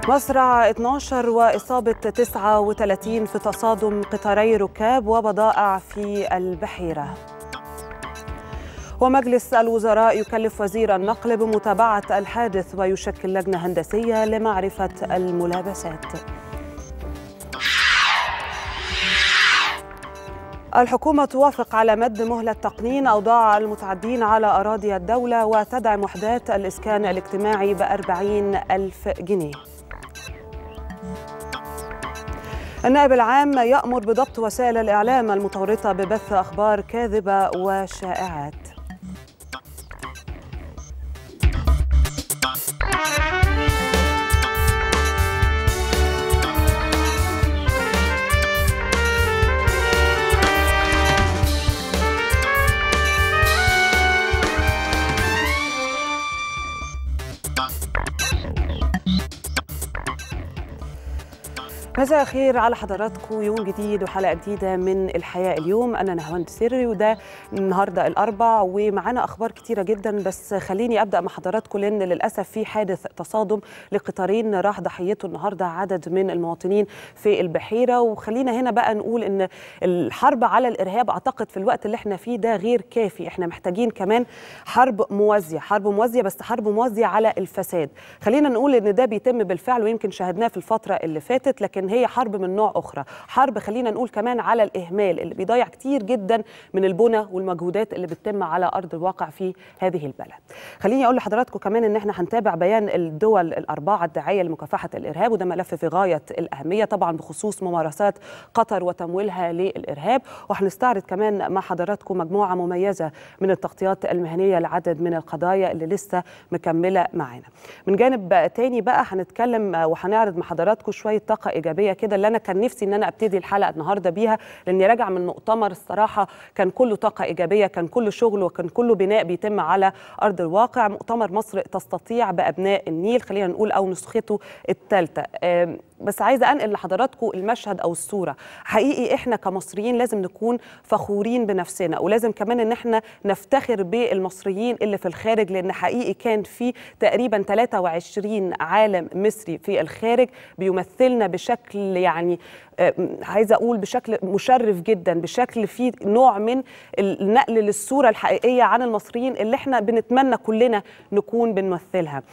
مصرع 12 وإصابة 39 في تصادم قطاري ركاب وبضائع في البحيرة ومجلس الوزراء يكلف وزير النقل بمتابعة الحادث ويشكل لجنة هندسية لمعرفة الملابسات الحكومة توافق على مد مهلة تقنين أوضاع المتعدين على أراضي الدولة وتدعم وحدات الإسكان الاجتماعي بأربعين ألف جنيه النائب العام يأمر بضبط وسائل الإعلام المتورطة ببث أخبار كاذبة وشائعات مساء الخير على حضراتكم يوم جديد وحلقه جديده من الحياه اليوم انا نهاوند سري وده النهارده الاربع ومعانا اخبار كتيره جدا بس خليني ابدا مع حضراتكم لان للاسف في حادث تصادم لقطارين راح ضحيته النهارده عدد من المواطنين في البحيره وخلينا هنا بقى نقول ان الحرب على الارهاب اعتقد في الوقت اللي احنا فيه ده غير كافي احنا محتاجين كمان حرب موازيه حرب موازيه بس حرب موازيه على الفساد خلينا نقول ان ده بيتم بالفعل ويمكن شاهدناه في الفتره اللي فاتت لكن هي حرب من نوع اخرى حرب خلينا نقول كمان على الاهمال اللي بيضيع كتير جدا من البنى والمجهودات اللي بتتم على ارض الواقع في هذه البلد خليني اقول لحضراتكم كمان ان احنا هنتابع بيان الدول الاربعه الداعيه لمكافحه الارهاب وده ملف في غايه الاهميه طبعا بخصوص ممارسات قطر وتمويلها للارهاب وهنستعرض كمان مع حضراتكم مجموعه مميزه من التغطيات المهنيه لعدد من القضايا اللي لسه مكمله معانا من جانب تاني بقى هنتكلم وهنعرض مع حضراتكم شويه طاقه ايجابيه كده اللي انا كان نفسي ان انا ابتدي الحلقه النهارده بيها لاني راجعه من مؤتمر الصراحه كان كله طاقه ايجابيه كان كله شغل وكان كله بناء بيتم على ارض الواقع مؤتمر مصر تستطيع بابناء النيل خلينا نقول او نسخته الثالثه بس عايزه انقل لحضراتكم المشهد او الصوره حقيقي احنا كمصريين لازم نكون فخورين بنفسنا ولازم كمان ان احنا نفتخر بالمصريين اللي في الخارج لان حقيقي كان في تقريبا 23 عالم مصري في الخارج بيمثلنا بشكل يعني عايزه اقول بشكل مشرف جدا بشكل فيه نوع من النقل للصوره الحقيقيه عن المصريين اللي احنا بنتمنى كلنا نكون بنمثلها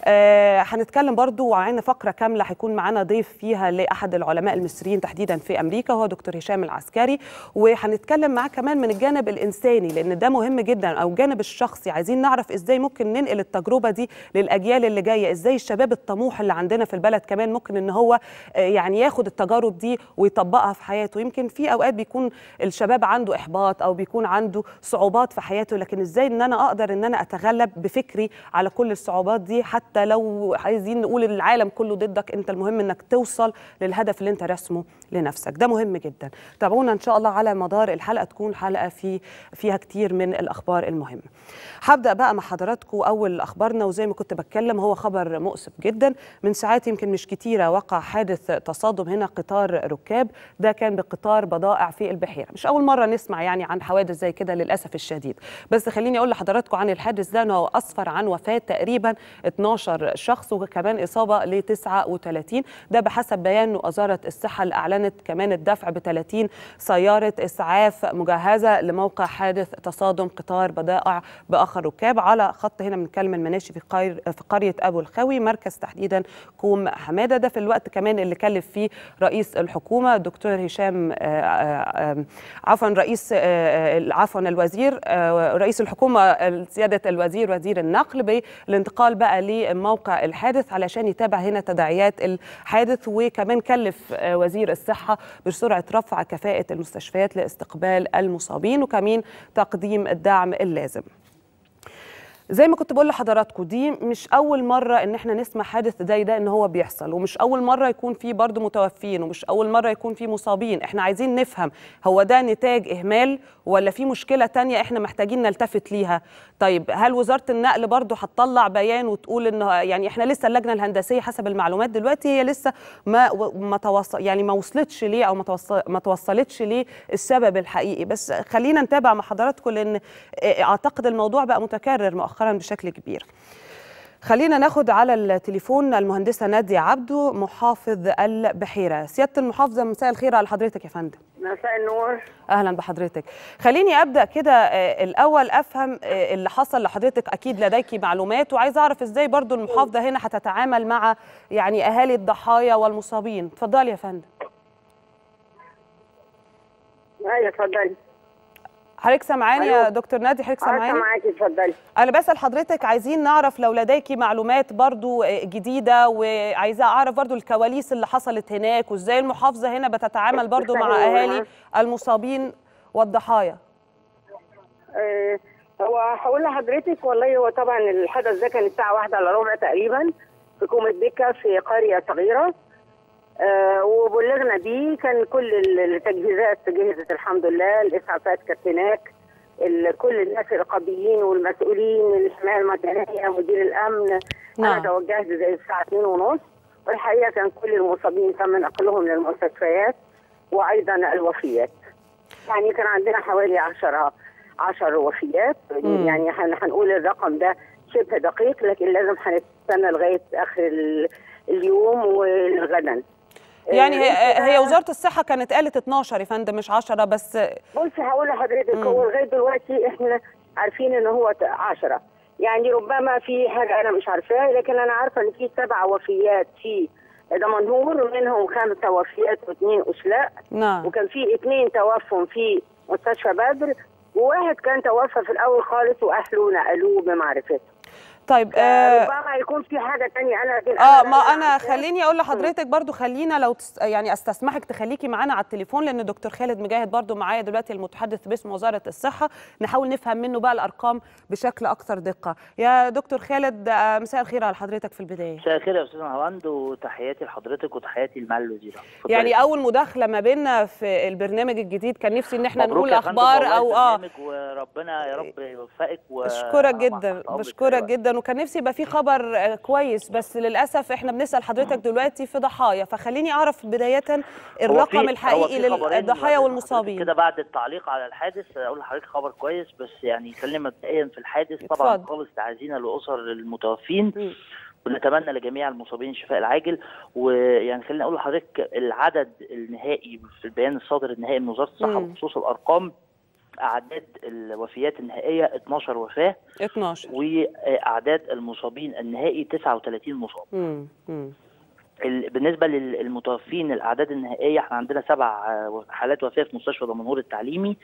آه هنتكلم برضو وعندنا فقره كامله هيكون معانا ضيف فيها لاحد العلماء المصريين تحديدا في امريكا وهو دكتور هشام العسكري وهنتكلم معاه كمان من الجانب الانساني لان ده مهم جدا او الجانب الشخصي عايزين نعرف ازاي ممكن ننقل التجربه دي للاجيال اللي جايه ازاي الشباب الطموح اللي عندنا في البلد كمان ممكن ان هو آه يعني ياخد التجارب دي ويطبقها في حياته يمكن في اوقات بيكون الشباب عنده احباط او بيكون عنده صعوبات في حياته لكن ازاي ان انا اقدر ان انا اتغلب بفكري على كل الصعوبات دي حتى لو عايزين نقول العالم كله ضدك انت المهم انك توصل للهدف اللي انت رسمه لنفسك ده مهم جدا تابعونا ان شاء الله على مدار الحلقه تكون حلقه في فيها كتير من الاخبار المهمه هبدا بقى مع حضراتكم اول اخبارنا وزي ما كنت بتكلم هو خبر مؤسف جدا من ساعات يمكن مش كتيره وقع حادث تصادم هنا قطار ركاب ده كان بقطار بضائع في البحيره مش اول مره نسمع يعني عن حوادث زي كده للاسف الشديد بس خليني اقول لحضراتكم عن الحادث ده انه اسفر عن وفاه تقريبا 12 شخص وكمان اصابه ل 39 ده بحسب بيان وزاره الصحه اللي اعلنت كمان الدفع ب 30 سياره اسعاف مجهزه لموقع حادث تصادم قطار بضائع باخر ركاب على خط هنا بنتكلم المناشي في قرية في قريه ابو الخوي مركز تحديدا كوم حماده ده في الوقت كمان اللي كلف فيه رئيس الحكومه الدكتور هشام عفوا رئيس عفوا الوزير رئيس الحكومه سياده الوزير وزير النقل بالانتقال بقى لموقع الحادث علشان يتابع هنا تداعيات الحادث وكمان كلف وزير الصحه بسرعه رفع كفاءه المستشفيات لاستقبال المصابين وكمان تقديم الدعم اللازم زي ما كنت بقول لحضراتكم دي مش اول مره ان احنا نسمع حادث زي ده ان هو بيحصل ومش اول مره يكون في برضه متوفين ومش اول مره يكون في مصابين احنا عايزين نفهم هو ده نتاج اهمال ولا في مشكله تانية احنا محتاجين نلتفت ليها طيب هل وزاره النقل برضه هتطلع بيان وتقول ان يعني احنا لسه اللجنه الهندسيه حسب المعلومات دلوقتي هي لسه ما ما توصل يعني ما وصلتش ليه او ما توصل ما توصلتش ليه السبب الحقيقي بس خلينا نتابع مع حضراتكم لان اعتقد الموضوع بقى متكرر مؤخرا بشكل كبير خلينا ناخد على التليفون المهندسه ناديه عبده محافظ البحيره سياده المحافظه مساء الخير على حضرتك يا فندم مساء النور اهلا بحضرتك خليني ابدا كده آه، الاول افهم آه، اللي حصل لحضرتك اكيد لديكي معلومات وعايزه اعرف ازاي برضو المحافظه هنا هتتعامل مع يعني اهالي الضحايا والمصابين اتفضلي يا فندم ايوه اتفضلي حضرتك سامعاني يا أيوة. دكتور نادي حضرتك اه سامعاني معاكي اتفضلي انا بسال حضرتك عايزين نعرف لو لديكي معلومات برضو آه، جديده وعايزه اعرف برضو الكواليس اللي حصلت هناك وازاي المحافظه هنا بتتعامل برضو مع استني اهالي وأنا- المصابين والضحايا آه هو هقول لحضرتك والله هو طبعا الحدث ده كان الساعه واحدة الا ربع تقريبا في كومة بيكا في قريه صغيره آه وبلغنا بيه كان كل ال- التجهيزات جهزت الحمد لله الاسعافات كانت هناك ال- كل الناس الرقابيين والمسؤولين الحمايه المدنيه مدير الامن نعم. انا توجهت زي الساعه 2 ونص والحقيقه كان كل المصابين تم نقلهم للمستشفيات وايضا الوفيات يعني كان عندنا حوالي 10 10 وفيات مم. يعني هن- هنقول الرقم ده شبه دقيق لكن لازم هنستنى لغايه اخر ال- اليوم والغدا يعني هي, آه، هي وزاره الصحه كانت قالت 12 يا فندم مش 10 بس بصي هقول لحضرتك مم. هو لغايه دلوقتي احنا عارفين ان هو 10 يعني ربما في حاجه انا مش عارفاها لكن انا عارفه ان في سبع وفيات في دمنهور منهم خمسه وفيات واثنين اسلاء نعم وكان في اثنين توفوا في مستشفى بدر وواحد كان توفى في الاول خالص واهله نقلوه بمعرفته طيب آه ربما يكون في حاجه تانية انا لكن اه لا ما لا انا عارفاها. خليني اقول لحضرتك برضو خلينا لو تس يعني استسمحك تخليكي معانا على التليفون لان دكتور خالد مجاهد برضو معايا دلوقتي المتحدث باسم وزاره الصحه نحاول نفهم منه بقى الارقام بشكل اكثر دقه يا دكتور خالد آه، مساء الخير على حضرتك في البدايه مساء الخير يا استاذ هواند وتحياتي لحضرتك وتحياتي لمعالي الوزيره اتفضلي. يعني اول مداخله ما بيننا في البرنامج الجديد كان نفسي ان احنا مبروك نقول يا فندم اخبار والله او اه برنامج وربنا يا رب يوفقك و بشكرك مع جدا تحت أمرك بشكرك أيوة. جدا وكان نفسي يبقى في خبر آه، كويس بس للاسف احنا بنسال حضرتك دلوقتي في ضحايا فخليني اعرف بدايه هو الرقم في- الحقيقي هو في خبرين للضحايا بعد والمصابين كده بعد التعليق على الحادث اقول لحضرتك خبر كويس بس يعني خلينا مبدئيا في الحادث طبعا اتفضل. خالص تعزينا لاسر المتوفين مم. ونتمنى لجميع المصابين الشفاء العاجل ويعني خليني اقول لحضرتك العدد النهائي في البيان الصادر النهائي من وزاره الصحه مم. بخصوص الارقام اعداد الوفيات النهائيه 12 وفاه 12 واعداد المصابين النهائي 39 مصاب مم. مم. ال- بالنسبه للمتوفين الاعداد النهائيه احنا عندنا سبع آه، حالات وفاه في مستشفى دمنهور التعليمي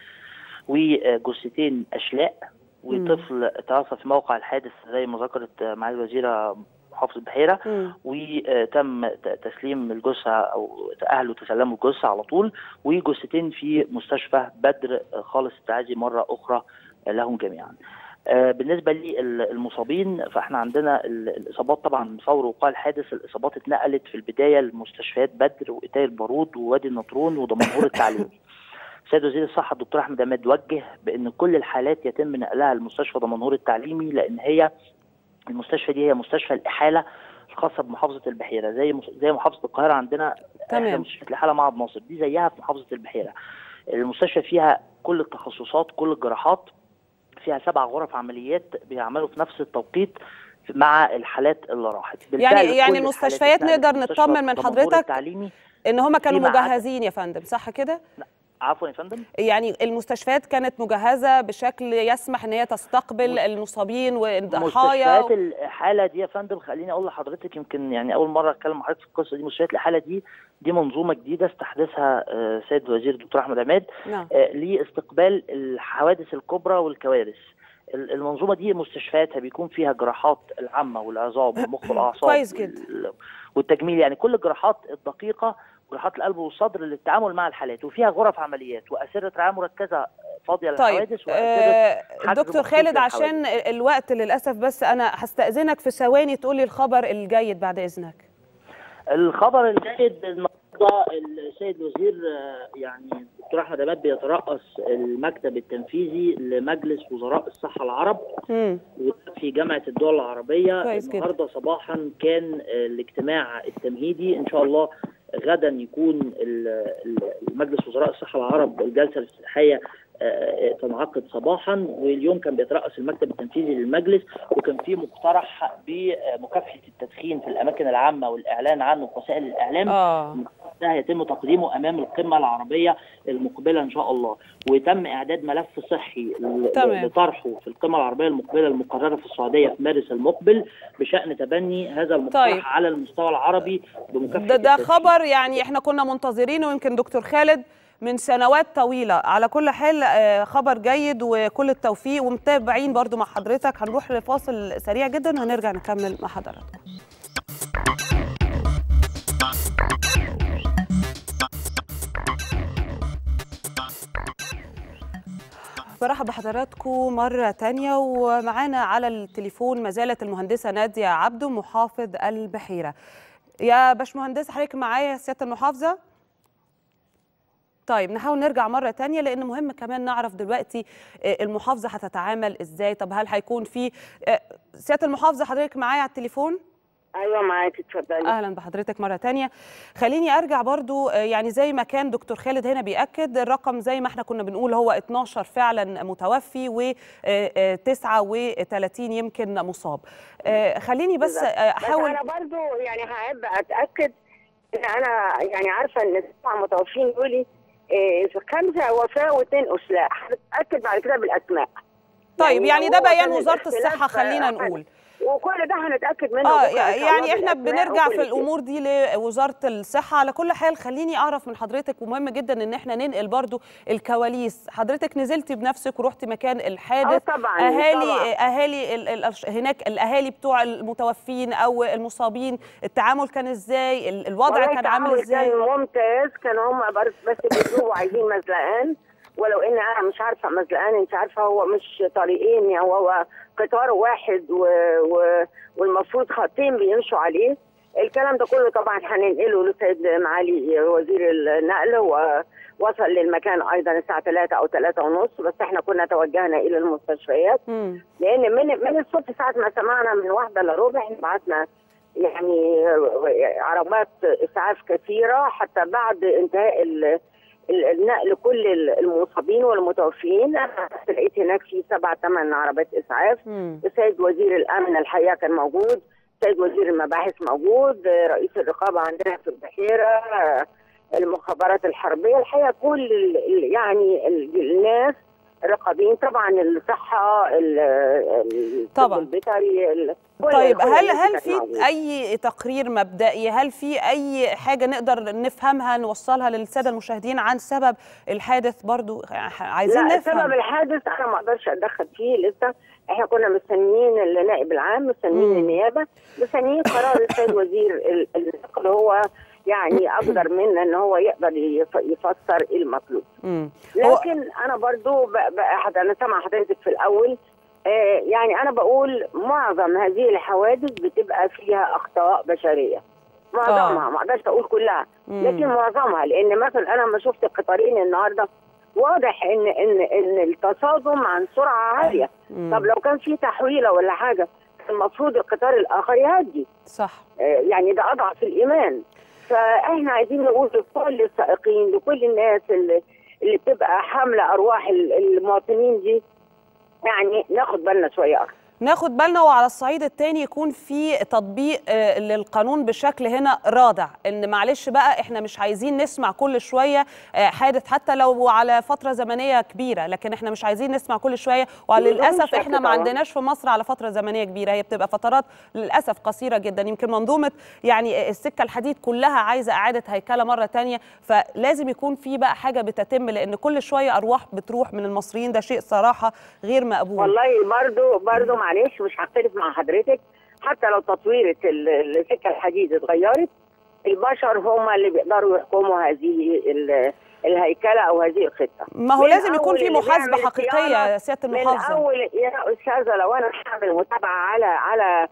وجثتين اشلاء وطفل توفى في موقع الحادث زي ما ذكرت آه، معالي الوزيره محافظ البحيره مم. وتم ت- تسليم الجثه او اهله تسلموا الجثه على طول وجثتين في مستشفى بدر آه، خالص التعازي مره اخرى آه، لهم جميعا. آه، بالنسبه للمصابين فاحنا عندنا ال- الاصابات طبعا فور وقوع الحادث الاصابات اتنقلت في البدايه لمستشفيات بدر وإيتاي البارود ووادي النطرون ودمنهور التعليمي. سيد وزير الصحه الدكتور احمد عماد وجه بان كل الحالات يتم نقلها لمستشفى دمنهور التعليمي لان هي المستشفى دي هي مستشفى الاحاله الخاصه بمحافظه البحيره زي مس- زي محافظه القاهره عندنا تمام. إحدى مستشفيات الاحاله معهد ناصر دي زيها في محافظه البحيره المستشفى فيها كل التخصصات كل الجراحات فيها سبع غرف عمليات بيعملوا في نفس التوقيت مع الحالات اللي راحت بالفعل يعني- يعني كل المستشفيات الحالات اتنقلت نقدر مستشفى نطمن من دمنهور حضرتك التعليمي ان هم كانوا في ميعاد. مجهزين يا فندم صح كده عفوا يا فندم يعني المستشفيات كانت مجهزه بشكل يسمح ان هي تستقبل المصابين والضحايا مستشفيات الحاله دي يا فندم خليني اقول لحضرتك يمكن يعني اول مره اتكلم مع حضرتك في القصه دي مستشفيات الحاله دي دي منظومه جديده استحدثها آه، سيد الوزير الدكتور احمد عماد نعم آه، لاستقبال الحوادث الكبرى والكوارث ال- المنظومه دي مستشفياتها بيكون فيها جراحات العامه والعظام والمخ والاعصاب كويس جدا. وال- والتجميل يعني كل الجراحات الدقيقه جراحات القلب والصدر للتعامل مع الحالات وفيها غرف عمليات واسره رعايه مركزه فاضيه طيب للحوادث واسره آه حجز دكتور مخصوص خالد للحوادث. عشان الوقت للاسف بس انا هستاذنك في ثواني تقولي الخبر الجيد بعد اذنك الخبر الجيد النهارده السيد الوزير آه، يعني الدكتور احمد عماد بيترأس المكتب التنفيذي لمجلس وزراء الصحه العرب مم. وده في جامعه الدول العربيه كويس جدا. النهارده صباحا كان آه، الاجتماع التمهيدي ان شاء الله غدا يكون ال- ال- المجلس وزراء الصحه العرب الجلسه الافتتاحيه تنعقد صباحا واليوم كان بيترأس المكتب التنفيذي للمجلس وكان في مقترح بمكافحه التدخين في الاماكن العامه والاعلان عنه في وسائل الاعلام اه ده هيتم تقديمه امام القمه العربيه المقبله ان شاء الله وتم اعداد ملف صحي ل- تمام. لطرحه في القمه العربيه المقبله المقرره في السعوديه في مارس المقبل بشان تبني هذا المقترح طيب. على المستوى العربي بمكافحه ده, ده التدخين. خبر يعني احنا كنا منتظرينه ويمكن دكتور خالد من سنوات طويلة على كل حال آه، خبر جيد وكل التوفيق ومتابعين برضو مع حضرتك هنروح لفاصل سريع جدا وهنرجع نكمل مع حضراتكم برحب بحضراتكم مرة تانية ومعانا على التليفون ما زالت المهندسة نادية عبده محافظ البحيرة يا باشمهندسة حضرتك معايا سيادة المحافظة؟ طيب نحاول نرجع مرة تانية لأن مهم كمان نعرف دلوقتي آه، المحافظة هتتعامل إزاي طب هل هيكون في آه، سيادة المحافظة حضرتك معايا على التليفون؟ ايوه معاكي اتفضلي اهلا بحضرتك مره تانية خليني ارجع برضو آه، يعني زي ما كان دكتور خالد هنا بياكد الرقم زي ما احنا كنا بنقول هو 12 فعلا متوفي و 39 يمكن مصاب آه، خليني بس بالظبط. آه، بس احاول انا برضو يعني هحب اتاكد ان انا يعني عارفه ان السبع متوفين دول إيه، خمسه وفاه واثنين اسلاء هتاكد بعد كده بالاسماء طيب يعني ده هو بيان كان وزاره الاختلاف، الصحه خلينا آه، نقول وكل ده هنتاكد منه اه بكرة إن شاء يعني الله احنا بالأسماء بنرجع وكل في شيء. الامور دي لوزاره الصحه على كل حال خليني اعرف من حضرتك ومهم جدا ان احنا ننقل برضو الكواليس حضرتك نزلتي بنفسك ورحتي مكان اه الحادث طبعا اهالي طبعاً. اهالي ال- ال- هناك الاهالي بتوع المتوفين او المصابين التعامل كان ازاي ال- الوضع والله كان عامل التعامل ازاي كان ممتاز كانوا هم بس بس بيطلبوا عايزين مزلقان ولو ان انا مش عارفه مزلقان انت عارفه هو مش طريقين يعني هو قطار واحد و... و... والمفروض خطين بيمشوا عليه الكلام ده كله طبعا هننقله لسيد معالي وزير النقل ووصل للمكان ايضا الساعه 3 او 3 ونص بس احنا كنا توجهنا الى المستشفيات مم. لان من من الصبح ساعه ما سمعنا من واحده الا ربع بعتنا يعني عربات اسعاف كثيره حتى بعد انتهاء ال- ال- النقل كل المصابين والمتوفين انا لقيت هناك في سبع ثمان عربات اسعاف مم. السيد وزير الامن الحقيقه كان موجود السيد وزير المباحث موجود رئيس الرقابه عندنا في البحيره المخابرات الحربيه الحقيقه كل ال- ال- يعني ال- الناس الرقابين طبعا الصحه ال- ال- الطب طبعاً. البيطري ال- كل- طيب كل هل الناس هل كانت في موجودة. اي تقرير مبدئي هل في اي حاجه نقدر نفهمها نوصلها للساده المشاهدين عن سبب الحادث برضو عايزين لا نفهم سبب الحادث انا ما اقدرش اتدخل فيه لسه احنا كنا مستنيين النائب العام مستنيين مم. النيابه مستنيين قرار السيد وزير ال- النقل هو يعني اقدر منا ان هو يقدر يف- يفسر المطلوب مم. هو- لكن انا برضو ب- ب- حد- انا سامعه حضرتك في الاول آه يعني انا بقول معظم هذه الحوادث بتبقى فيها اخطاء بشريه معظمها ما اقدرش اقول كلها مم. لكن معظمها لان مثلا انا لما شفت القطارين النهارده واضح ان ان ان التصادم عن سرعه عاليه مم. طب لو كان في تحويله ولا حاجه المفروض القطار الاخر يهدي صح آه، يعني ده اضعف الايمان فاحنا عايزين نقول لكل السائقين لكل الناس اللي اللي بتبقى حامله ارواح ال- المواطنين دي يعني ناخد بالنا شويه اكتر ناخد بالنا وعلى الصعيد التاني يكون في تطبيق آه، للقانون بشكل هنا رادع ان معلش بقى احنا مش عايزين نسمع كل شويه آه، حادث حتى لو على فتره زمنيه كبيره لكن احنا مش عايزين نسمع كل شويه وللاسف شك احنا ما طبعاً. عندناش في مصر على فتره زمنيه كبيره هي بتبقى فترات للاسف قصيره جدا يمكن منظومه يعني السكه الحديد كلها عايزه اعاده هيكله مره تانية فلازم يكون في بقى حاجه بتتم لان كل شويه ارواح بتروح من المصريين ده شيء صراحه غير مقبول والله برضو برضو معلش مش هختلف مع حضرتك حتى لو تطويره ال- السكه الحديد اتغيرت البشر هم اللي بيقدروا يحكموا هذه ال- الهيكله او هذه الخطه ما هو من لازم يكون أول في اللي محاسبه بيعمل حقيقيه صيانة يا سياده من المحافظه اول يا استاذه لو انا هعمل متابعه على على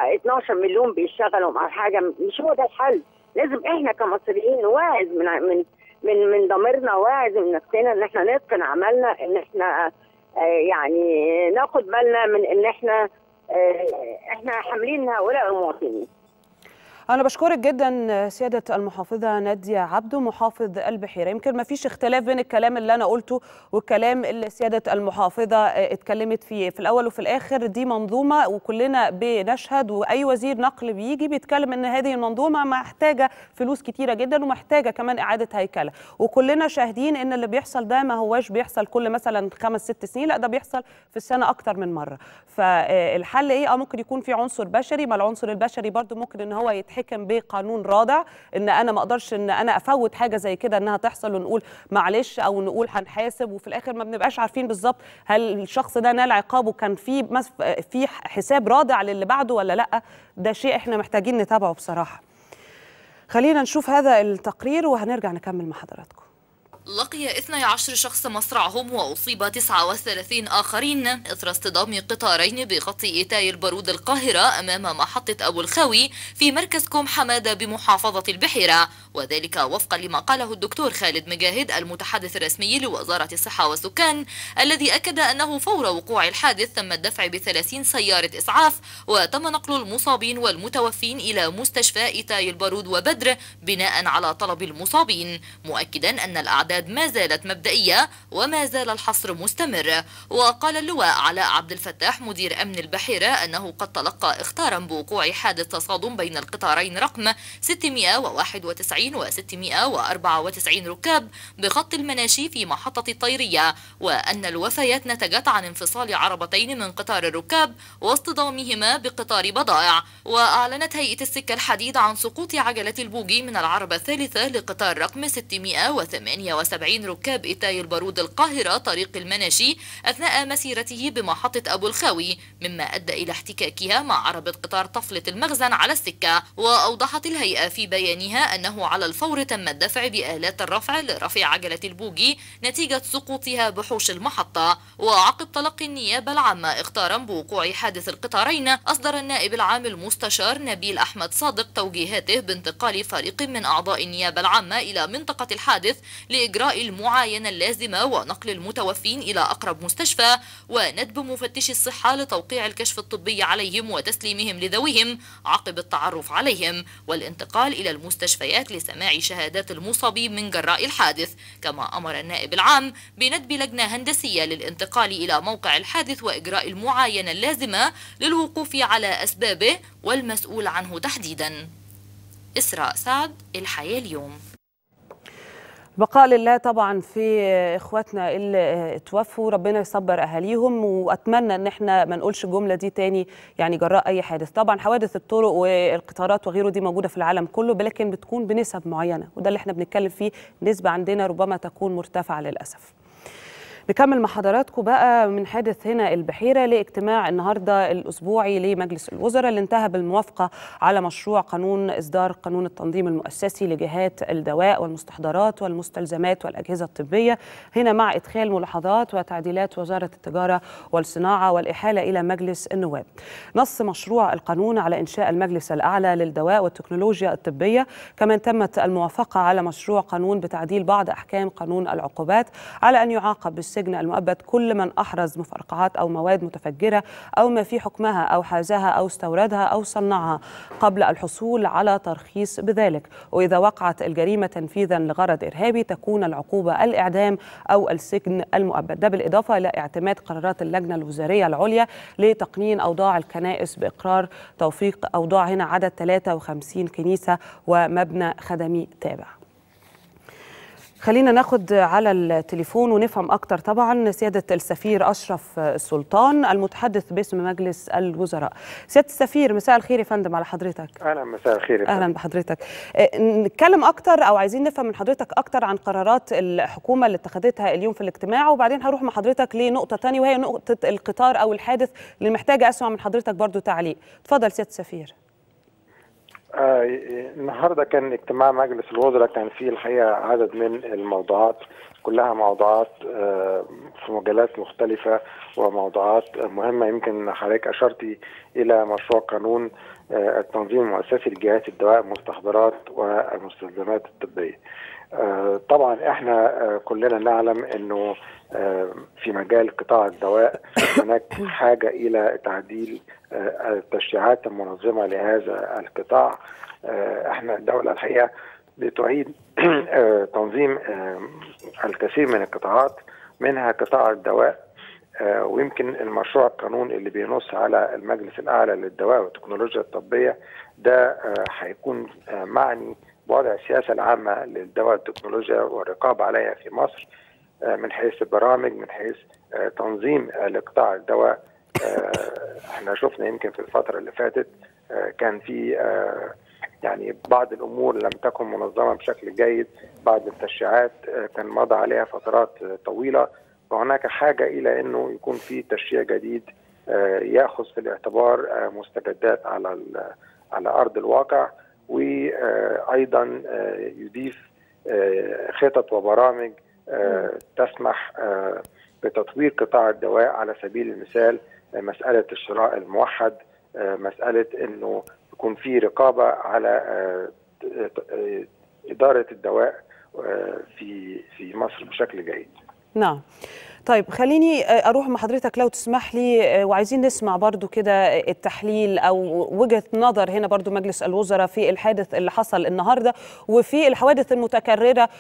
12 مليون بيشتغلوا مع حاجه مش هو ده الحل لازم احنا كمصريين نواعظ من من من من ضميرنا واعظ من نفسنا ان احنا نتقن عملنا ان احنا آه، يعني ناخد بالنا من ان احنا آه، احنا حاملين هؤلاء المواطنين أنا بشكرك جدا سيادة المحافظة نادية عبده محافظ البحيرة يمكن ما فيش اختلاف بين الكلام اللي أنا قلته والكلام اللي سيادة المحافظة اتكلمت فيه في الأول وفي الآخر دي منظومة وكلنا بنشهد وأي وزير نقل بيجي بيتكلم إن هذه المنظومة محتاجة فلوس كتيرة جدا ومحتاجة كمان إعادة هيكلة وكلنا شاهدين إن اللي بيحصل ده ما هواش بيحصل كل مثلا خمس ست سنين لا ده بيحصل في السنة أكتر من مرة فالحل إيه؟ أه ممكن يكون في عنصر بشري ما العنصر البشري برضو ممكن إن هو يتحكم يتحكم بقانون رادع ان انا ما اقدرش ان انا افوت حاجه زي كده انها تحصل ونقول معلش او نقول هنحاسب وفي الاخر ما بنبقاش عارفين بالظبط هل الشخص ده نال عقابه كان في في حساب رادع للي بعده ولا لا ده شيء احنا محتاجين نتابعه بصراحه خلينا نشوف هذا التقرير وهنرجع نكمل مع حضراتكم لقي 12 شخص مصرعهم وأصيب 39 آخرين إثر اصطدام قطارين بخط إيتاي البارود القاهرة أمام محطة أبو الخاوي في مركز كوم حمادة بمحافظة البحيرة وذلك وفقا لما قاله الدكتور خالد مجاهد المتحدث الرسمي لوزارة الصحة والسكان الذي أكد أنه فور وقوع الحادث تم الدفع بثلاثين سيارة إسعاف وتم نقل المصابين والمتوفين إلى مستشفى إيتاي البارود وبدر بناء على طلب المصابين مؤكدا أن الأعداد ما زالت مبدئية وما زال الحصر مستمر وقال اللواء علاء عبد الفتاح مدير أمن البحيرة أنه قد تلقى اختارا بوقوع حادث تصادم بين القطارين رقم 691 و 694 ركاب بخط المناشي في محطة الطيرية وأن الوفيات نتجت عن انفصال عربتين من قطار الركاب واصطدامهما بقطار بضائع وأعلنت هيئة السكة الحديد عن سقوط عجلة البوجي من العربة الثالثة لقطار رقم 678 ركاب إيتاي البارود القاهرة طريق المناشي أثناء مسيرته بمحطة أبو الخاوي مما أدى إلى احتكاكها مع عربة قطار طفلة المخزن على السكة وأوضحت الهيئة في بيانها أنه على الفور تم الدفع بآلات الرفع لرفع عجلة البوجي نتيجة سقوطها بحوش المحطة وعقب تلقي النيابة العامة اختارا بوقوع حادث القطارين أصدر النائب العام المستشار نبيل أحمد صادق توجيهاته بانتقال فريق من أعضاء النيابة العامة إلى منطقة الحادث لإجراء المعاينة اللازمة ونقل المتوفين إلى أقرب مستشفى وندب مفتشي الصحة لتوقيع الكشف الطبي عليهم وتسليمهم لذويهم عقب التعرف عليهم والانتقال إلى المستشفيات لسماع شهادات المصابين من جراء الحادث كما أمر النائب العام بندب لجنة هندسية للانتقال إلى موقع الحادث وإجراء المعاينة اللازمة للوقوف على أسبابه والمسؤول عنه تحديدا إسراء سعد الحياة اليوم بقاء لله طبعا في اخواتنا اللي اتوفوا ربنا يصبر اهاليهم واتمنى ان احنا ما نقولش الجمله دي تاني يعني جراء اي حادث طبعا حوادث الطرق والقطارات وغيره دي موجوده في العالم كله لكن بتكون بنسب معينه وده اللي احنا بنتكلم فيه نسبه عندنا ربما تكون مرتفعه للاسف نكمل مع حضراتكم بقى من حادث هنا البحيرة لاجتماع النهاردة الأسبوعي لمجلس الوزراء اللي انتهى بالموافقة على مشروع قانون إصدار قانون التنظيم المؤسسي لجهات الدواء والمستحضرات والمستلزمات والأجهزة الطبية هنا مع إدخال ملاحظات وتعديلات وزارة التجارة والصناعة والإحالة إلى مجلس النواب نص مشروع القانون على إنشاء المجلس الأعلى للدواء والتكنولوجيا الطبية كمان تمت الموافقة على مشروع قانون بتعديل بعض أحكام قانون العقوبات على أن يعاقب بالسجن المؤبد كل من أحرز مفرقعات أو مواد متفجرة أو ما في حكمها أو حازها أو استوردها أو صنعها قبل الحصول على ترخيص بذلك وإذا وقعت الجريمة تنفيذا لغرض إرهابي تكون العقوبة الإعدام أو السجن المؤبد ده بالإضافة إلى اعتماد قرارات اللجنة الوزارية العليا لتقنين أوضاع الكنائس بإقرار توفيق أوضاع هنا عدد 53 كنيسة ومبنى خدمي تابع خلينا ناخد على التليفون ونفهم اكتر طبعا سياده السفير اشرف السلطان المتحدث باسم مجلس الوزراء سياده السفير مساء الخير يا فندم على حضرتك اهلا مساء الخير اهلا بحضرتك نتكلم اكتر او عايزين نفهم من حضرتك اكتر عن قرارات الحكومه اللي اتخذتها اليوم في الاجتماع وبعدين هروح مع حضرتك لنقطه ثانيه وهي نقطه القطار او الحادث اللي محتاجه اسمع من حضرتك برضو تعليق اتفضل سياده السفير آه النهارده كان اجتماع مجلس الوزراء كان فيه الحقيقه عدد من الموضوعات كلها موضوعات آه في مجالات مختلفه وموضوعات مهمه يمكن حضرتك اشرتي الى مشروع قانون آه التنظيم المؤسسي لجهات الدواء المستحضرات والمستلزمات الطبيه. آه، طبعا احنا آه، كلنا نعلم انه آه، في مجال قطاع الدواء هناك حاجه الى تعديل آه، التشريعات المنظمه لهذا القطاع آه، احنا الدوله الحقيقه بتعيد آه، تنظيم آه، الكثير من القطاعات منها قطاع الدواء آه، ويمكن المشروع القانون اللي بينص على المجلس الاعلى للدواء والتكنولوجيا الطبيه ده آه، هيكون آه، معني بوضع السياسه العامه للدواء والتكنولوجيا والرقابه عليها في مصر آه، من حيث البرامج من حيث آه، تنظيم آه، لقطاع الدواء آه، احنا شفنا يمكن في الفتره اللي فاتت آه، كان في آه، يعني بعض الامور لم تكن منظمه بشكل جيد بعض التشريعات آه، كان مضى عليها فترات آه، طويله وهناك حاجه الى انه يكون في تشريع جديد آه، ياخذ في الاعتبار آه، مستجدات على ال- على ارض الواقع وايضا يضيف آه، خطط وبرامج آه، تسمح آه، بتطوير قطاع الدواء على سبيل المثال آه، مساله الشراء الموحد آه، مساله انه يكون في رقابه على آه، ت- آه، اداره الدواء آه، في في مصر بشكل جيد. نعم طيب خليني آه، اروح مع حضرتك لو تسمح لي آه، وعايزين نسمع برضو كده التحليل او وجهة نظر هنا برضو مجلس الوزراء في الحادث اللي حصل النهارده وفي الحوادث المتكررة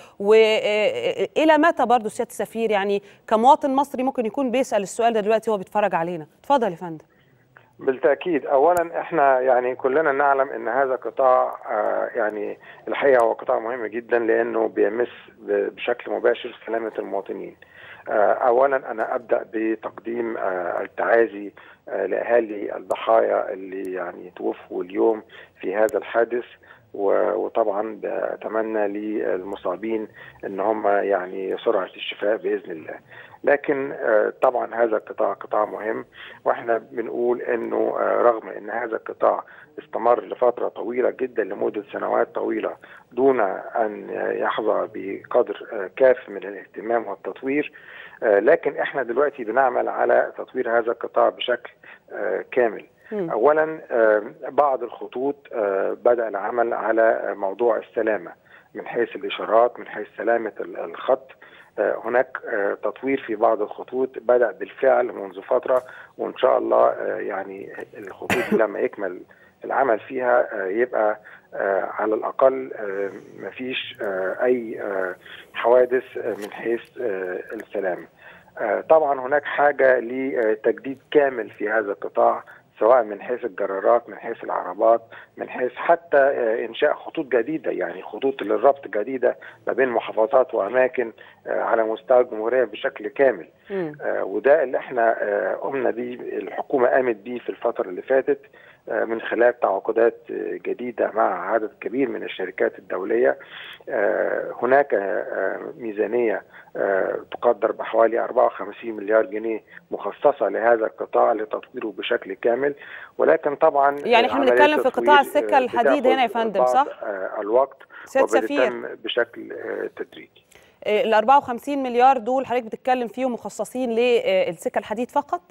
والى متى برضو سيادة السفير يعني كمواطن مصري ممكن يكون بيسأل السؤال ده دلوقتي وهو بيتفرج علينا اتفضل يا فندم بالتاكيد اولا احنا يعني كلنا نعلم ان هذا قطاع آه، يعني الحقيقه هو قطاع مهم جدا لانه بيمس ب- بشكل مباشر سلامه المواطنين آه، اولا انا ابدا بتقديم آه، التعازي آه، لاهالي الضحايا اللي يعني توفوا اليوم في هذا الحادث و- وطبعا بتمنى للمصابين ان هم يعني سرعه الشفاء باذن الله لكن آه، طبعا هذا القطاع قطاع مهم واحنا بنقول انه آه، رغم ان هذا القطاع استمر لفتره طويله جدا لمده سنوات طويله دون ان آه، يحظى بقدر آه، كاف من الاهتمام والتطوير آه، لكن احنا دلوقتي بنعمل على تطوير هذا القطاع بشكل آه، كامل مم. اولا آه، بعض الخطوط آه، بدا العمل على آه، موضوع السلامه من حيث الاشارات من حيث سلامه ال- الخط آه، هناك آه، تطوير في بعض الخطوط بدا بالفعل منذ فتره وان شاء الله آه، يعني الخطوط دي لما يكمل العمل فيها آه، يبقى آه، على الاقل آه، مفيش آه، اي آه، حوادث آه، من حيث آه، السلامه آه، طبعا هناك حاجه لتجديد كامل في هذا القطاع سواء من حيث الجرارات من حيث العربات من حيث حتى آه، انشاء خطوط جديده يعني خطوط للربط جديده ما بين محافظات واماكن آه، على مستوى الجمهوريه بشكل كامل مم. آه، وده اللي احنا آه، قمنا بيه الحكومه قامت بيه في الفتره اللي فاتت آه، من خلال تعاقدات آه، جديده مع عدد كبير من الشركات الدوليه آه، هناك آه، ميزانيه آه، تقدر بحوالي 54 مليار جنيه مخصصه لهذا القطاع لتطويره بشكل كامل ولكن طبعا يعني احنا عملية بنتكلم في قطاع التطوير، السكة آه، الحديد هنا يا بتاخد فندم، بعض، صح؟ آه، الوقت سيادة سفير وبتتم بشكل آه، تدريجي ال 54 مليار دول حضرتك بتتكلم فيهم مخصصين للسكة الحديد فقط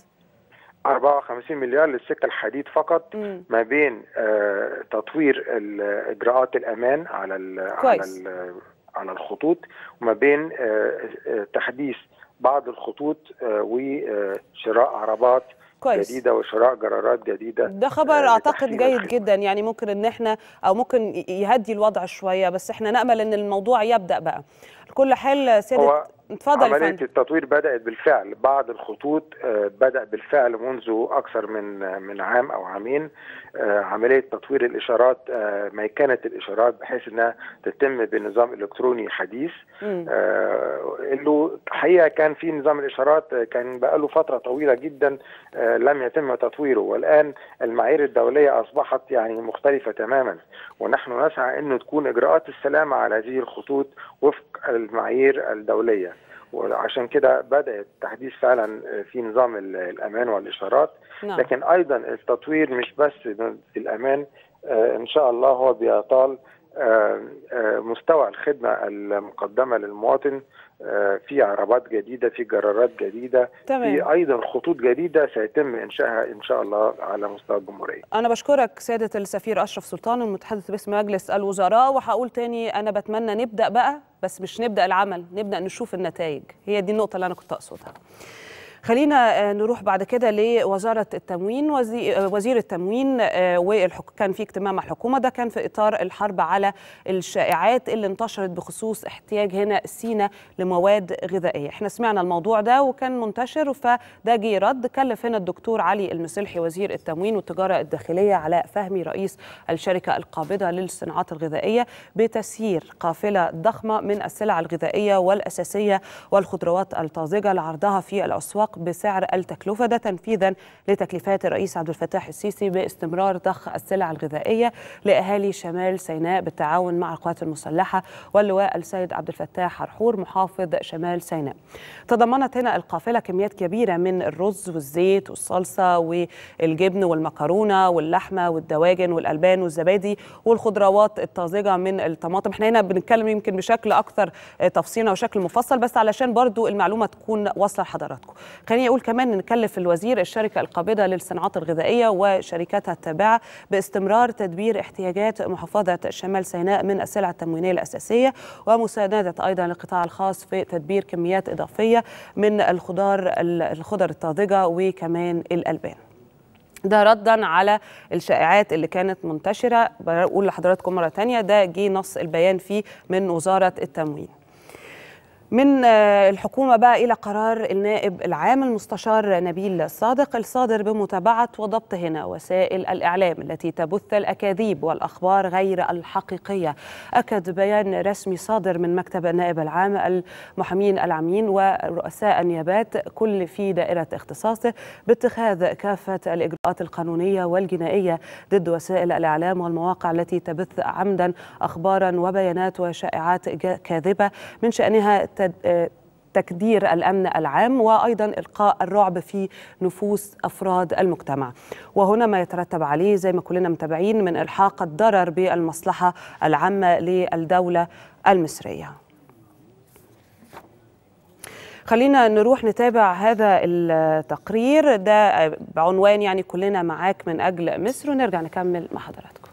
54 مليار للسكه الحديد فقط مم. ما بين آه، تطوير ال- اجراءات الامان على ال على كويس. ال على الخطوط وما بين آه، آه، تحديث بعض الخطوط آه، وشراء عربات كويس جديده وشراء جرارات جديده ده خبر آه، اعتقد لتحسين جيد الخدمة. جدا يعني ممكن ان احنا او ممكن ي- يهدي الوضع شويه بس احنا نامل ان الموضوع يبدا بقى لكل حال سياده هو اتفضل يا عملية فندم التطوير بدأت بالفعل بعض الخطوط آه، بدأ بالفعل منذ أكثر من آه، من عام أو عامين آه، عملية تطوير الإشارات آه، ميكنة الإشارات بحيث أنها تتم بنظام إلكتروني حديث مم. آه، اللي حقيقة كان في نظام الإشارات آه، كان بقاله فترة طويلة جدا آه، لم يتم تطويره والآن المعايير الدولية أصبحت يعني مختلفة تماما ونحن نسعى أنه تكون إجراءات السلامة على هذه الخطوط وفق المعايير الدولية وعشان كده بدأ التحديث فعلا في نظام ال- الأمان والإشارات نعم لكن أيضا التطوير مش بس في الأمان آه، إن شاء الله هو بيطال مستوى الخدمه المقدمه للمواطن في عربات جديده في جرارات جديده تمام. في ايضا خطوط جديده سيتم انشائها ان شاء الله على مستوى الجمهوريه انا بشكرك سياده السفير اشرف سلطان المتحدث باسم مجلس الوزراء وهقول تاني انا بتمنى نبدا بقى بس مش نبدا العمل نبدا نشوف النتائج هي دي النقطه اللي انا كنت اقصدها خلينا نروح بعد كده لوزاره التموين وزير التموين وكان في اجتماع مع الحكومه ده كان في اطار الحرب على الشائعات اللي انتشرت بخصوص احتياج هنا سينا لمواد غذائيه احنا سمعنا الموضوع ده وكان منتشر فده جه رد كلف هنا الدكتور علي المسلحي وزير التموين والتجاره الداخليه علاء فهمي رئيس الشركه القابضه للصناعات الغذائيه بتسيير قافله ضخمه من السلع الغذائيه والاساسيه والخضروات الطازجه لعرضها في الاسواق بسعر التكلفه ده تنفيذا لتكليفات الرئيس عبد الفتاح السيسي باستمرار ضخ السلع الغذائيه لاهالي شمال سيناء بالتعاون مع القوات المسلحه واللواء السيد عبد الفتاح حرحور محافظ شمال سيناء. تضمنت هنا القافله كميات كبيره من الرز والزيت والصلصه والجبن والمكرونه واللحمه والدواجن والالبان والزبادي والخضروات الطازجه من الطماطم، احنا هنا بنتكلم يمكن بشكل اكثر تفصيلا وشكل مفصل بس علشان برضو المعلومه تكون واصله لحضراتكم. خليني اقول كمان نكلف الوزير الشركه القابضه للصناعات الغذائيه وشركاتها التابعه باستمرار تدبير احتياجات محافظه شمال سيناء من السلع التموينيه الاساسيه ومسانده ايضا القطاع الخاص في تدبير كميات اضافيه من الخضار الخضر الطازجه وكمان الالبان. ده ردا على الشائعات اللي كانت منتشره بقول لحضراتكم مره ثانيه ده جه نص البيان فيه من وزاره التموين. من الحكومة بقى إلى قرار النائب العام المستشار نبيل صادق الصادر بمتابعة وضبط هنا وسائل الإعلام التي تبث الأكاذيب والأخبار غير الحقيقية أكد بيان رسمي صادر من مكتب النائب العام المحامين العامين ورؤساء النيابات كل في دائرة اختصاصه باتخاذ كافة الإجراءات القانونية والجنائية ضد وسائل الإعلام والمواقع التي تبث عمدا أخبارا وبيانات وشائعات كاذبة من شأنها تكدير الامن العام وايضا القاء الرعب في نفوس افراد المجتمع وهنا ما يترتب عليه زي ما كلنا متابعين من الحاق الضرر بالمصلحه العامه للدوله المصريه خلينا نروح نتابع هذا التقرير ده بعنوان يعني كلنا معاك من اجل مصر ونرجع نكمل مع حضراتكم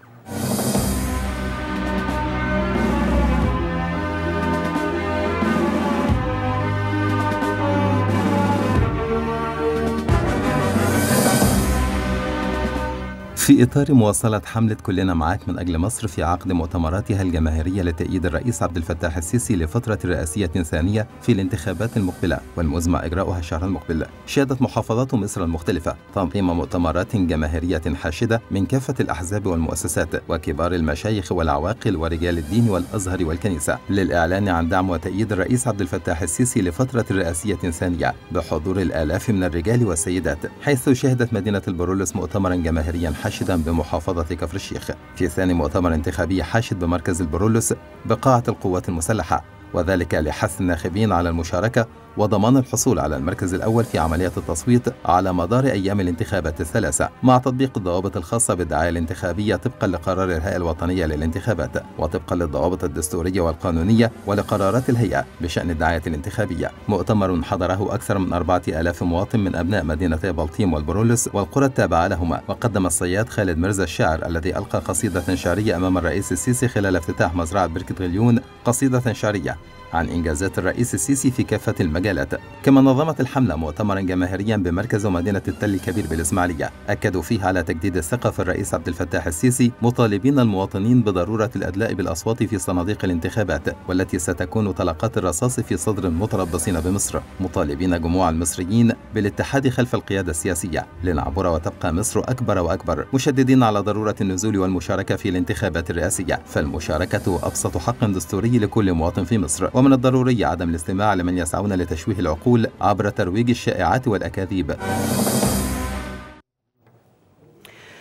في إطار مواصلة حملة كلنا معاك من أجل مصر في عقد مؤتمراتها الجماهيرية لتأييد الرئيس عبد الفتاح السيسي لفترة رئاسية ثانية في الانتخابات المقبلة والمزمع إجراؤها الشهر المقبل شهدت محافظات مصر المختلفة تنظيم مؤتمرات جماهيرية حاشدة من كافة الأحزاب والمؤسسات وكبار المشايخ والعواقل ورجال الدين والأزهر والكنيسة للإعلان عن دعم وتأييد الرئيس عبد الفتاح السيسي لفترة رئاسية ثانية بحضور الآلاف من الرجال والسيدات حيث شهدت مدينة البرولس مؤتمرا جماهيريا حاشدا بمحافظة كفر الشيخ في ثاني مؤتمر انتخابي حاشد بمركز البرولس بقاعة القوات المسلحة وذلك لحث الناخبين على المشاركة وضمان الحصول على المركز الأول في عملية التصويت على مدار أيام الانتخابات الثلاثة مع تطبيق الضوابط الخاصة بالدعاية الانتخابية طبقا لقرار الهيئة الوطنية للانتخابات وطبقا للضوابط الدستورية والقانونية ولقرارات الهيئة بشأن الدعاية الانتخابية مؤتمر حضره أكثر من أربعة آلاف مواطن من أبناء مدينتي بلطيم والبرولس والقرى التابعة لهما وقدم الصياد خالد مرزا الشاعر الذي ألقى قصيدة شعرية أمام الرئيس السيسي خلال افتتاح مزرعة بركة غليون قصيدة شعرية عن إنجازات الرئيس السيسي في كافة المجالات كما نظمت الحملة مؤتمرا جماهيريا بمركز ومدينة التل الكبير بالإسماعيلية أكدوا فيه على تجديد الثقة في الرئيس عبد الفتاح السيسي مطالبين المواطنين بضرورة الأدلاء بالأصوات في صناديق الانتخابات والتي ستكون طلقات الرصاص في صدر المتربصين بمصر مطالبين جموع المصريين بالاتحاد خلف القيادة السياسية لنعبر وتبقى مصر أكبر وأكبر مشددين على ضرورة النزول والمشاركة في الانتخابات الرئاسية فالمشاركة أبسط حق دستوري لكل مواطن في مصر ومن الضروري عدم الاستماع لمن يسعون لتشويه العقول عبر ترويج الشائعات والأكاذيب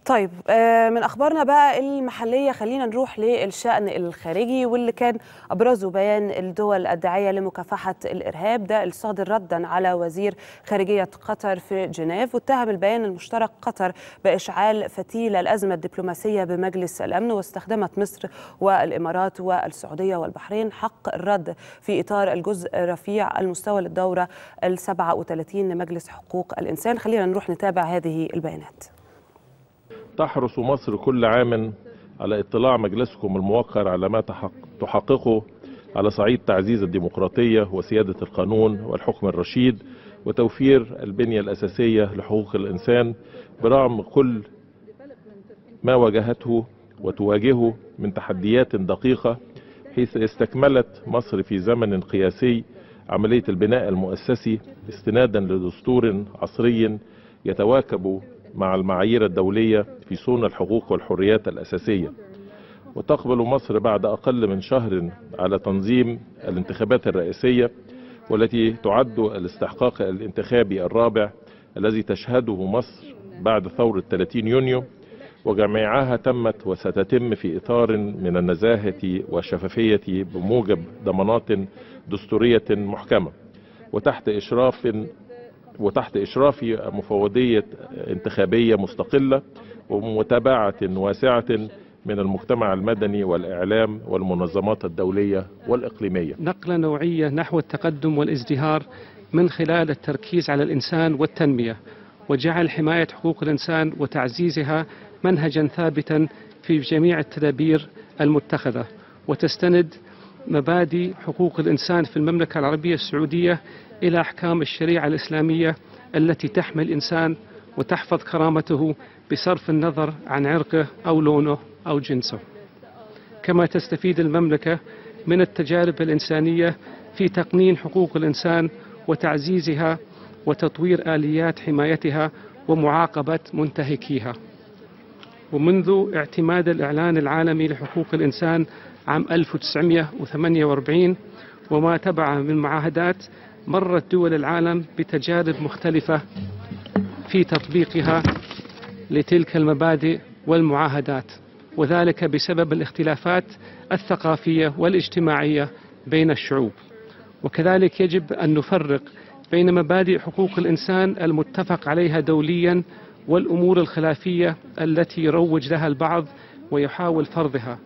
طيب آه، من اخبارنا بقى المحليه خلينا نروح للشان الخارجي واللي كان ابرزه بيان الدول الداعيه لمكافحه الارهاب ده الصادر ردا على وزير خارجيه قطر في جنيف واتهم البيان المشترك قطر باشعال فتيل الازمه الدبلوماسيه بمجلس الامن واستخدمت مصر والامارات والسعوديه والبحرين حق الرد في اطار الجزء رفيع المستوى للدوره ال 37 لمجلس حقوق الانسان خلينا نروح نتابع هذه البيانات تحرص مصر كل عام على اطلاع مجلسكم الموقر على ما تحق- تحققه على صعيد تعزيز الديمقراطية وسيادة القانون والحكم الرشيد وتوفير البنية الأساسية لحقوق الإنسان برغم كل ما واجهته وتواجهه من تحديات دقيقة حيث استكملت مصر في زمن قياسي عملية البناء المؤسسي استنادا لدستور عصري يتواكب مع المعايير الدولية في صون الحقوق والحريات الأساسية وتقبل مصر بعد أقل من شهر على تنظيم الانتخابات الرئاسية والتي تعد الاستحقاق الانتخابي الرابع الذي تشهده مصر بعد ثورة 30 يونيو وجميعها تمت وستتم في إطار من النزاهة والشفافية بموجب ضمانات دستورية محكمة وتحت إشراف وتحت إشراف مفوضية انتخابية مستقلة ومتابعة واسعة من المجتمع المدني والإعلام والمنظمات الدولية والإقليمية نقلة نوعية نحو التقدم والازدهار من خلال التركيز على الإنسان والتنمية وجعل حماية حقوق الإنسان وتعزيزها منهجا ثابتا في جميع التدابير المتخذة وتستند مبادئ حقوق الإنسان في المملكة العربية السعودية إلى أحكام الشريعة الإسلامية التي تحمي الإنسان وتحفظ كرامته بصرف النظر عن عرقه أو لونه أو جنسه كما تستفيد المملكة من التجارب الإنسانية في تقنين حقوق الإنسان وتعزيزها وتطوير آليات حمايتها ومعاقبة منتهكيها ومنذ اعتماد الإعلان العالمي لحقوق الإنسان عام 1948 وما تبعه من معاهدات مرت دول العالم بتجارب مختلفة في تطبيقها لتلك المبادئ والمعاهدات وذلك بسبب الاختلافات الثقافية والاجتماعية بين الشعوب وكذلك يجب أن نفرق بين مبادئ حقوق الإنسان المتفق عليها دوليا والأمور الخلافية التي يروج لها البعض ويحاول فرضها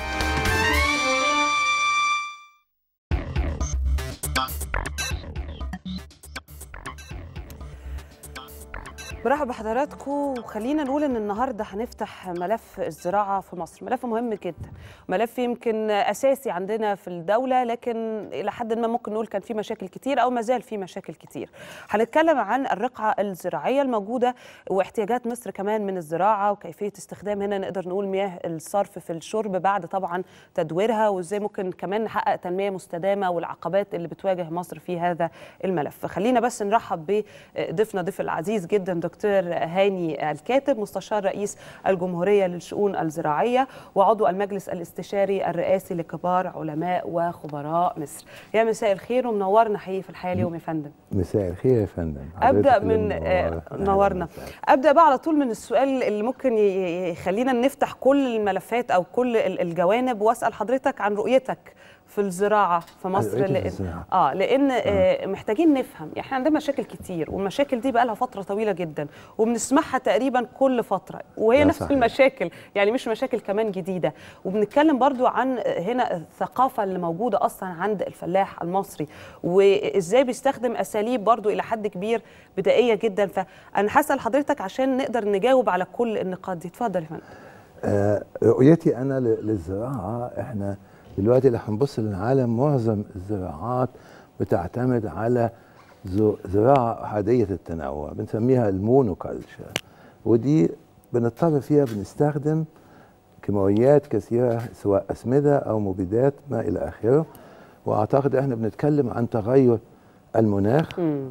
برحب بحضراتكم وخلينا نقول ان النهارده هنفتح ملف الزراعه في مصر، ملف مهم جدا، ملف يمكن اساسي عندنا في الدوله لكن الى حد ما ممكن نقول كان في مشاكل كتير او ما زال في مشاكل كتير. هنتكلم عن الرقعه الزراعيه الموجوده واحتياجات مصر كمان من الزراعه وكيفيه استخدام هنا نقدر نقول مياه الصرف في الشرب بعد طبعا تدويرها وازاي ممكن كمان نحقق تنميه مستدامه والعقبات اللي بتواجه مصر في هذا الملف. خلينا بس نرحب بضيفنا ضيف العزيز جدا دكتور هاني الكاتب مستشار رئيس الجمهورية للشؤون الزراعية وعضو المجلس الاستشاري الرئاسي لكبار علماء وخبراء مصر يا مساء الخير ومنورنا حقيقي في الحياة اليوم يا فندم مساء الخير يا فندم ابدا حضرتك من اللي آه، منورة. أهلاً نورنا وسهلاً. ابدا بقى على طول من السؤال اللي ممكن ي- يخلينا نفتح كل الملفات او كل ال- الجوانب واسال حضرتك عن رؤيتك في الزراعه في مصر رؤيتي في لان الزراعة. اه لان آه محتاجين نفهم احنا عندنا مشاكل كتير والمشاكل دي بقى لها فتره طويله جدا وبنسمعها تقريبا كل فتره وهي ده نفس صحيح. المشاكل يعني مش مشاكل كمان جديده وبنتكلم برضو عن هنا الثقافه اللي موجوده اصلا عند الفلاح المصري وازاي بيستخدم اساليب برضو الى حد كبير بدائيه جدا فانا هسال حضرتك عشان نقدر نجاوب على كل النقاط دي اتفضل يا فندم آه، رؤيتي انا ل- للزراعه احنا دلوقتي لو هنبص للعالم معظم الزراعات بتعتمد على زو- زراعه احاديه التنوع بنسميها المونوكالتشر ودي بنضطر فيها بنستخدم كيماويات كثيره سواء اسمده او مبيدات ما الى اخره واعتقد احنا بنتكلم عن تغير المناخ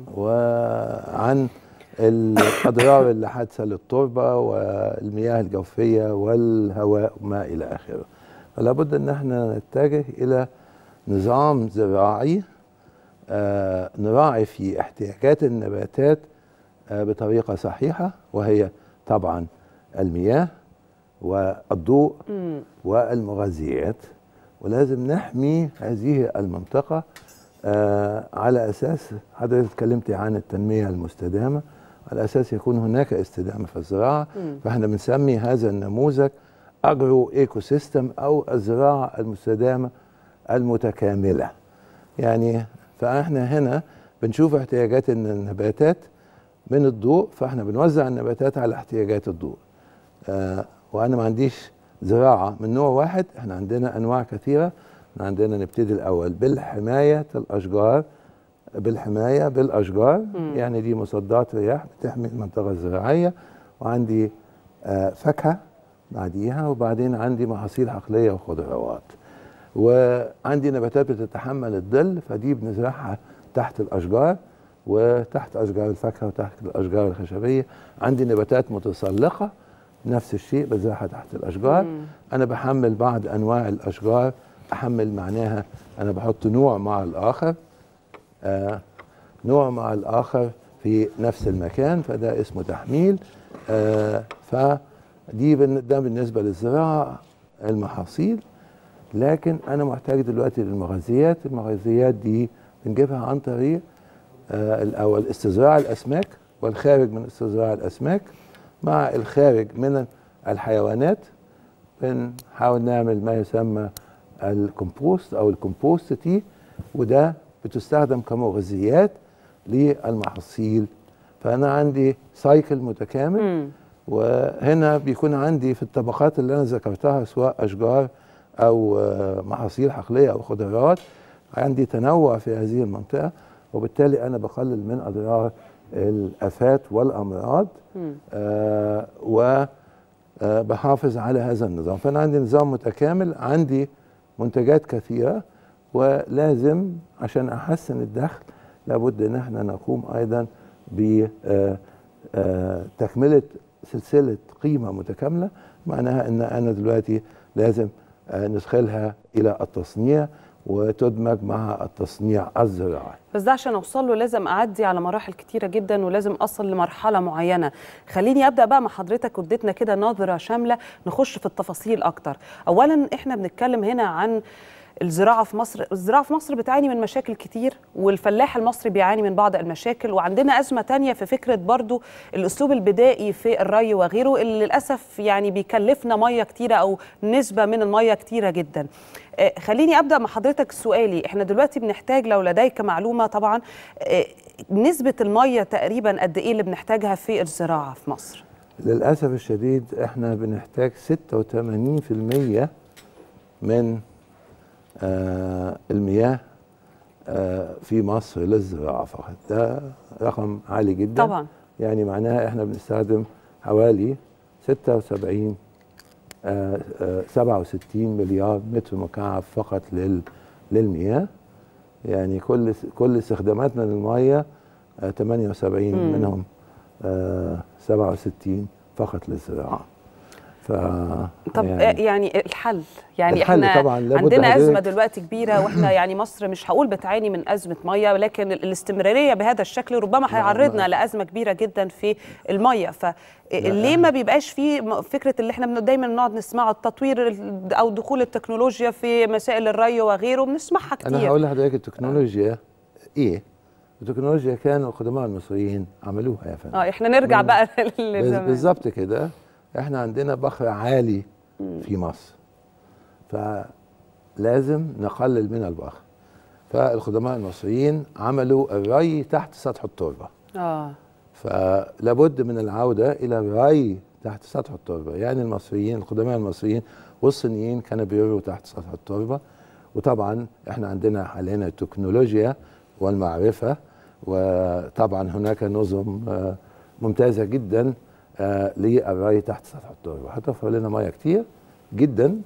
وعن الاضرار اللي حادثه للتربه والمياه الجوفيه والهواء وما الى اخره فلا بد ان احنا نتجه الى نظام زراعي آه نراعي في احتياجات النباتات آه بطريقه صحيحه وهي طبعا المياه والضوء مم. والمغذيات ولازم نحمي هذه المنطقة آه على أساس حضرتك اتكلمتي عن التنمية المستدامة على أساس يكون هناك استدامة في الزراعة مم. فاحنا بنسمي هذا النموذج أجرو إيكو سيستم أو الزراعة المستدامة المتكاملة يعني فاحنا هنا بنشوف احتياجات النباتات من الضوء فاحنا بنوزع النباتات على احتياجات الضوء آه وانا ما عنديش زراعه من نوع واحد احنا عندنا انواع كثيره احنا عندنا نبتدي الاول بالحمايه الاشجار بالحمايه بالاشجار مم. يعني دي مصدات رياح بتحمي المنطقه الزراعيه وعندي آه فاكهه بعديها وبعدين عندي محاصيل حقليه وخضروات وعندي نباتات بتتحمل الظل فدي بنزرعها تحت الاشجار وتحت اشجار الفاكهه وتحت الاشجار الخشبيه عندي نباتات متسلقه نفس الشيء بزرعها تحت الاشجار مم. انا بحمل بعض انواع الاشجار احمل معناها انا بحط نوع مع الاخر آه نوع مع الاخر في نفس المكان فده اسمه تحميل آه فدي بن- ده بالنسبه للزراعه المحاصيل لكن انا محتاج دلوقتي للمغذيات المغذيات دي بنجيبها عن طريق آه الاول استزراع الاسماك والخارج من استزراع الاسماك مع الخارج من الحيوانات بنحاول نعمل ما يسمى الكمبوست او الكمبوست تي وده بتستخدم كمغذيات للمحاصيل فانا عندي سايكل متكامل مم. وهنا بيكون عندي في الطبقات اللي انا ذكرتها سواء اشجار او آه، محاصيل حقليه او خضروات عندي تنوع في هذه المنطقه وبالتالي انا بقلل من اضرار الافات والامراض مم. آه وبحافظ على هذا النظام فانا عندي نظام متكامل عندي منتجات كثيره ولازم عشان احسن الدخل لابد ان احنا نقوم ايضا ب آه، آه، تكمله سلسله قيمه متكامله معناها ان انا دلوقتي لازم آه، ندخلها الى التصنيع وتدمج مع التصنيع الزراعي بس ده عشان اوصل له لازم اعدي على مراحل كتيره جدا ولازم اصل لمرحله معينه خليني ابدا بقى مع حضرتك واديتنا كده نظره شامله نخش في التفاصيل اكتر اولا احنا بنتكلم هنا عن الزراعه في مصر الزراعه في مصر بتعاني من مشاكل كتير والفلاح المصري بيعاني من بعض المشاكل وعندنا ازمه تانية في فكره برضو الاسلوب البدائي في الري وغيره اللي للاسف يعني بيكلفنا ميه كتيره او نسبه من الميه كتيره جدا آه، خليني ابدا مع حضرتك سؤالي احنا دلوقتي بنحتاج لو لديك معلومه طبعا آه، نسبه الميه تقريبا قد ايه اللي بنحتاجها في الزراعه في مصر للأسف الشديد احنا بنحتاج 86% من آه المياه آه في مصر للزراعة فقط ده رقم عالي جدا طبعا يعني معناها احنا بنستخدم حوالي 76 آه آه 67 مليار متر مكعب فقط لل للمياه يعني كل كل استخداماتنا للميه آه 78 مم. منهم آه 67 فقط للزراعه ف طب يعني, يعني الحل يعني الحل احنا طبعاً لابد عندنا ازمه حضرتك- دلوقتي كبيره واحنا يعني مصر مش هقول بتعاني من ازمه ميه ولكن الاستمراريه بهذا الشكل ربما هيعرضنا لازمه كبيره جدا في الميه فليه ما بيبقاش في م- فكره اللي احنا بن- دايما بنقعد نسمعها التطوير ال- او دخول التكنولوجيا في مسائل الري وغيره بنسمعها انا كتير هقول لحضرتك التكنولوجيا ايه التكنولوجيا كان القدماء المصريين عملوها يا فندم اه احنا نرجع مم. بقى بز- لزمان بالظبط كده احنا عندنا بخر عالي في مصر فلازم نقلل من البخر فالقدماء المصريين عملوا الري تحت سطح التربه اه فلابد من العوده الى الري تحت سطح التربه يعني المصريين القدماء المصريين والصينيين كانوا بيروا تحت سطح التربه وطبعا احنا عندنا حاليا التكنولوجيا والمعرفه وطبعا هناك نظم آه، ممتازه جدا آه، للري تحت سطح التربه هتوفر لنا ميه كتير جدا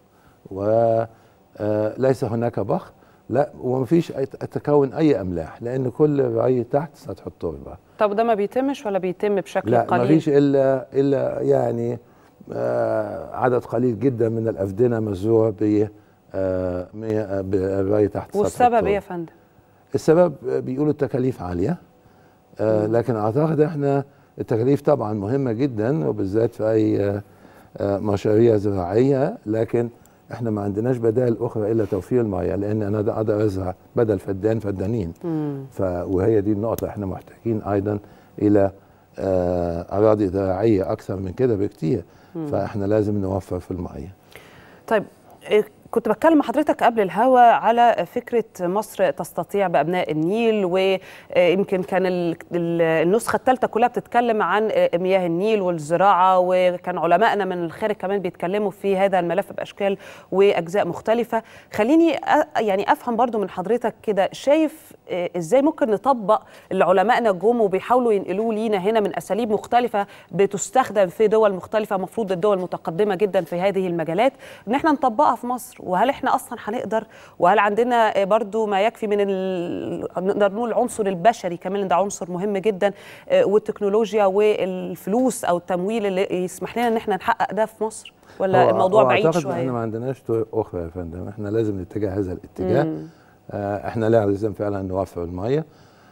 وليس هناك بخر لا ومفيش أي- تكون اي املاح لان كل الري تحت سطح التربه طب ده ما بيتمش ولا بيتم بشكل لا قليل مفيش الا الا يعني آه عدد قليل جدا من الافدنه مزروع ب آه مية- بالري تحت سطح والسبب التربة. ايه يا فندم السبب بيقولوا التكاليف عاليه آه لكن اعتقد احنا التكاليف طبعا مهمه جدا وبالذات في اي آه، آه، مشاريع زراعيه لكن احنا ما عندناش بدائل اخرى الا توفير الميه لان انا ده اقدر ازرع بدل فدان فدانين ف وهي دي النقطه احنا محتاجين ايضا الى آه، اراضي زراعيه اكثر من كده بكتير فاحنا لازم نوفر في الميه طيب إيه، كنت بتكلم مع حضرتك قبل الهوا على فكرة مصر تستطيع بأبناء النيل ويمكن كان ال- ال- النسخة الثالثة كلها بتتكلم عن مياه النيل والزراعة وكان علمائنا من الخارج كمان بيتكلموا في هذا الملف بأشكال وأجزاء مختلفة خليني أ- يعني أفهم برضو من حضرتك كده شايف إيه، إزاي ممكن نطبق اللي علمائنا جم وبيحاولوا ينقلوه لينا هنا من أساليب مختلفة بتستخدم في دول مختلفة مفروض الدول متقدمة جدا في هذه المجالات ان احنا نطبقها في مصر وهل احنا اصلا هنقدر وهل عندنا برضو ما يكفي من ال... نقدر نقول العنصر البشري كمان لأن ده عنصر مهم جدا آه، والتكنولوجيا والفلوس او التمويل اللي يسمح لنا ان احنا نحقق ده في مصر ولا هو- الموضوع هو بعيد أعتقد إن احنا شويه ما عندناش طرق اخرى يا فندم احنا لازم نتجه هذا الاتجاه آه احنا لازم فعلا نوفر الميه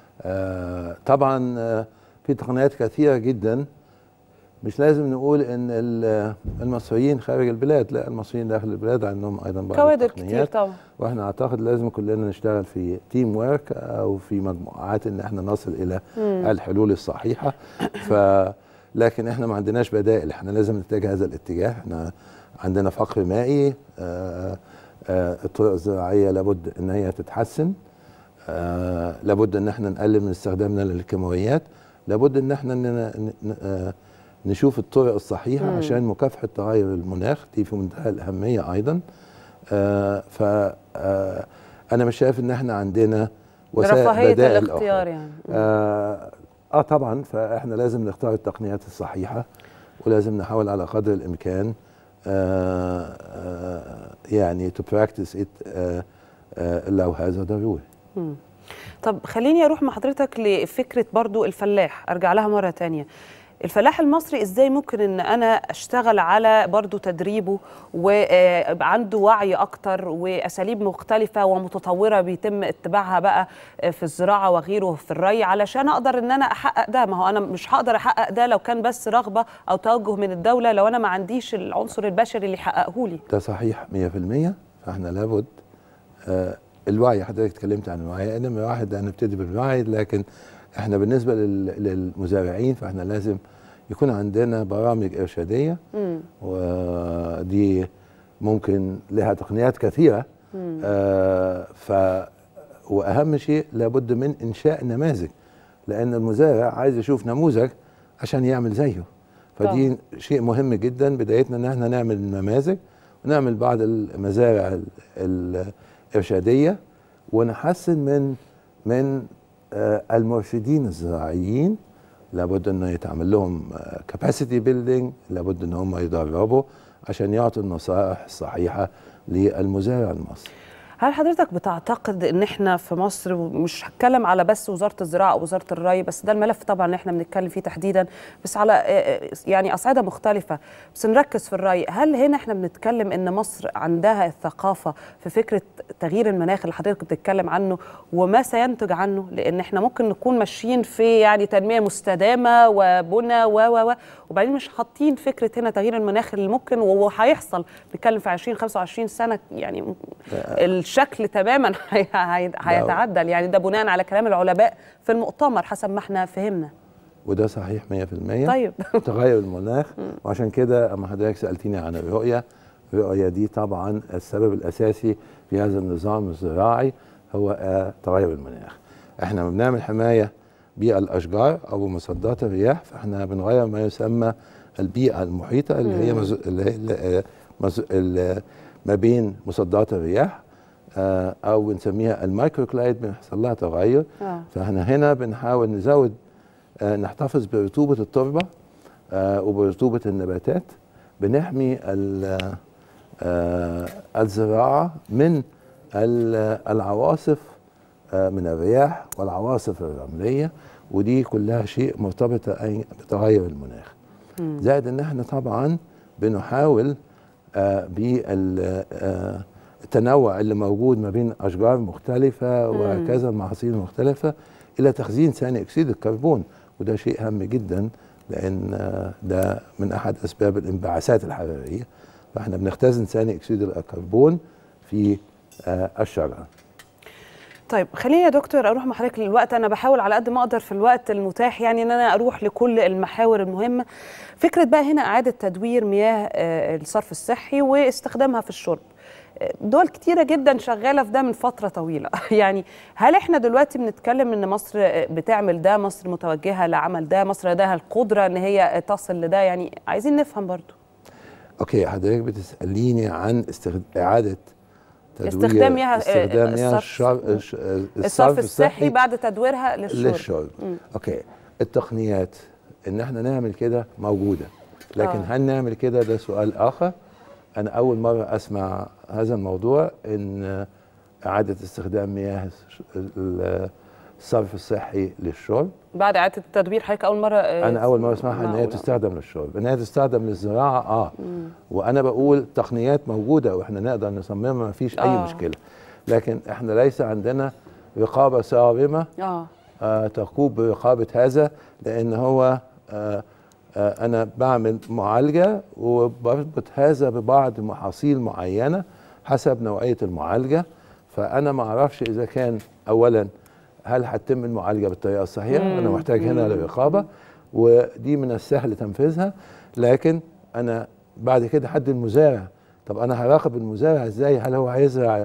آه طبعا آه في تقنيات كثيره جدا مش لازم نقول ان ال- المصريين خارج البلاد لا المصريين داخل البلاد عندهم ايضا بعض كوادر كتير التقنيات طبعا واحنا اعتقد لازم كلنا نشتغل في تيم ورك او في مجموعات ان احنا نصل الى الحلول الصحيحه ف لكن احنا ما عندناش بدائل احنا لازم نتجه هذا الاتجاه احنا عندنا فقر مائي آه، آه، الطرق الزراعيه لابد ان هي تتحسن آه، لابد ان احنا نقلل من استخدامنا للكيماويات لابد ان احنا ن- ن- آه، نشوف الطرق الصحيحه مم. عشان مكافحه تغير المناخ دي في منتهى الاهميه ايضا آه، ف آه، انا مش شايف ان احنا عندنا وسائل رفاهيه بدائل الاختيار أخرى. يعني آه, اه طبعا فاحنا لازم نختار التقنيات الصحيحه ولازم نحاول على قدر الامكان آه آه يعني to practice it آه آه لو هذا ضروري مم. طب خليني اروح مع حضرتك لفكره برضو الفلاح ارجع لها مره تانية الفلاح المصري ازاي ممكن ان انا اشتغل على برضو تدريبه ويبقى عنده وعي اكتر واساليب مختلفه ومتطوره بيتم اتباعها بقى في الزراعه وغيره في الري علشان اقدر ان انا احقق ده ما هو انا مش هقدر احقق ده لو كان بس رغبه او توجه من الدوله لو انا ما عنديش العنصر البشري اللي يحققه لي ده صحيح 100% فاحنا لابد آه الوعي حضرتك اتكلمت عن الوعي نمرة واحد هنبتدي بالوعي لكن احنا بالنسبه لل- للمزارعين فاحنا لازم يكون عندنا برامج ارشاديه مم. ودي ممكن لها تقنيات كثيره مم. آه ف واهم شيء لابد من انشاء نماذج لان المزارع عايز يشوف نموذج عشان يعمل زيه فدي طبعا. شيء مهم جدا بدايتنا ان احنا نعمل نماذج ونعمل بعض المزارع ال- ال- الارشاديه ونحسن من من آه المرشدين الزراعيين لابد انه يتعمل لهم كاباسيتي بيلدينج لابد ان هم يدربوا عشان يعطوا النصائح الصحيحه للمزارع المصري هل حضرتك بتعتقد ان احنا في مصر مش هتكلم على بس وزاره الزراعه او وزاره الري بس ده الملف طبعا اللي احنا بنتكلم فيه تحديدا بس على آه، يعني اصعده مختلفه بس نركز في الري هل هنا احنا بنتكلم ان مصر عندها الثقافه في فكره تغيير المناخ اللي حضرتك بتتكلم عنه وما سينتج عنه لان احنا ممكن نكون ماشيين في يعني تنميه مستدامه وبنى و و و وبعدين مش حاطين فكره هنا تغيير المناخ اللي ممكن وهيحصل بنتكلم في 20 25 سنه يعني الشكل تماما هي- هي- هيتعدل يعني ده بناء على كلام العلماء في المؤتمر حسب ما احنا فهمنا وده صحيح 100% طيب تغير المناخ وعشان كده اما حضرتك سالتيني عن الرؤيه الرؤيه دي طبعا السبب الاساسي في هذا النظام الزراعي هو آه، تغير المناخ احنا لما بنعمل حمايه بالاشجار او مصدات الرياح فاحنا بنغير ما يسمى البيئه المحيطه اللي هي مز... اللي هي اللي- آه، مز... اللي ما بين مصدات الرياح آه، او بنسميها المايكرو كلايد بيحصل لها تغير اه فاحنا هنا بنحاول نزود آه، نحتفظ برطوبة التربة آه، وبرطوبة النباتات بنحمي ال- آه، الزراعة من ال- العواصف آه، من الرياح والعواصف الرملية ودي كلها شيء مرتبطة أي- بتغير المناخ زائد ان احنا طبعا بنحاول بالتنوع اللي موجود ما بين اشجار مختلفه وهكذا محاصيل مختلفه الى تخزين ثاني اكسيد الكربون وده شيء هام جدا لان آه، ده من احد اسباب الانبعاثات الحراريه فاحنا بنختزن ثاني اكسيد الكربون في آه، الشجره طيب خليني يا دكتور اروح مع حضرتك للوقت انا بحاول على قد ما اقدر في الوقت المتاح يعني ان انا اروح لكل المحاور المهمه فكره بقى هنا اعاده تدوير مياه آه، الصرف الصحي واستخدامها في الشرب آه، دول كتيرة جدا شغالة في ده من فترة طويلة يعني هل احنا دلوقتي بنتكلم ان مصر آه، بتعمل ده مصر متوجهة لعمل ده مصر لديها القدرة ان هي تصل لده يعني عايزين نفهم برضو اوكي حضرتك بتساليني عن استخد... اعاده تدوير استخدام مياه- استخدام مياه الصرف- الشر... الش- الصرف الصحي بعد تدويرها للشرب للشرب مم. اوكي التقنيات ان احنا نعمل كده موجوده لكن آه. هل نعمل كده ده سؤال اخر انا اول مره اسمع هذا الموضوع ان اعاده استخدام مياه الش- ال- الصرف الصحي للشرب بعد اعاده التدوير حضرتك اول مره آه، انا اول مره اسمعها ان هي معقولة. تستخدم للشرب ان هي تستخدم للزراعه اه وانا بقول تقنيات موجوده واحنا نقدر نصممها ما فيش اي آه. مشكله لكن احنا ليس عندنا رقابه صارمه اه آه تقوم برقابه هذا لان هو آه آه انا بعمل معالجه وبربط هذا ببعض محاصيل معينه حسب نوعيه المعالجه فانا ما اعرفش اذا كان اولا هل هتتم المعالجه بالطريقه الصحيحه انا مم. محتاج هنا مم. لرقابه ودي من السهل تنفيذها لكن انا بعد كده حد المزارع طب انا هراقب المزارع ازاي هل هو هيزرع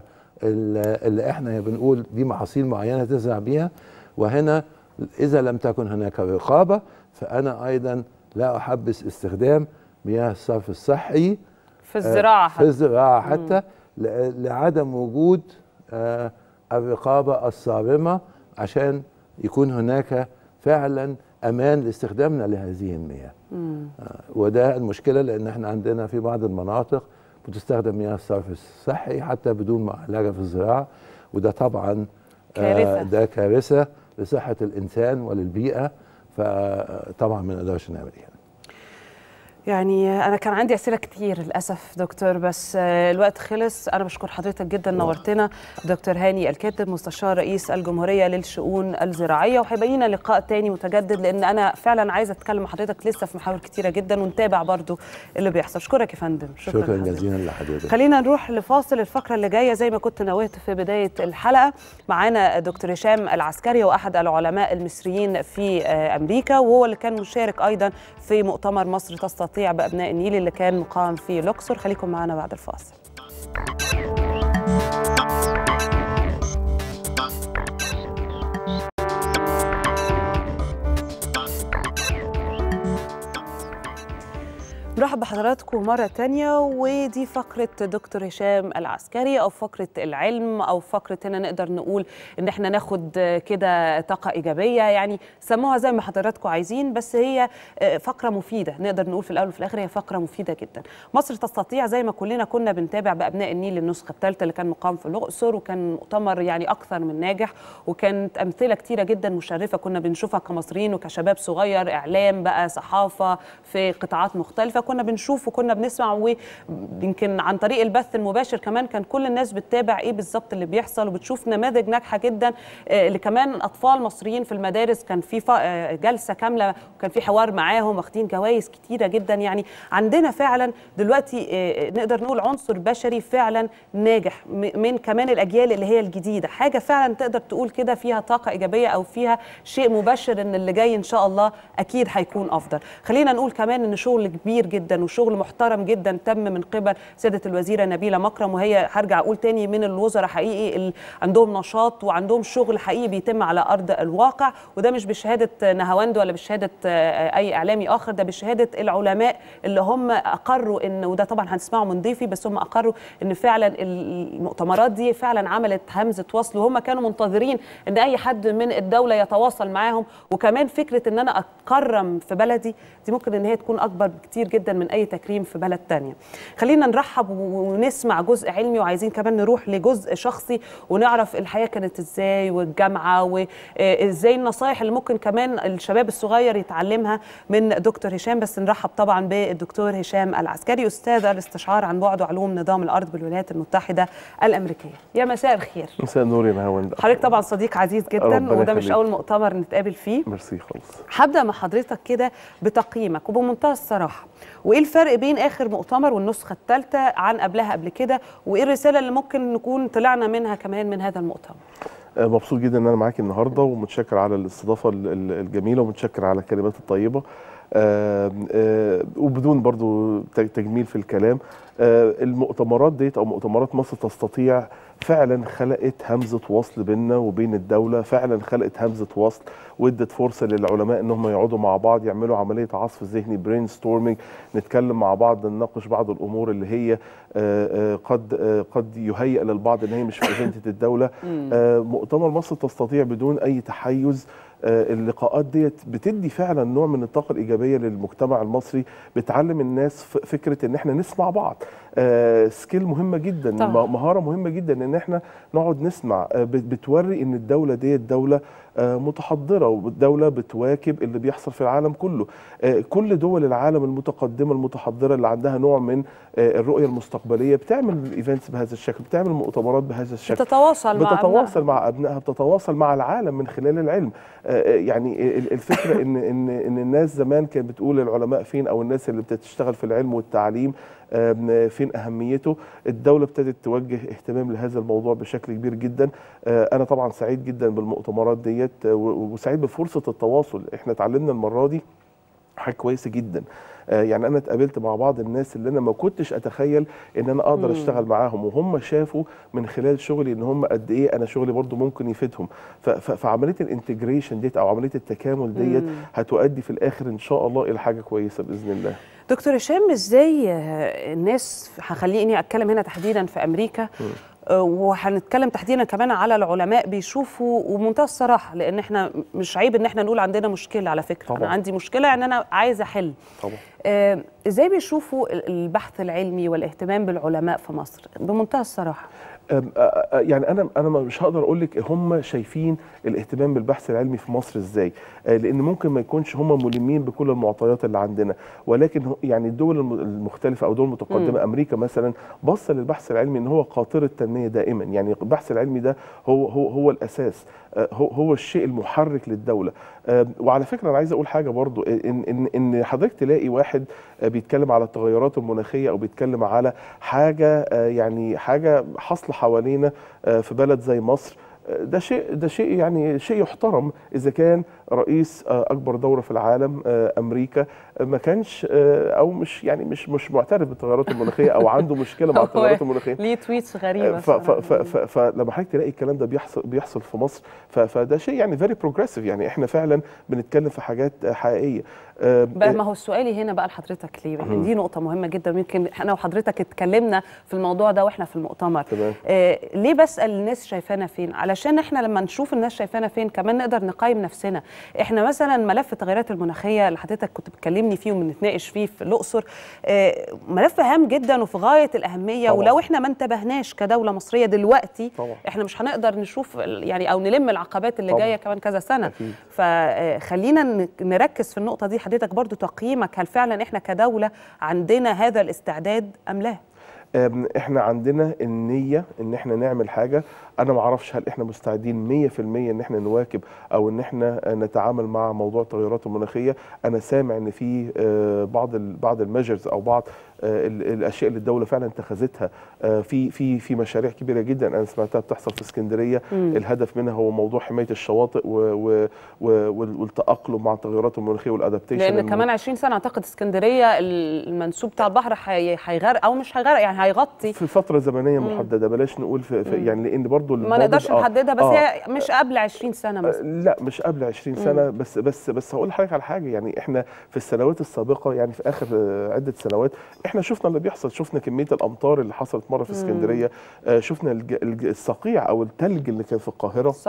ال- اللي احنا بنقول دي محاصيل معينه تزرع بيها وهنا اذا لم تكن هناك رقابه فانا ايضا لا احبس استخدام مياه الصرف الصحي في الزراعه في حتى الزراعه حتى ل- لعدم وجود آه، الرقابه الصارمه عشان يكون هناك فعلا امان لاستخدامنا لهذه المياه مم. آه، وده المشكله لان احنا عندنا في بعض المناطق بتستخدم مياه الصرف الصحي حتى بدون معالجه في الزراعه وده طبعا كارثة. ده كارثه لصحه الانسان وللبيئه فطبعا ما نقدرش نعمل يعني يعني انا كان عندي اسئله كتير للاسف دكتور بس آه، الوقت خلص انا بشكر حضرتك جدا نورتنا دكتور هاني الكاتب مستشار رئيس الجمهوريه للشؤون الزراعيه وهيبقى لنا لقاء تاني متجدد لان انا فعلا عايزه اتكلم مع حضرتك لسه في محاور كتيره جدا ونتابع برضو اللي بيحصل اشكرك يا فندم شكرا, لحضرتك. جزيلا لحضرتك خلينا نروح لفاصل الفقرة اللي جاية زي ما كنت نويت في بداية الحلقة معانا دكتور هشام العسكري وأحد العلماء المصريين في آه، أمريكا وهو اللي كان مشارك أيضا في مؤتمر مصر تستطيع بأبناء النيل اللي كان مقام في لوكسور خليكم معنا بعد الفاصل مرحب بحضراتكم مرة تانية ودي فقرة دكتور هشام العسكري أو فقرة العلم أو فقرة هنا نقدر نقول إن احنا ناخد كده طاقة إيجابية يعني سموها زي ما حضراتكم عايزين بس هي فقرة مفيدة نقدر نقول في الأول وفي الآخر هي فقرة مفيدة جدا مصر تستطيع زي ما كلنا كنا بنتابع بأبناء النيل النسخة الثالثة اللي كان مقام في الأقصر وكان مؤتمر يعني أكثر من ناجح وكانت أمثلة كتيرة جدا مشرفة كنا بنشوفها كمصريين وكشباب صغير إعلام بقى صحافة في قطاعات مختلفة كنا بنشوف وكنا بنسمع ويمكن عن طريق البث المباشر كمان كان كل الناس بتتابع ايه بالظبط اللي بيحصل وبتشوف نماذج ناجحه جدا آه، اللي كمان اطفال مصريين في المدارس كان في ف- آه، جلسه كامله وكان في حوار معاهم واخدين جوائز كتيره جدا يعني عندنا فعلا دلوقتي آه، نقدر نقول عنصر بشري فعلا ناجح م- من كمان الاجيال اللي هي الجديده حاجه فعلا تقدر تقول كده فيها طاقه ايجابيه او فيها شيء مبشر ان اللي جاي ان شاء الله اكيد هيكون افضل خلينا نقول كمان ان شغل كبير جدا وشغل محترم جدا تم من قبل سياده الوزيره نبيله مكرم وهي هرجع اقول تاني من الوزراء حقيقي اللي عندهم نشاط وعندهم شغل حقيقي بيتم على ارض الواقع وده مش بشهاده نهاوند ولا بشهاده آه، اي اعلامي اخر ده بشهاده العلماء اللي هم اقروا ان وده طبعا هنسمعه من ضيفي بس هم اقروا ان فعلا المؤتمرات دي فعلا عملت همزه وصل وهم كانوا منتظرين ان اي حد من الدوله يتواصل معاهم وكمان فكره ان انا اتكرم في بلدي دي ممكن ان هي تكون اكبر بكتير جدا جدا من اي تكريم في بلد تانية خلينا نرحب و- ونسمع جزء علمي وعايزين كمان نروح لجزء شخصي ونعرف الحياه كانت ازاي والجامعه وازاي النصايح اللي ممكن كمان الشباب الصغير يتعلمها من دكتور هشام بس نرحب طبعا بالدكتور هشام العسكري استاذ الاستشعار عن بعد وعلوم نظام الارض بالولايات المتحده الامريكيه يا مساء الخير مساء النور يا نهاوند حضرتك طبعا صديق عزيز جدا ربنا وده مش يخليك. اول مؤتمر نتقابل فيه ميرسي خالص هبدا مع حضرتك كده بتقييمك وبمنتهى الصراحه وايه الفرق بين اخر مؤتمر والنسخه الثالثه عن قبلها قبل كده وايه الرساله اللي ممكن نكون طلعنا منها كمان من هذا المؤتمر آه، مبسوط جدا ان انا معاكي النهارده ومتشكر على الاستضافه ال- ال- الجميله ومتشكر على الكلمات الطيبه آه، آه، وبدون برضو ت- تجميل في الكلام آه، المؤتمرات ديت او مؤتمرات مصر تستطيع فعلا خلقت همزه وصل بيننا وبين الدوله فعلا خلقت همزه وصل وادت فرصه للعلماء انهم يقعدوا مع بعض يعملوا عمليه عصف ذهني برين ستورمينج نتكلم مع بعض نناقش بعض الامور اللي هي آه، آه، قد آه، قد يهيئ للبعض ان هي مش في اجنده الدوله آه، مؤتمر مصر تستطيع بدون اي تحيز آه، اللقاءات ديت بتدي فعلا نوع من الطاقه الايجابيه للمجتمع المصري بتعلم الناس ف- فكره ان احنا نسمع بعض آه، سكيل مهمه جدا طبعاً. م- مهاره مهمه جدا ان احنا نقعد نسمع آه، بت- بتوري ان الدوله ديت دوله آه، متحضره والدوله بتواكب اللي بيحصل في العالم كله آه، كل دول العالم المتقدمه المتحضره اللي عندها نوع من آه، الرؤيه المستقبليه بتعمل ايفنتس بهذا الشكل بتعمل مؤتمرات بهذا الشكل بتتواصل مع بتتواصل أبنائها. مع ابنائها بتتواصل مع العالم من خلال العلم آه، آه، يعني ال- الفكره ان ان ان الناس زمان كانت بتقول العلماء فين او الناس اللي بتشتغل في العلم والتعليم آم، فين اهميته الدوله ابتدت توجه اهتمام لهذا الموضوع بشكل كبير جدا آه، انا طبعا سعيد جدا بالمؤتمرات ديت آه، و- وسعيد بفرصه التواصل احنا اتعلمنا المره دي حاجه كويسه جدا آه، يعني انا اتقابلت مع بعض الناس اللي انا ما كنتش اتخيل ان انا اقدر مم. اشتغل معاهم وهم شافوا من خلال شغلي ان هم قد ايه انا شغلي برضو ممكن يفيدهم ف- ف- فعمليه الانتجريشن ديت او عمليه التكامل ديت مم. هتؤدي في الاخر ان شاء الله الى حاجه كويسه باذن الله دكتور هشام ازاي آه، الناس هخليني اتكلم هنا تحديدا في امريكا آه، وهنتكلم تحديدا كمان على العلماء بيشوفوا ومنتهى الصراحه لان احنا مش عيب ان احنا نقول عندنا مشكله على فكره طبعاً. انا عندي مشكله ان انا عايزه احل طبعا آه، ازاي بيشوفوا ال- البحث العلمي والاهتمام بالعلماء في مصر بمنتهى الصراحه أم- أ- أ- يعني انا انا مش هقدر اقول لك هم شايفين الاهتمام بالبحث العلمي في مصر ازاي آه، لان ممكن ما يكونش هم ملمين بكل المعطيات اللي عندنا ولكن هو- يعني الدول الم- المختلفه او دول المتقدمه مم. امريكا مثلا بص للبحث العلمي ان هو قاطره تنميه دائما يعني البحث العلمي ده هو هو هو الاساس آه، هو هو الشيء المحرك للدوله آه، وعلى فكره انا عايز اقول حاجه برضو ان ان ان حضرتك تلاقي واحد آه، بيتكلم على التغيرات المناخيه او بيتكلم على حاجه آه، يعني حاجه حاصله حوالينا آه، في بلد زي مصر آه، ده شيء ده شيء يعني شيء يحترم اذا كان رئيس آه، اكبر دوله في العالم آه، امريكا آه، ما كانش آه، او مش يعني مش مش معترف بالتغيرات المناخيه او عنده مشكله مع التغيرات المناخيه ليه تويتس غريبه ف- ف- صراحة. ف- ف- فلما حضرتك تلاقي الكلام ده بيحصل بيحصل في مصر ف- فده شيء يعني فيري بروجريسيف يعني احنا فعلا بنتكلم في حاجات حقيقيه آه، بقى ما هو سؤالي هنا بقى لحضرتك ليه؟ يعني دي نقطة مهمة جدا ويمكن احنا وحضرتك اتكلمنا في الموضوع ده واحنا في المؤتمر. تمام. آه ليه بسأل الناس شايفانا فين؟ علشان احنا لما نشوف الناس شايفانا فين كمان نقدر نقيم نفسنا. احنا مثلا ملف التغيرات المناخية اللي حضرتك كنت بتكلمني فيه وبنتناقش فيه في الأقصر آه ملف هام جدا وفي غاية الأهمية طبعا. ولو احنا ما انتبهناش كدولة مصرية دلوقتي طبعا. احنا مش هنقدر نشوف ال- يعني او نلم العقبات اللي طبعا. جاية كمان كذا سنة. أكيد. فخلينا ن- نركز في النقطة دي حضرتك برضو تقييمك هل فعلا احنا كدولة عندنا هذا الاستعداد أم لا؟ آم، احنا عندنا النيه ان احنا نعمل حاجه انا ما اعرفش هل احنا مستعدين 100% ان احنا نواكب او ان احنا نتعامل مع موضوع التغيرات المناخيه انا سامع ان في آه، بعض ال بعض الميجرز او بعض آه، ال- الاشياء اللي الدوله فعلا اتخذتها آه، في في في مشاريع كبيره جدا انا سمعتها بتحصل في اسكندريه مم. الهدف منها هو موضوع حمايه الشواطئ و و و وال- والتاقلم مع التغيرات المناخيه والادابتيشن لأن كمان 20 سنة أعتقد اسكندرية المنسوب بتاع البحر هي- هيغرق أو مش هيغرق يعني هيغطي في فتره زمنيه مم. محدده بلاش نقول في, في مم. يعني لان برضو ما الضابط- نقدرش آه، نحددها بس آه. هي مش قبل 20 سنة مثلا لا مش قبل 20 سنه بس بس بس هقول لحضرتك على حاجه يعني احنا في السنوات السابقه يعني في اخر آه، عده سنوات احنا شفنا اللي بيحصل شفنا كميه الامطار اللي حصلت مره في اسكندريه آه، شفنا الج- الج- الصقيع او الثلج اللي كان في القاهره صحيح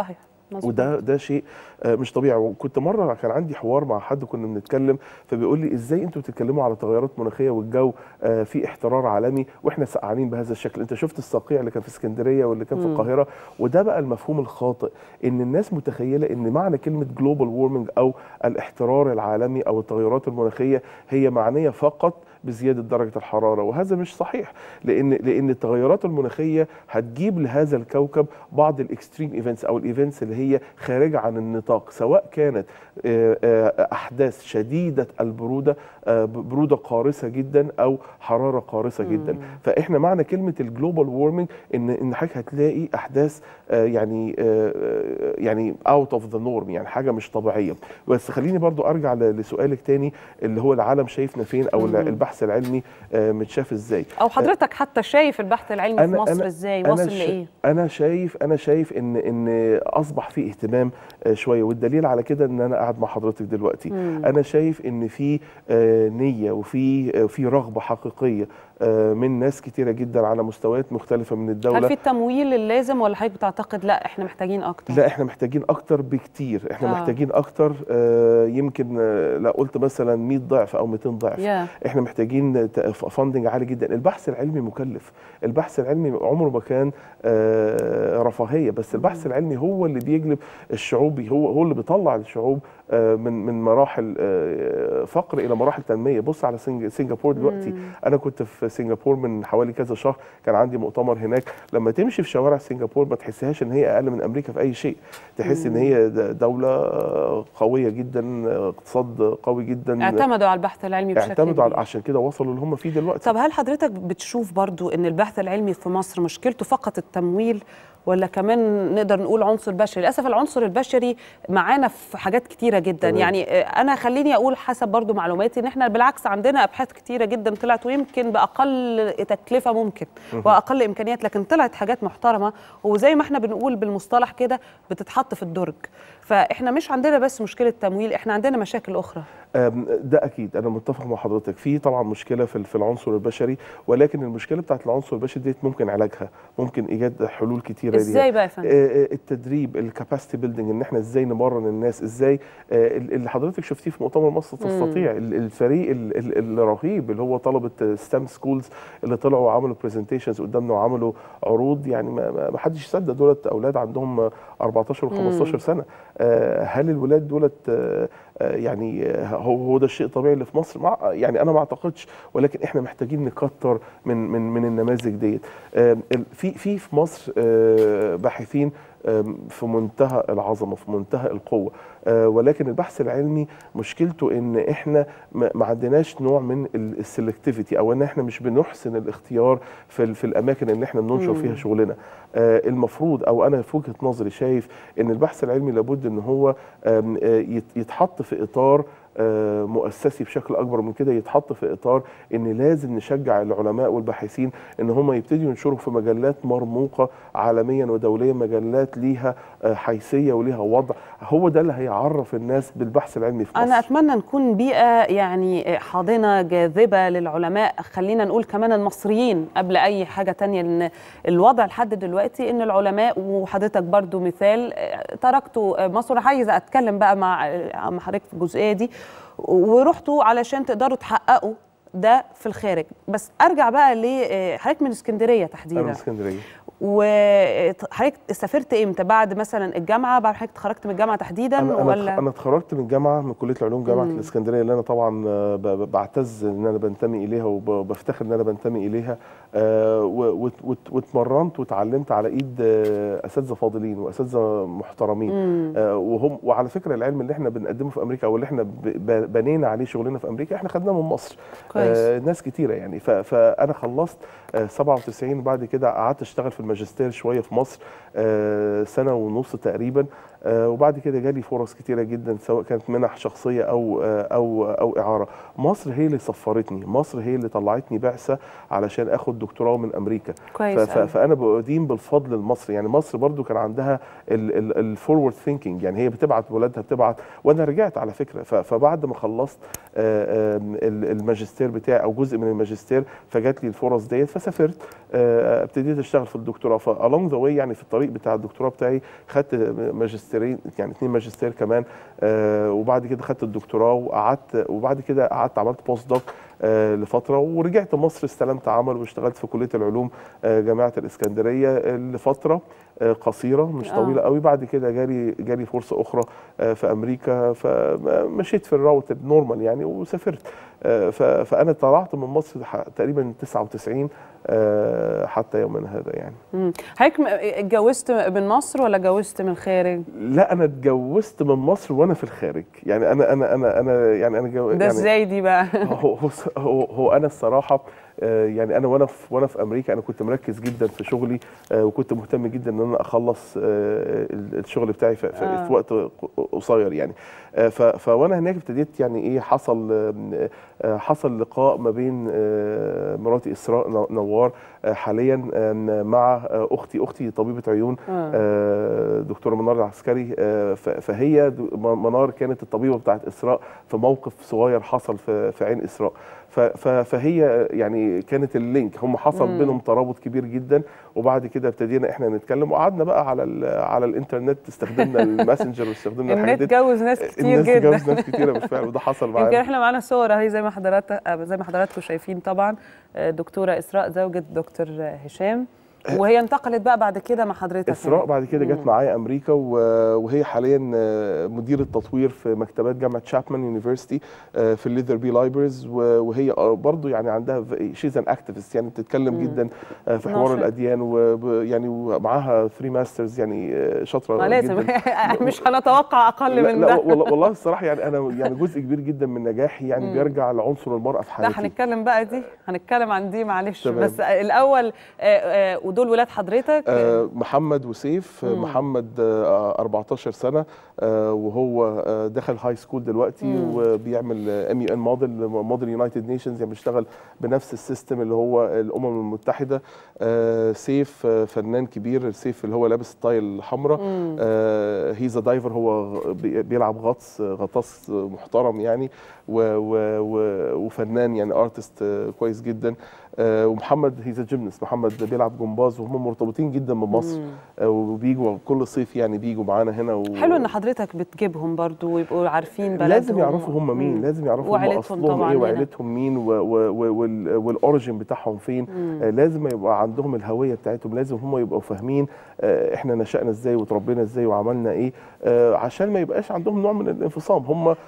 مظبوط. وده ده شيء آه، مش طبيعي وكنت مره كان عندي حوار مع حد كنا بنتكلم فبيقول لي ازاي انتوا بتتكلموا على تغيرات مناخيه والجو آه، في احترار عالمي واحنا سقعانين بهذا الشكل انت شفت الصقيع اللي كان في اسكندريه واللي كان في مم. القاهره وده بقى المفهوم الخاطئ ان الناس متخيله ان معنى كلمه جلوبال وورمنج او الاحترار العالمي او التغيرات المناخيه هي معنيه فقط بزياده درجه الحراره وهذا مش صحيح لان لان التغيرات المناخيه هتجيب لهذا الكوكب بعض الاكستريم ايفنتس او الايفنتس اللي هي خارجه عن النطاق سواء كانت آه، آه، احداث شديده البروده آه، بروده قارصه جدا او حراره قارصه جدا فاحنا معنى كلمه الجلوبال وورمنج ان ان حضرتك هتلاقي احداث آه، يعني آه، آه، يعني اوت اوف ذا نورم يعني حاجه مش طبيعيه بس خليني برضو ارجع ل- لسؤالك تاني اللي هو العالم شايفنا فين او مم. البحث العلمي آه، متشاف ازاي او حضرتك حتى شايف البحث العلمي في مصر ازاي أنا واصل شا- لايه انا شايف انا شايف ان ان اصبح في اهتمام آه، شويه والدليل على كده ان انا قاعد مع حضرتك دلوقتي مم. انا شايف ان في آه، نيه وفي آه، في رغبه حقيقيه آه، من ناس كتيره جدا على مستويات مختلفه من الدوله هل في التمويل اللازم ولا حضرتك بتعتقد لا احنا محتاجين اكتر لا احنا محتاجين اكتر بكتير احنا آه. آه. محتاجين اكتر آه يمكن آه لا قلت مثلا 100 ضعف او 200 ضعف يا. احنا محتاجين فاندنج عالي جدا البحث العلمي مكلف البحث العلمي عمره ما كان آه رفاهيه بس البحث العلمي هو اللي بيجلب الشعوب هو هو اللي بيطلع الشعوب آه من من مراحل آه فقر الى مراحل تنميه بص على سنج- سنغافور دلوقتي مم. انا كنت في سنغافور من حوالي كذا شهر كان عندي مؤتمر هناك لما تمشي في شوارع سنغافور ما تحسهاش ان هي اقل من امريكا في اي شيء تحس ان مم. هي د- دوله آه، قويه جدا آه، اقتصاد قوي جدا اعتمدوا على البحث العلمي بشكل اعتمدوا على كبير. عشان كده وصلوا اللي هم فيه دلوقتي طب هل حضرتك بتشوف برضو ان البحث العلمي في مصر مشكلته فقط التمويل ولا كمان نقدر نقول عنصر بشري للاسف العنصر البشري معانا في حاجات كتيره جدا تمام. يعني آه، انا خليني اقول حسب برضو معلوماتي ان احنا بالعكس عندنا ابحاث كتيره جدا طلعت ويمكن باقل تكلفه ممكن مهم. واقل امكانيات لكن طلعت حاجات محترمه وزي ما احنا بنقول بالمصطلح كده بتتحط في الدرج فاحنا مش عندنا بس مشكله تمويل احنا عندنا مشاكل اخرى أم، ده اكيد انا متفق مع حضرتك في طبعا مشكله في في العنصر البشري ولكن المشكله بتاعت العنصر البشري ديت ممكن علاجها ممكن ايجاد حلول كتيره ليها. إزاي بقى يا فندم؟ آه، آه، التدريب الكاباسيتي بيلدينج ان احنا ازاي نمرن الناس ازاي آه، اللي حضرتك شفتيه في مؤتمر مصر مم. تستطيع ال- الفريق ال- ال- الرهيب اللي هو طلبه ستام سكولز اللي طلعوا وعملوا برزنتيشنز قدامنا وعملوا عروض يعني ما ما- ما حدش يصدق دولت اولاد عندهم 14 و15 مم. سنه آه، هل الولاد دولت آه، آه، يعني آه، هو هو ده الشيء الطبيعي اللي في مصر مع يعني انا ما اعتقدش ولكن احنا محتاجين نكتر من من من النماذج ديت آه، ال- في في في مصر آه، باحثين آم، في منتهى العظمه في منتهى القوه آه، ولكن البحث العلمي مشكلته ان احنا ما ما عندناش نوع من السلكتيفيتي او ان احنا مش بنحسن الاختيار في ال- في الاماكن اللي احنا بننشر مم. فيها شغلنا آه، المفروض او انا في وجهه نظري شايف ان البحث العلمي لابد ان هو آم، آه، يت- يتحط في اطار آه، مؤسسي بشكل اكبر من كده يتحط في اطار ان لازم نشجع العلماء والباحثين ان هم يبتدوا ينشروا في مجلات مرموقه عالميا ودوليا مجلات ليها آه، حيثيه وليها وضع هو ده اللي هيعرف الناس بالبحث العلمي في مصر أنا أتمنى نكون بيئة يعني حاضنة جاذبة للعلماء خلينا نقول كمان المصريين قبل أي حاجة تانية لأن الوضع لحد دلوقتي إن العلماء وحضرتك برضو مثال آه، تركتوا آه، مصر أنا عايزة أتكلم بقى مع آه، مع حضرتك في الجزئية دي ورحتوا علشان تقدروا تحققوا ده في الخارج بس ارجع بقى لحضرتك من اسكندريه انا تحديدا من اسكندريه وحضرتك سافرت امتى بعد مثلا الجامعه بعد حضرتك اتخرجت من الجامعه تحديدا انا ولا انا انا اتخرجت من جامعه من كليه العلوم جامعه مم. الاسكندريه اللي انا طبعا آه، ب- ب- بعتز ان انا بنتمي اليها وبفتخر ان انا بنتمي اليها آه، و- وت- وت- واتمرنت واتعلمت على ايد آه، اساتذه فاضلين واساتذه محترمين مم. آه، وهم وعلى فكره العلم اللي احنا بنقدمه في امريكا او اللي احنا ب- ب- بنينا عليه شغلنا في امريكا احنا خدناه من مصر كويس. آه، ناس كتيره يعني ف- فانا خلصت آه، 97 وبعد كده قعدت اشتغل في الماجستير شويه في مصر آه، سنه ونص تقريبا آه، وبعد كده جالي فرص كتيره جدا سواء كانت منح شخصيه او آه، او او اعاره مصر هي اللي سفرتني مصر هي اللي طلعتني بعثه علشان اخد دكتوراه من امريكا كويس ف- ف- أوي. فانا بدين بالفضل لمصر يعني مصر برضو كان عندها الفورورد ثينكينج يعني هي بتبعت ولادها بتبعت وانا رجعت على فكره ف- فبعد ما خلصت آه، آم، ال- الماجستير بتاعي او جزء من الماجستير فجات لي الفرص ديت فسافرت آه، ابتديت اشتغل في الدكتوراه الدكتوراه فالونج ذا واي يعني في الطريق بتاع الدكتوراه بتاعي خدت ماجستيرين يعني اثنين ماجستير كمان آه وبعد كده خدت الدكتوراه وقعدت وبعد كده قعدت عملت بوست دوك آه لفتره ورجعت مصر استلمت عمل واشتغلت في كليه العلوم آه جامعه الاسكندريه لفتره آه قصيره مش آه. طويله قوي بعد كده جالي جالي فرصه اخرى آه في امريكا فمشيت في الراوت النورمال يعني وسافرت آه ف- فانا طلعت من مصر ح- تقريبا 99 آه حتى يومنا هذا يعني مم. حضرتك م- اتجوزت من مصر ولا اتجوزت من الخارج؟ لا انا اتجوزت من مصر وانا في الخارج يعني انا انا انا انا يعني انا جو ده يعني ازاي دي بقى؟ هو هو هو, هو انا الصراحه آه، يعني انا وانا في وانا في امريكا انا كنت مركز جدا في شغلي آه، وكنت مهتم جدا ان انا اخلص آه، ال- الشغل بتاعي في, في, آه. في وقت ق- قصير يعني آه، ف- فوانا هناك ابتديت يعني ايه حصل آه، آه، حصل لقاء ما بين آه، مراتي اسراء نو- نوار آه، حاليا آه، مع آه، اختي اختي طبيبه عيون آه. آه، دكتوره منار العسكري آه، ف- فهي د- م- منار كانت الطبيبه بتاعت اسراء في موقف صغير حصل في في عين اسراء ف- ف- فهي يعني كانت اللينك هم حصل مم. بينهم ترابط كبير جدا وبعد كده ابتدينا احنا نتكلم وقعدنا بقى على ال- على الانترنت استخدمنا الماسنجر واستخدمنا الحاجات النت دي جوز ناس كتير الناس جدا تجوز ناس كتيره بالفعل وده حصل يمكن معانا احنا معانا صور اهي زي ما حضرتك زي ما حضراتكم شايفين طبعا آه، دكتوره اسراء زوجة دكتور هشام وهي انتقلت بقى بعد كده مع حضرتك اسراء بعد كده جت مم. معايا امريكا و- وهي حاليا آه، مدير التطوير في مكتبات جامعه شابمان يونيفرسيتي آه، في الليذر بي لايبرز وهي آه، برضو يعني عندها شيز ان اكتيفست يعني بتتكلم مم. جدا آه، في حوار ناشط. الاديان ويعني ومعاها 3 ماسترز يعني آه، شاطره ما لازم جدا مش هنتوقع اقل لا, من لا ده والله والله الصراحه يعني انا يعني جزء كبير جدا من نجاحي يعني مم. بيرجع لعنصر المراه في لا حياتي هنتكلم بقى دي هنتكلم عن دي معلش تمام. بس الاول آه، آه، ودول ولاد حضرتك آه، محمد وسيف آه، مم. محمد آه، 14 سنه آه، وهو آه، دخل هاي سكول دلوقتي مم. وبيعمل ام يو ان موديل موديل يونايتد نيشنز يعني بيشتغل بنفس السيستم اللي هو الامم المتحده آه، سيف آه، فنان كبير سيف اللي هو لابس الطاي الحمراء مم. هيز دايفر هو بي- بيلعب غطس غطاس محترم يعني و و و وفنان يعني ارتست كويس جدا آه، ومحمد هيز جيمنست محمد بيلعب جمباز وهم مرتبطين جدا بمصر مم. آه، وبيجوا كل صيف يعني بيجوا معانا هنا و... حلو ان حضرتك بتجيبهم برضو ويبقوا عارفين بلدهم لازم يعرفوا هم مين مم. لازم يعرفوا هم وعيلتهم اصلهم طبعاً ايه هنا. وعيلتهم مين و- و- و- وال- والاوريجن بتاعهم فين مم. آه، لازم يبقى عندهم الهويه بتاعتهم لازم هم يبقوا فاهمين آه، احنا نشأنا ازاي وتربينا ازاي وعملنا ايه آه، عشان ما يبقاش عندهم نوع من الانفصام هم هم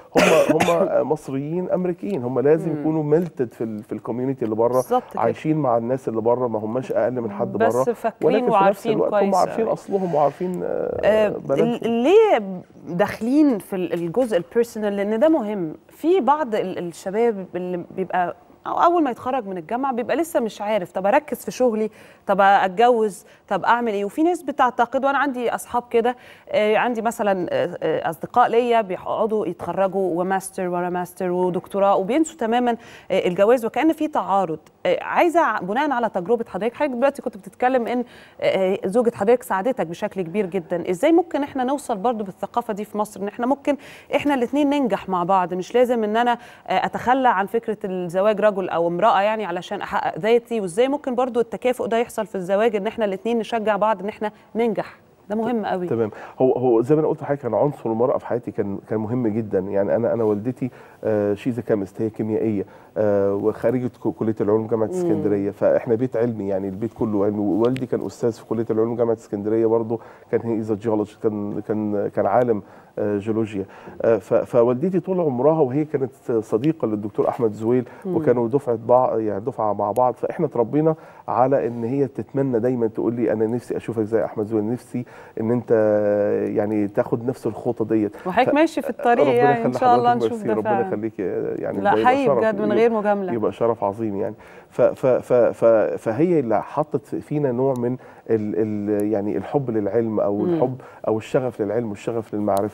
هم مصريين امريكيين هم لازم مم. يكونوا ميلتد في ال في الكوميونتي اللي بره بالظبط كده. عايشين مع الناس اللي بره ما هماش اقل من حد بس بره فاكرين ولكن في نفس وعارفين الوقت كويس هم عارفين أوي. اصلهم وعارفين آه، آه، بلدهم ال- ليه داخلين في ال- الجزء البيرسونال لان ده مهم في بعض ال- الشباب اللي بيبقى أو اول ما يتخرج من الجامعه بيبقى لسه مش عارف طب اركز في شغلي طب اتجوز طب اعمل ايه وفي ناس بتعتقد وانا عندي اصحاب كده آه، عندي مثلا آه، آه، اصدقاء ليا بيقعدوا يتخرجوا وماستر ورا ماستر ودكتوراه وبينسوا تماما آه، الجواز وكان في تعارض آه، عايزه ع- بناء على تجربه حضرتك حضرتك دلوقتي كنت بتتكلم ان آه، زوجة حضرتك ساعدتك بشكل كبير جدا ازاي ممكن احنا نوصل برضو بالثقافه دي في مصر ان احنا ممكن احنا الاثنين ننجح مع بعض مش لازم ان انا آه، اتخلى عن فكره الزواج رجل او امراه يعني علشان احقق ذاتي وازاي ممكن برضو التكافؤ ده يحصل في الزواج ان احنا الاثنين نشجع بعض ان احنا ننجح ده مهم قوي تمام هو هو زي ما انا قلت لحضرتك كان عنصر المراه في حياتي كان كان مهم جدا يعني انا انا والدتي شيز كيمست هي كيميائيه آه، وخريجه ك- كليه العلوم جامعه مم. اسكندريه فاحنا بيت علمي يعني البيت كله علمي ووالدي كان استاذ في كليه العلوم جامعه اسكندريه برضه كان هي از جيولوجي كان كان كان عالم آه، جيولوجيا آه، ف- فوالدتي طول عمرها وهي كانت صديقه للدكتور احمد زويل مم. وكانوا دفعه بعض يعني دفعه مع بعض فاحنا اتربينا على ان هي تتمنى دايما تقول لي انا نفسي اشوفك زي احمد زويل نفسي ان انت يعني تاخد نفس الخطه ديت وحضرتك ف- ماشي في الطريق ربنا يعني ان يخلي شاء الله حضرتك نشوف ميرسي، ده ربنا فعلا يخليك يعني لا ده يبقى حقيقي شرف. بجد من يبقى- غير مجامله يبقى شرف عظيم يعني ف ف ف ف فهي اللي حطت فينا نوع من ال ال يعني الحب للعلم او مم. الحب او الشغف للعلم والشغف للمعرفه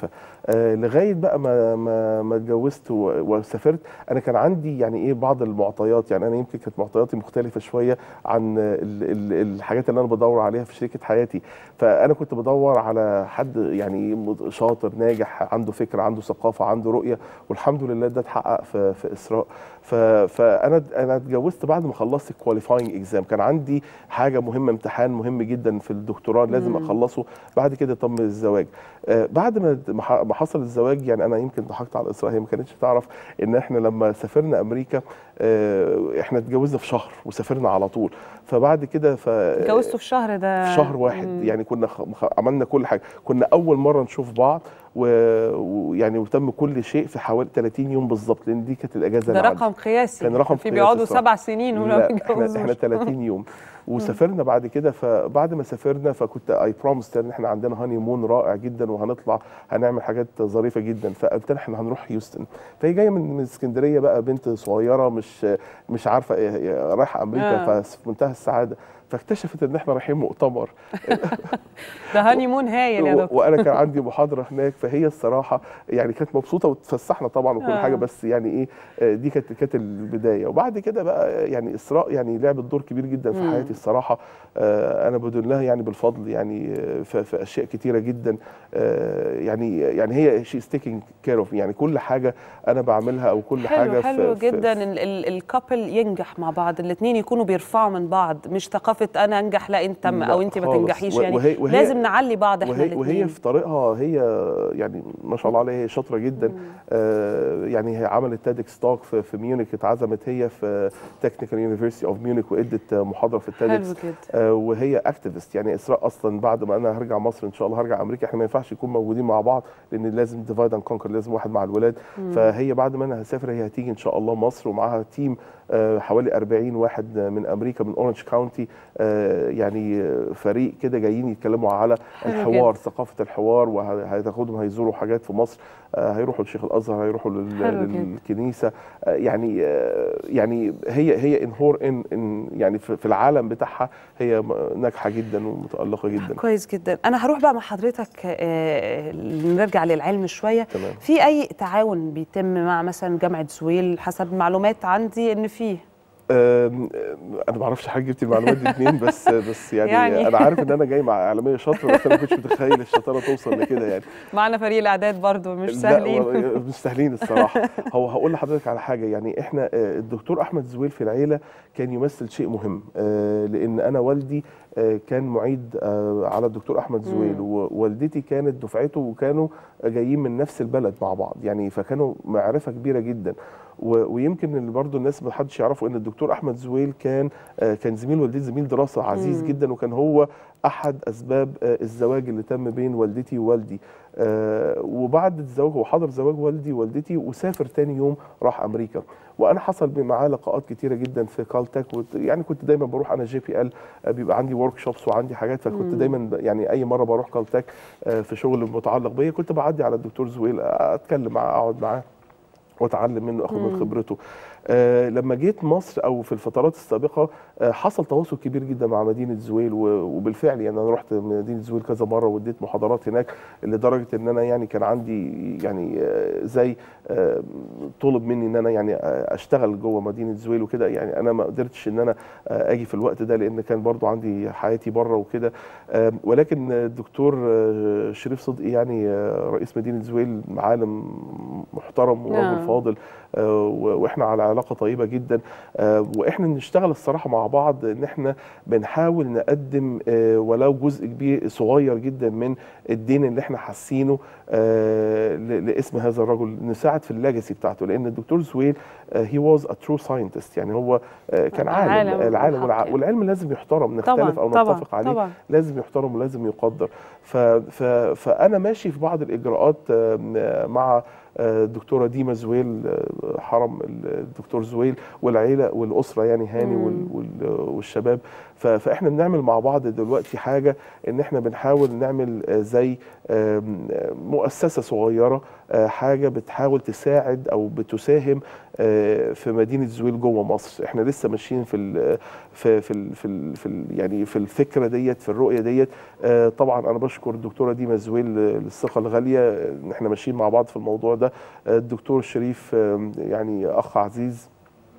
مختلفه آه لغايه بقى ما ما ما اتجوزت و- وسافرت انا كان عندي يعني ايه بعض المعطيات يعني انا يمكن كانت معطياتي مختلفه شويه عن ال ال الحاجات اللي انا بدور عليها في شريكه حياتي فانا كنت بدور على حد يعني مد- شاطر ناجح عنده فكره عنده ثقافه عنده رؤيه والحمد لله ده اتحقق في في اسراء ف- فانا انا اتجوزت بعد ما خلصت الكواليفاينج اكزام كان عندي حاجه مهمه امتحان مهم جدا في الدكتوراه لازم مم. اخلصه بعد كده تم الزواج آه، بعد ما ما ح- ما حصل الزواج يعني انا يمكن ضحكت على اسراء هي ما كانتش تعرف ان احنا لما سافرنا امريكا آه، احنا اتجوزنا في شهر وسافرنا على طول فبعد كده ف اتجوزتوا في شهر ده في شهر واحد مم. يعني كنا خ... خ- عملنا كل حاجه كنا اول مره نشوف بعض و- ويعني وتم كل شيء في حوالي 30 يوم بالظبط لان دي كانت الاجازه ده اللي عندي. رقم قياسي كان رقم في قياسي بيقعدوا الصراحة. سبع سنين وما لا احنا احنا بيتجوزوش 30 يوم وسافرنا بعد كده فبعد ما سافرنا فكنت اي برومست ان احنا عندنا هاني مون رائع جدا وهنطلع هنعمل حاجات ظريفه جدا فقلت لها احنا هنروح هيوستن فهي جايه من من اسكندريه بقى بنت صغيره مش مش عارفه إيه- إيه، رايحه امريكا آه. ففي منتهى السعاده فاكتشفت ان احنا رايحين مؤتمر ده هاني مون هايل يا و- دكتور وانا كان عندي محاضره هناك فهي الصراحه يعني كانت مبسوطه وتفسحنا طبعا وكل آه. حاجه بس يعني ايه آه، دي كانت كانت البدايه وبعد كده بقى يعني اسراء يعني لعبت دور كبير جدا في مم. حياتي الصراحه آه، انا بدون لها يعني بالفضل يعني آه، في, في اشياء كتيره جدا آه، يعني يعني هي شي ستيكينج كير اوف يعني كل حاجه انا بعملها او كل حلو حاجه حلو في جدا في ال- ال- الكابل ينجح مع بعض الاثنين يكونوا بيرفعوا من بعض مش ثقافه انا انجح لا انت م- لا او انت ما خالص. تنجحيش و- يعني وهي- وهي- لازم نعلي بعض احنا وهي, وهي الاثنين في طريقها هي يعني ما شاء الله عليها هي شاطره جدا آه يعني هي عملت تيدكس توك في, في ميونخ اتعزمت هي في تكنيكال يونيفرسيتي اوف ميونخ وادت محاضره في حلو التيدكس جدا آه وهي اكتيفست يعني اسراء اصلا بعد ما انا هرجع مصر ان شاء الله هرجع امريكا احنا ما ينفعش يكون موجودين مع بعض لان لازم ديفايد اند كونكر لازم واحد مع الولاد مم. فهي بعد ما انا هسافر هي هتيجي ان شاء الله مصر ومعاها تيم آه، حوالي 40 واحد من امريكا من اورنج كاونتي آه، يعني آه، فريق كده جايين يتكلموا على حلو الحوار جدا. ثقافه الحوار وهتاخدهم هيزوروا حاجات في مصر آه، هيروحوا لشيخ الازهر هيروحوا لل- حلو جدا. للكنيسه آه، يعني آه، يعني هي هي انهور ان ان يعني في في العالم بتاعها هي م- ناجحه جدا ومتالقه جدا كويس جدا انا هروح بقى مع حضرتك آه، نرجع للعلم شويه تمام في اي تعاون بيتم مع مثلا جامعه زويل حسب معلومات عندي ان فيه أم، انا ما اعرفش حاجه جبت المعلومات دي منين بس بس يعني, يعني. يعني انا عارف ان انا جاي مع اعلاميه شاطره بس انا ما كنتش متخيل الشطاره توصل لكده يعني معنا فريق الاعداد برضو مش لا، سهلين و- مش سهلين الصراحه هو هقول لحضرتك على حاجه يعني احنا آه، الدكتور احمد زويل في العيله كان يمثل شيء مهم آه، لان انا والدي آه، كان معيد آه، على الدكتور احمد زويل مم. ووالدتي كانت دفعته وكانوا جايين من نفس البلد مع بعض يعني فكانوا معرفه كبيره جدا و- ويمكن اللي برضو الناس ما حدش يعرفوا ان الدكتور احمد زويل كان آه، كان زميل والدتي زميل دراسه عزيز مم. جدا وكان هو احد اسباب آه، الزواج اللي تم بين والدتي ووالدي آه، وبعد الزواج هو حضر زواج والدي ووالدتي وسافر تاني يوم راح امريكا وانا حصل معاه لقاءات كتيره جدا في كالتك وت- يعني كنت دايما بروح انا جي بي ال بيبقى عندي ورك شوبس وعندي حاجات فكنت مم. دايما ب- يعني اي مره بروح كالتك آه، في شغل متعلق بيا كنت بعدي على الدكتور زويل آه، اتكلم معاه اقعد معاه واتعلم منه اخد من مم. خبرته آه لما جيت مصر او في الفترات السابقه آه حصل تواصل كبير جدا مع مدينه زويل و- وبالفعل يعني انا رحت مدينه زويل كذا مره واديت محاضرات هناك لدرجه ان انا يعني كان عندي يعني آه زي آه طلب مني ان انا يعني آه اشتغل جوه مدينه زويل وكده يعني انا ما قدرتش ان انا آه اجي في الوقت ده لان كان برضو عندي حياتي بره وكده آه ولكن الدكتور آه شريف صدقي يعني آه رئيس مدينه زويل عالم محترم نعم. ورجل فاضل آه، و- واحنا على علاقه طيبه جدا آه، واحنا نشتغل الصراحه مع بعض ان احنا بنحاول نقدم آه، ولو جزء كبير صغير جدا من الدين اللي احنا حاسينه آه، ل- لاسم هذا الرجل نساعد في الليجاسي بتاعته لان الدكتور زويل هي واز ا ترو ساينتست يعني هو آه، كان عالم, عالم العالم بالحق والع- يعني. والعلم لازم يحترم طبعا نختلف او طبعا نتفق عليه طبعا لازم يحترم ولازم يقدر ف ف فانا ماشي في بعض الاجراءات آه، مع آه، الدكتوره ديما زويل آه، حرم الدكتور زويل والعيله والاسره يعني هاني مم. وال- وال- والشباب ف- فاحنا بنعمل مع بعض دلوقتي حاجه ان احنا بنحاول نعمل آه، زي آم، آه، مؤسسه صغيره آه، حاجه بتحاول تساعد او بتساهم آه، في مدينه زويل جوه مصر احنا لسه ماشيين في ال في في ال في, ال في ال يعني في الفكره ديت في الرؤيه ديت آه، طبعا انا بشكر الدكتوره ديما زويل للثقه الغاليه ان احنا ماشيين مع بعض في الموضوع ده آه، الدكتور شريف آه، يعني اخ عزيز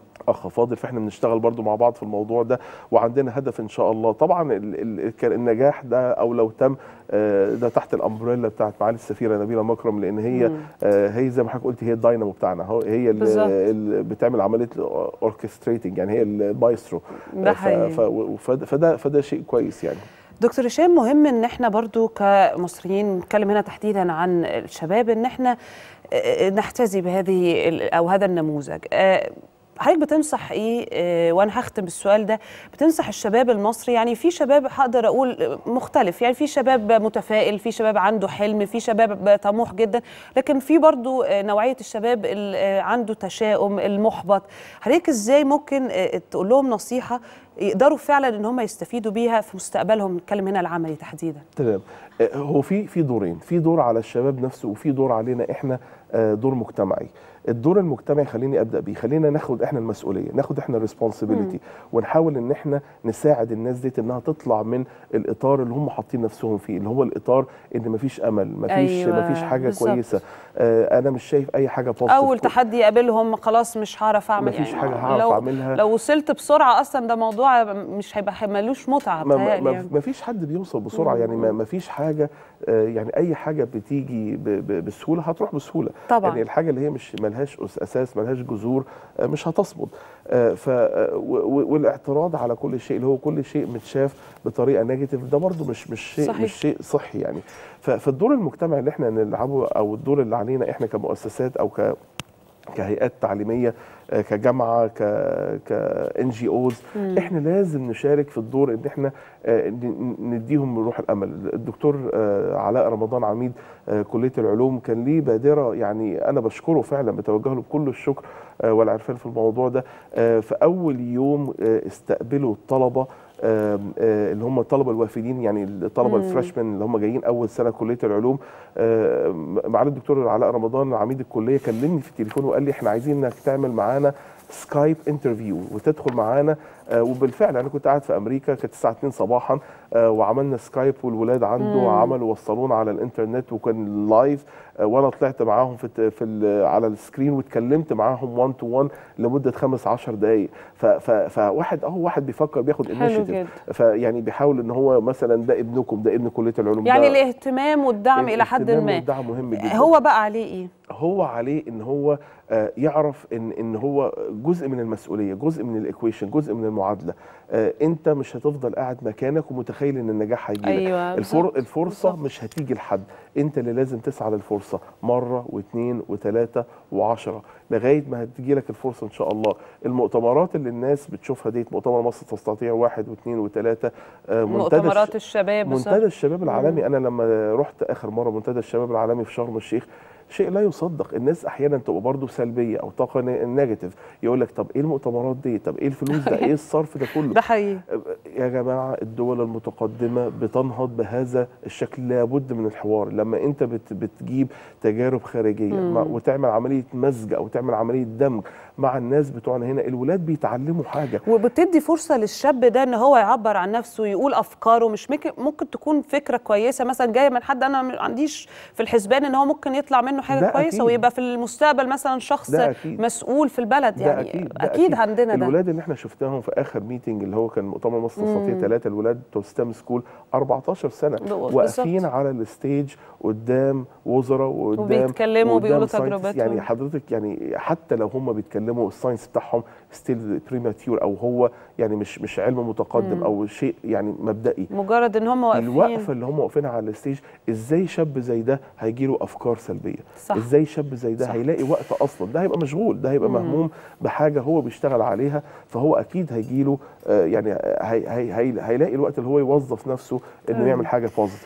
اخ فاضل فاحنا بنشتغل برضو مع بعض في الموضوع ده وعندنا هدف ان شاء الله طبعا ال- ال- كان النجاح ده او لو تم آه، ده تحت الامبريلا بتاعت معالي السفيره نبيله مكرم لان هي مم. آه، هي زي ما حضرتك قلت هي الداينامو بتاعنا هو هي بالظبط. اللي بتعمل عمليه اوركستريتنج يعني هي المايسترو ده آه، ف- حقيقي. ف- فده فده فده شيء كويس يعني دكتور هشام مهم ان احنا برضو كمصريين نتكلم هنا تحديدا عن الشباب ان احنا آه، نحتذي بهذه ال- او هذا النموذج آه، حضرتك بتنصح ايه آه، وانا هختم بالسؤال ده بتنصح الشباب المصري يعني في شباب هقدر اقول مختلف يعني في شباب متفائل في شباب عنده حلم في شباب طموح جدا لكن في برضو آه، نوعيه الشباب اللي آه، عنده تشاؤم المحبط حضرتك ازاي ممكن آه، تقول لهم نصيحه يقدروا فعلا ان هم يستفيدوا بيها في مستقبلهم نتكلم هنا العملي تحديدا تمام آه، هو في في دورين في دور على الشباب نفسه وفي دور علينا احنا آه، دور مجتمعي الدور المجتمعي خليني ابدا بيه خلينا ناخد احنا المسؤوليه ناخد احنا الريسبونسبيلتي ونحاول ان احنا نساعد الناس ديت انها تطلع من الاطار اللي هم حاطين نفسهم فيه اللي هو الاطار ان مفيش امل مفيش أيوة، مفيش حاجه بالظبط. كويسه آه، انا مش شايف اي حاجه بوزيتيف اول تحدي يقابلهم خلاص مش هعرف اعمل مفيش يعني حاجة هعرف لو أعملها. لو وصلت بسرعه اصلا ده موضوع مش هيبقى ملوش متعه ما, بتهيألي ما, يعني. ما فيش حد بيوصل بسرعه يعني ما, ما فيش حاجه آه، يعني اي حاجه بتيجي ب- ب- بسهوله هتروح بسهوله طبعا. يعني الحاجه اللي هي مش ملهاش أس- اساس ملهاش جذور آه، مش هتصمد آه، ف آه، و- و- والاعتراض على كل شيء اللي هو كل شيء متشاف بطريقه نيجاتيف ده برضه مش مش شيء صحيح. مش شيء صحي يعني ف- فالدور المجتمعي اللي احنا نلعبه او الدور اللي علينا احنا كمؤسسات او ك كهيئات تعليميه آه، كجامعه ك ك ان جي اوز احنا لازم نشارك في الدور ان احنا آه، ن- نديهم روح الامل الدكتور آه، علاء رمضان عميد آه، كليه العلوم كان ليه بادره يعني انا بشكره فعلا بتوجه له بكل الشكر آه، والعرفان في الموضوع ده آه، في اول يوم آه، استقبلوا الطلبه آم، آه، اللي هم الطلبه الوافدين يعني الطلبه مم. الفريشمان اللي هم جايين اول سنه كليه العلوم آه، معالي الدكتور علاء رمضان عميد الكليه كلمني في التليفون وقال لي احنا عايزين انك تعمل معانا سكايب انترفيو وتدخل معانا آه، وبالفعل انا كنت قاعد في امريكا كانت الساعه 2 صباحا آه، وعملنا سكايب والولاد عنده مم. عملوا وصلونا على الانترنت وكان لايف آه، وانا طلعت معاهم في الت- في ال- على السكرين واتكلمت معاهم 1 تو 1 لمده 5 10 دقائق ف- ف- فواحد اهو واحد بيفكر بياخد حلو انيشيتيف جدا فيعني بيحاول ان هو مثلا ده ابنكم ده ابن كليه العلوم يعني ده الاهتمام والدعم الى حد الاهتمام ما والدعم مهم جدا هو بقى عليه ايه هو عليه ان هو آه، يعرف ان ان هو جزء من المسؤوليه جزء من الايكويشن جزء من المعادله آه، انت مش هتفضل قاعد مكانك ومتخيل ان النجاح هيجي أيوة، الفر... بالظبط، الفرصه بالظبط. مش هتيجي لحد انت اللي لازم تسعى للفرصه مره واثنين وثلاثه وعشرة لغايه ما هتجي لك الفرصه ان شاء الله المؤتمرات اللي الناس بتشوفها ديت مؤتمر مصر تستطيع واحد واثنين وثلاثه آه، منتدى الش- مؤتمرات الشباب منتدى بالظبط. الشباب العالمي انا لما رحت اخر مره منتدى الشباب العالمي في شرم الشيخ شيء لا يصدق الناس احيانا تبقى برضه سلبيه او طاقه ن- نيجاتيف يقول لك طب ايه المؤتمرات دي طب ايه الفلوس ده ايه الصرف ده كله ده حقيقي يا جماعه الدول المتقدمه بتنهض بهذا الشكل لابد من الحوار لما انت بت بتجيب تجارب خارجيه مم. مع وتعمل عمليه مزج او تعمل عمليه دمج مع الناس بتوعنا هنا الولاد بيتعلموا حاجه وبتدي فرصه للشاب ده ان هو يعبر عن نفسه يقول افكاره مش ممكن ممكن تكون فكره كويسه مثلا جايه من حد انا ما عنديش في الحسبان ان هو ممكن يطلع منه حاجه ده كويسه أكيد. ويبقى في المستقبل مثلا شخص ده أكيد. مسؤول في البلد ده يعني اكيد ده اكيد عندنا ده الولاد اللي احنا شفناهم في اخر ميتنج اللي هو كان مؤتمر مصر مم. تستطيع ثلاثه الولاد بتوع ستام سكول 14 سنه بالظبط. واقفين على الستيج قدام وزراء وقدام وبيتكلموا وقدام وبيقولوا scientists. تجربتهم. يعني حضرتك يعني حتى لو هم بيتكلموا الساينس بتاعهم ستيل بريماتيور او هو يعني مش مش علم متقدم مم. او شيء يعني مبدئي مجرد ان هم واقفين الوقفه اللي هم واقفين على الستيج ازاي شاب زي ده هيجي له افكار سلبيه صح. ازاي شاب زي ده صح. هيلاقي وقت اصلا ده هيبقى مشغول ده هيبقى مم. مهموم بحاجه هو بيشتغل عليها فهو اكيد هيجي له يعني هي هي هي هيلاقي الوقت اللي هو يوظف نفسه انه مم. يعمل حاجه بوزيتيف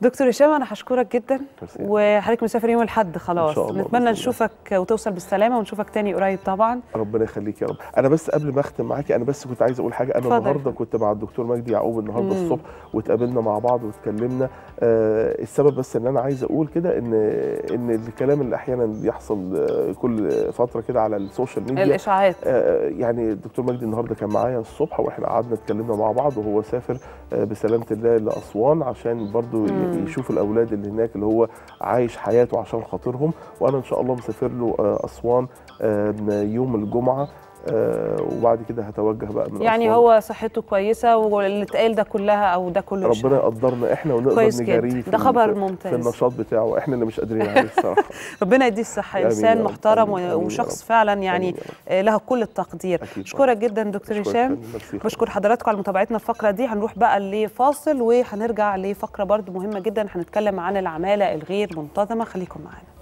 دكتور هشام انا هشكرك جدا ميرسي. وحضرتك مسافر يوم الاحد خلاص إن شاء الله بإذن نتمنى الله. نشوفك وتوصل بالسلامه ونشوفك تاني قريب طبعا ربنا يخليك يا رب انا بس قبل ما اختم معاكي انا بس كنت عايز اقول حاجه انا اتفضل. النهارده كنت مع الدكتور مجدي يعقوب النهارده مم. الصبح واتقابلنا مع بعض واتكلمنا آه السبب بس ان انا عايز اقول كده ان ان الكلام اللي احيانا بيحصل آه كل فتره كده على السوشيال ميديا الاشاعات آه، يعني الدكتور مجدي النهارده كان معايا الصبح واحنا قعدنا اتكلمنا مع بعض وهو سافر آه، بسلامه الله لاسوان عشان برضو ي- مم. يشوف الاولاد اللي هناك اللي هو عايش حياته عشان خاطرهم وانا ان شاء الله مسافر له آه، اسوان آه، يوم الجمعه آه، وبعد كده هتوجه بقى من يعني أسوان. هو صحته كويسه واللي اتقال ده كلها او ده كله ربنا إشاعات. يقدرنا احنا ونقدر كويس جدا. نجاريه في ده ال- خبر في- ممتاز. في النشاط بتاعه احنا اللي مش قادرين عليه الصراحه ربنا يديه الصحه آمين يا انسان رب. محترم آمين. و- آمين يا وشخص رب. فعلا يعني آمين يا رب. آه، له كل التقدير أكيد اشكرك جدا دكتور أشكرك هشام فندم. ميرسي. بشكر حضراتكم على متابعتنا الفقره دي هنروح بقى لفاصل وهنرجع لفقره برضو مهمه جدا هنتكلم عن العماله الغير منتظمه خليكم معانا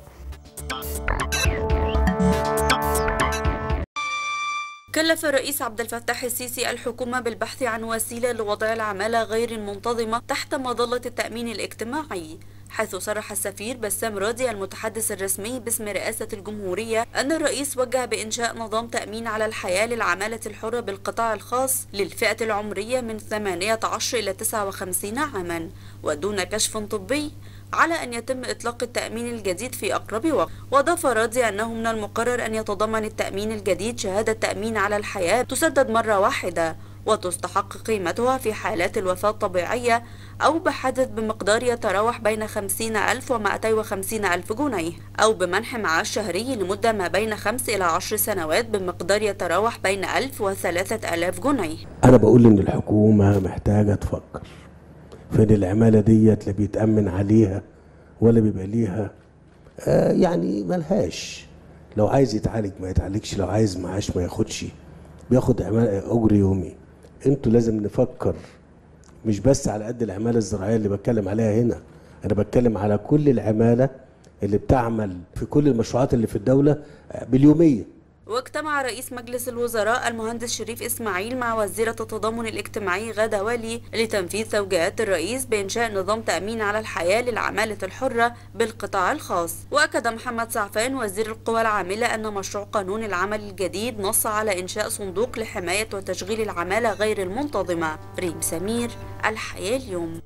كلف الرئيس عبد الفتاح السيسي الحكومة بالبحث عن وسيلة لوضع العمالة غير المنتظمة تحت مظلة التأمين الاجتماعي حيث صرح السفير بسام راضي المتحدث الرسمي باسم رئاسة الجمهورية أن الرئيس وجه بإنشاء نظام تأمين على الحياة للعمالة الحرة بالقطاع الخاص للفئة العمرية من 18 إلى 59 عاما ودون كشف طبي على أن يتم إطلاق التأمين الجديد في أقرب وقت وأضاف راضي أنه من المقرر أن يتضمن التأمين الجديد شهادة تأمين على الحياة تسدد مرة واحدة وتستحق قيمتها في حالات الوفاة الطبيعية أو بحدث بمقدار يتراوح بين 50 ألف و 250 ألف جنيه أو بمنح معاش شهري لمدة ما بين 5 إلى 10 سنوات بمقدار يتراوح بين 1000 و 3000 جنيه انا بقول ان الحكومه محتاجه تفكر فين العماله ديت لا بيتامن عليها ولا بيبقى ليها آه يعني ملهاش لو عايز يتعالج ما يتعالجش لو عايز معاش ما ياخدش بياخد عمالة اجر يومي انتوا لازم نفكر مش بس على قد العماله الزراعيه اللي بتكلم عليها هنا انا بتكلم على كل العماله اللي بتعمل في كل المشروعات اللي في الدوله آه، باليوميه واجتمع رئيس مجلس الوزراء المهندس شريف إسماعيل مع وزيرة التضامن الاجتماعي غادة والي لتنفيذ توجيهات الرئيس بإنشاء نظام تأمين على الحياة للعمالة الحرة بالقطاع الخاص وأكد محمد سعفان وزير القوى العاملة أن مشروع قانون العمل الجديد نص على إنشاء صندوق لحماية وتشغيل العمالة غير المنتظمة ريم سمير الحياة اليوم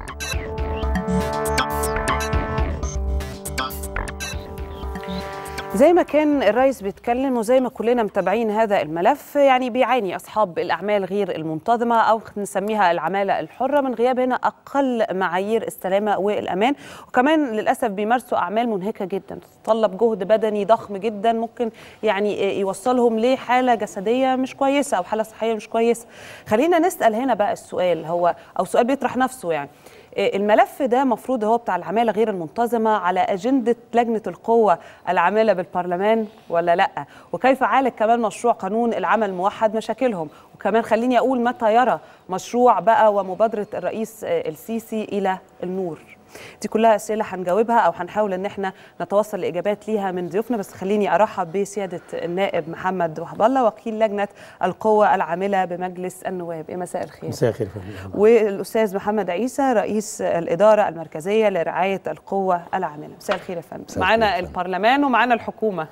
زي ما كان الرئيس بيتكلم وزي ما كلنا متابعين هذا الملف يعني بيعاني اصحاب الاعمال غير المنتظمه او نسميها العماله الحره من غياب هنا اقل معايير السلامه والامان وكمان للاسف بيمارسوا اعمال منهكه جدا تتطلب جهد بدني ضخم جدا ممكن يعني يوصلهم لحاله جسديه مش كويسه او حاله صحيه مش كويسه خلينا نسال هنا بقى السؤال هو او سؤال بيطرح نفسه يعني الملف ده مفروض هو بتاع العمالة غير المنتظمة على أجندة لجنة القوة العاملة بالبرلمان ولا لأ وكيف عالج كمان مشروع قانون العمل الموحد مشاكلهم وكمان خليني أقول متى يرى مشروع بقى ومبادرة الرئيس السيسي إلى النور دي كلها اسئله هنجاوبها او هنحاول ان احنا نتوصل لاجابات ليها من ضيوفنا بس خليني ارحب بسياده النائب محمد وهب الله وكيل لجنه القوه العامله بمجلس النواب يا مساء الخير مساء الخير يا فندم والاستاذ محمد عيسى رئيس الاداره المركزيه لرعايه القوه العامله مساء الخير يا فندم معانا البرلمان ومعانا الحكومه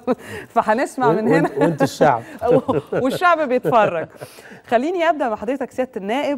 فهنسمع من هنا وانت الشعب والشعب بيتفرج خليني ابدا مع حضرتك سياده النائب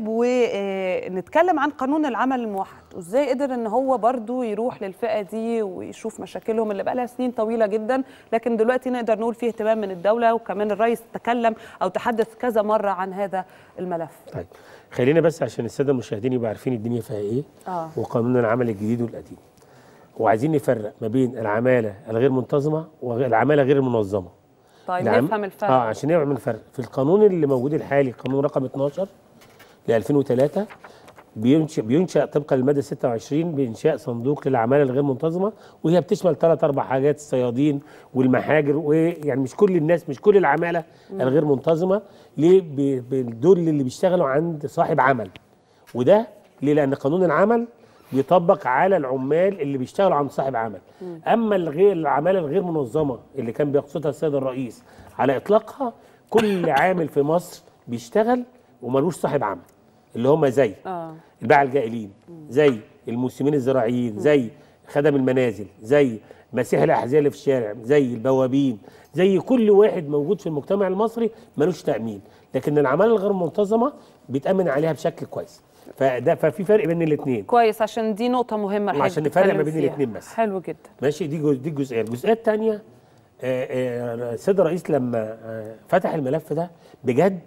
ونتكلم عن قانون العمل الموحد وازاي قدر ان هو برضو يروح للفئه دي ويشوف مشاكلهم اللي بقى لها سنين طويله جدا لكن دلوقتي نقدر نقول فيه اهتمام من الدوله وكمان الرئيس تكلم او تحدث كذا مره عن هذا الملف طيب خلينا بس عشان الساده المشاهدين يبقوا عارفين الدنيا فيها ايه آه. وقانون العمل الجديد والقديم وعايزين نفرق ما بين العماله الغير منتظمه والعماله غير المنظمه طيب العم- نفهم الفرق اه عشان نعمل فرق في القانون اللي موجود الحالي قانون رقم 12 ل 2003 بينشأ بينشأ طبقا للماده 26 بانشاء صندوق للعماله الغير منتظمه وهي بتشمل ثلاث اربع حاجات الصيادين والمحاجر ويعني مش كل الناس مش كل العماله مم. الغير منتظمه ليه ب- ب- دول اللي بيشتغلوا عند صاحب عمل وده ليه لان قانون العمل بيطبق على العمال اللي بيشتغلوا عند صاحب عمل مم. اما الغير العماله الغير منظمه اللي كان بيقصدها السيد الرئيس على اطلاقها كل عامل في مصر بيشتغل وملوش صاحب عمل اللي هم زي اه الباعة الجائلين زي الموسمين الزراعيين زي خدم المنازل زي مسيح الاحذيه اللي في الشارع زي البوابين زي كل واحد موجود في المجتمع المصري ملوش تامين لكن العماله الغير منتظمه بيتامن عليها بشكل كويس فده ففي فرق بين الاثنين كويس عشان دي نقطه مهمه الحقيقة وعشان نفرق ما بتتكلم بين فيها. الاتنين بس. حلو جدا ماشي دي جزء دي الجزئيه الجزئيه الثانيه السيد الرئيس لما آه، فتح الملف ده بجد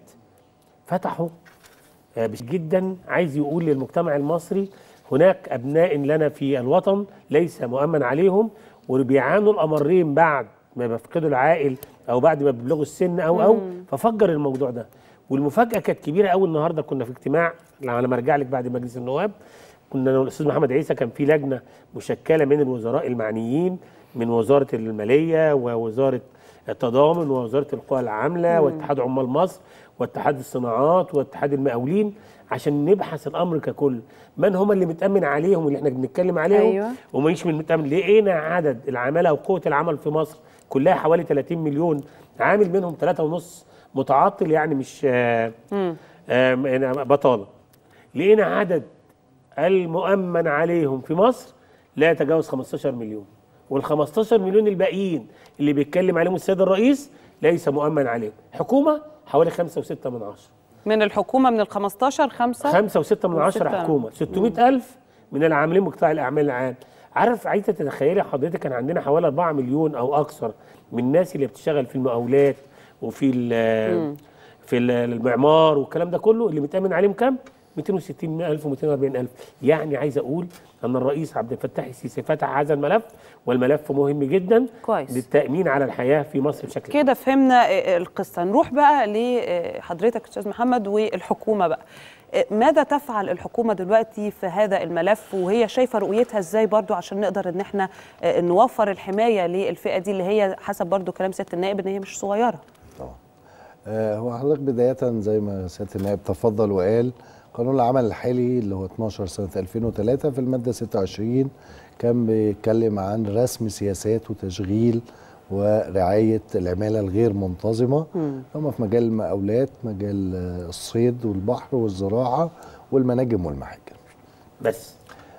فتحه آه، بش- جدا عايز يقول للمجتمع المصري هناك ابناء لنا في الوطن ليس مؤمن عليهم وبيعانوا الامرين بعد ما بيفقدوا العائل او بعد ما بيبلغوا السن او او مم. ففجر الموضوع ده والمفاجاه كانت كبيره قوي النهارده كنا في اجتماع لما ارجع لك بعد مجلس النواب كنا انا والاستاذ محمد عيسى كان في لجنه مشكله من الوزراء المعنيين من وزاره الماليه ووزاره التضامن ووزاره القوى العامله مم. واتحاد عمال مصر واتحاد الصناعات واتحاد المقاولين عشان نبحث الامر ككل من هم اللي متامن عليهم اللي احنا بنتكلم عليهم أيوة. ومش من المتامن لقينا عدد العماله وقوه العمل في مصر كلها حوالي 30 مليون عامل منهم 3.5 متعطل يعني مش آه مم. آه بطاله لقينا عدد المؤمن عليهم في مصر لا يتجاوز 15 مليون وال 15 مليون الباقيين اللي بيتكلم عليهم السيد الرئيس ليس مؤمن عليهم حكومه حوالي 5 و6 من عشرة من الحكومه من ال 15 5 5 و6 من عشرة حكومه 600 ألف من العاملين بقطاع الأعمال العام عارف عايزة تتخيلي حضرتك كان عندنا حوالي 4 مليون أو أكثر من الناس اللي بتشتغل في المقاولات وفي ال- مم. في ال- المعمار والكلام ده كله اللي متأمن عليهم كام؟ 260 ألف و240 ألف يعني عايز أقول أن الرئيس عبد الفتاح السيسي فتح هذا الملف والملف مهم جدا كويس. للتأمين على الحياة في مصر بشكل كده فهمنا آه، القصه نروح بقى لحضرتك استاذ محمد والحكومه بقى آه، ماذا تفعل الحكومه دلوقتي في هذا الملف وهي شايفه رؤيتها ازاي برضو عشان نقدر ان احنا آه، نوفر الحمايه للفئه دي اللي هي حسب برضو كلام سياده النائب ان هي مش صغيره آه، هو حضرتك بداية زي ما سيادة النائب تفضل وقال قانون العمل الحالي اللي هو 12 سنة 2003 في المادة 26 كان بيتكلم عن رسم سياسات وتشغيل ورعاية العمالة الغير منتظمة هم في مجال المقاولات مجال آه، الصيد والبحر والزراعة والمناجم والمحاجر بس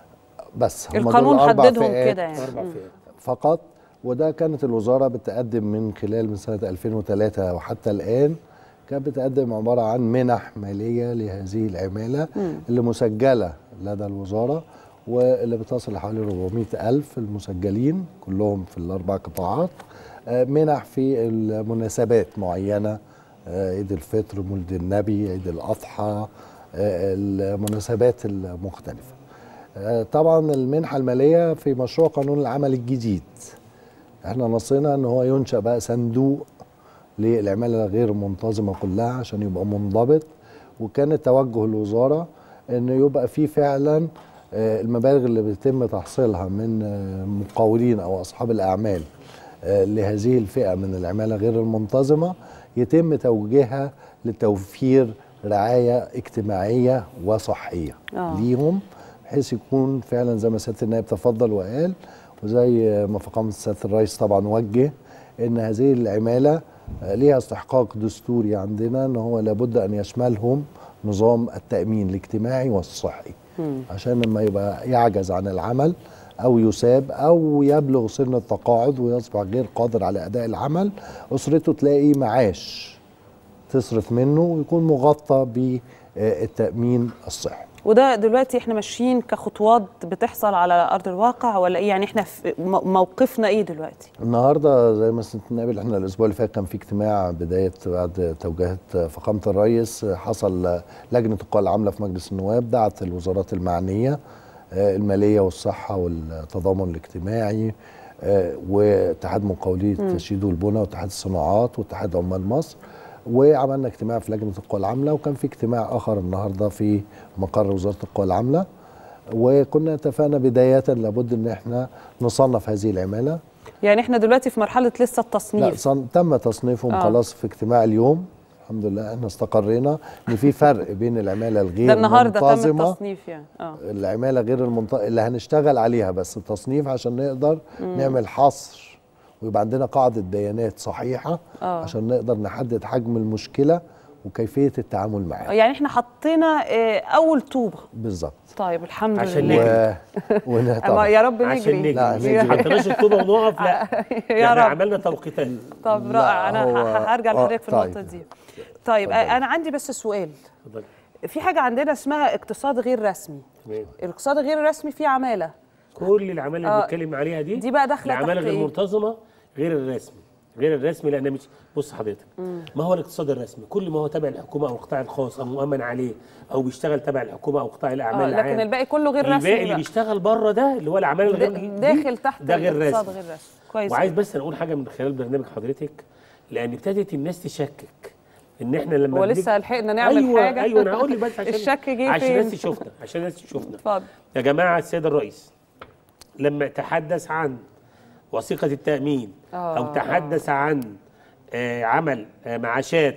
بس هم دول القانون أربع حددهم فئات كده يعني. أربع مم. فئات فقط وده كانت الوزاره بتقدم من خلال من سنه 2003 وحتى الان كانت بتقدم عباره عن منح ماليه لهذه العماله مم. اللي مسجله لدى الوزاره واللي بتصل لحوالي 400 ألف المسجلين كلهم في الأربع قطاعات آه، منح في المناسبات معينة آه، عيد الفطر مولد النبي عيد الأضحى آه، المناسبات المختلفة آه، طبعا المنحة المالية في مشروع قانون العمل الجديد احنا نصينا ان هو ينشأ بقى صندوق للعمالة غير المنتظمة كلها عشان يبقى منضبط وكان توجه الوزارة ان يبقى في فعلا آه، المبالغ اللي بيتم تحصيلها من آه، مقاولين او اصحاب الاعمال آه، لهذه الفئة من العمالة غير المنتظمة يتم توجيهها لتوفير رعاية اجتماعية وصحية آه. ليهم بحيث يكون فعلا زي ما سيادة النائب تفضل وقال وزي ما فخامة سيادة الرئيس طبعا وجه ان هذه العمالة آه، ليها استحقاق دستوري عندنا ان هو لابد ان يشملهم نظام التأمين الاجتماعي والصحي عشان لما يبقى يعجز عن العمل او يساب او يبلغ سن التقاعد ويصبح غير قادر على اداء العمل اسرته تلاقي معاش تصرف منه ويكون مغطى بالتامين الصحي وده دلوقتي احنا ماشيين كخطوات بتحصل على ارض الواقع ولا ايه يعني احنا في م- موقفنا ايه دلوقتي النهارده زي ما نقابل احنا الاسبوع اللي فات كان في اجتماع بدايه بعد توجيهات فخامه الرئيس حصل لجنه القوى العامله في مجلس النواب دعت الوزارات المعنيه آه، الماليه والصحه والتضامن الاجتماعي آه، واتحاد مقاولي مم. التشييد والبنى واتحاد الصناعات واتحاد عمال مصر وعملنا اجتماع في لجنه القوى العامله وكان في اجتماع اخر النهارده في مقر وزاره القوى العامله وكنا اتفقنا بدايه لابد ان احنا نصنف هذه العماله يعني احنا دلوقتي في مرحله لسه لا التصنيف صن... تم تصنيفهم آه. آه. خلاص في اجتماع اليوم الحمد لله احنا استقرينا ان في فرق بين العماله الغير ده النهارده تم منتظمه التصنيف يعني اه العماله غير المنتظمه اللي هنشتغل عليها بس التصنيف عشان نقدر مم. نعمل حصر ويبقى عندنا قاعده بيانات صحيحه آه. عشان نقدر نحدد حجم المشكله وكيفيه التعامل معاه يعني احنا حطينا آه، اول طوبه بالظبط طيب الحمد عشان لله و... ون... أما طبعا يا رب عشان نجري لا، نجري نجري. ما حطيناش الطوبه ونقف لا يا احنا رب عملنا توقيتات طب لا، رائع انا هو- ه- هرجع آه، لحضرتك في طيب. النقطه دي طيب اتفضل. انا عندي بس سؤال اتفضل. في حاجه عندنا اسمها اقتصاد غير رسمي تمام. الاقتصاد غير الرسمي فيه عماله كل الاعمال اللي آه، بنتكلم عليها دي دي بقى داخلة الاعمال تحت غير إيه؟ منتظمه غير الرسمي غير الرسمي لان مش بص حضرتك ما هو الاقتصاد الرسمي كل ما هو تابع الحكومه او القطاع الخاص او مؤمن عليه او بيشتغل تبع الحكومه او قطاع الاعمال اه العام لكن الباقي كله غير رسمي الباقي اللي بقى. بيشتغل بره ده اللي هو الاعمال الغير دا- دي داخل تحت ده غير الاقتصاد رسمي غير رسمي كويس وعايز بس اقول حاجه من خلال برنامج حضرتك لان ابتدت الناس تشكك ان احنا لما هو بنيجي- لسه لحقنا نعمل أيوة حاجه ايوه انا هقول لك بس عشان الشك جه عشان فين؟ الناس تشوفنا عشان الناس تشوفنا اتفضل يا جماعه السيد الرئيس لما تحدث عن وثيقه التامين آه. او تحدث عن آه، عمل آه، معاشات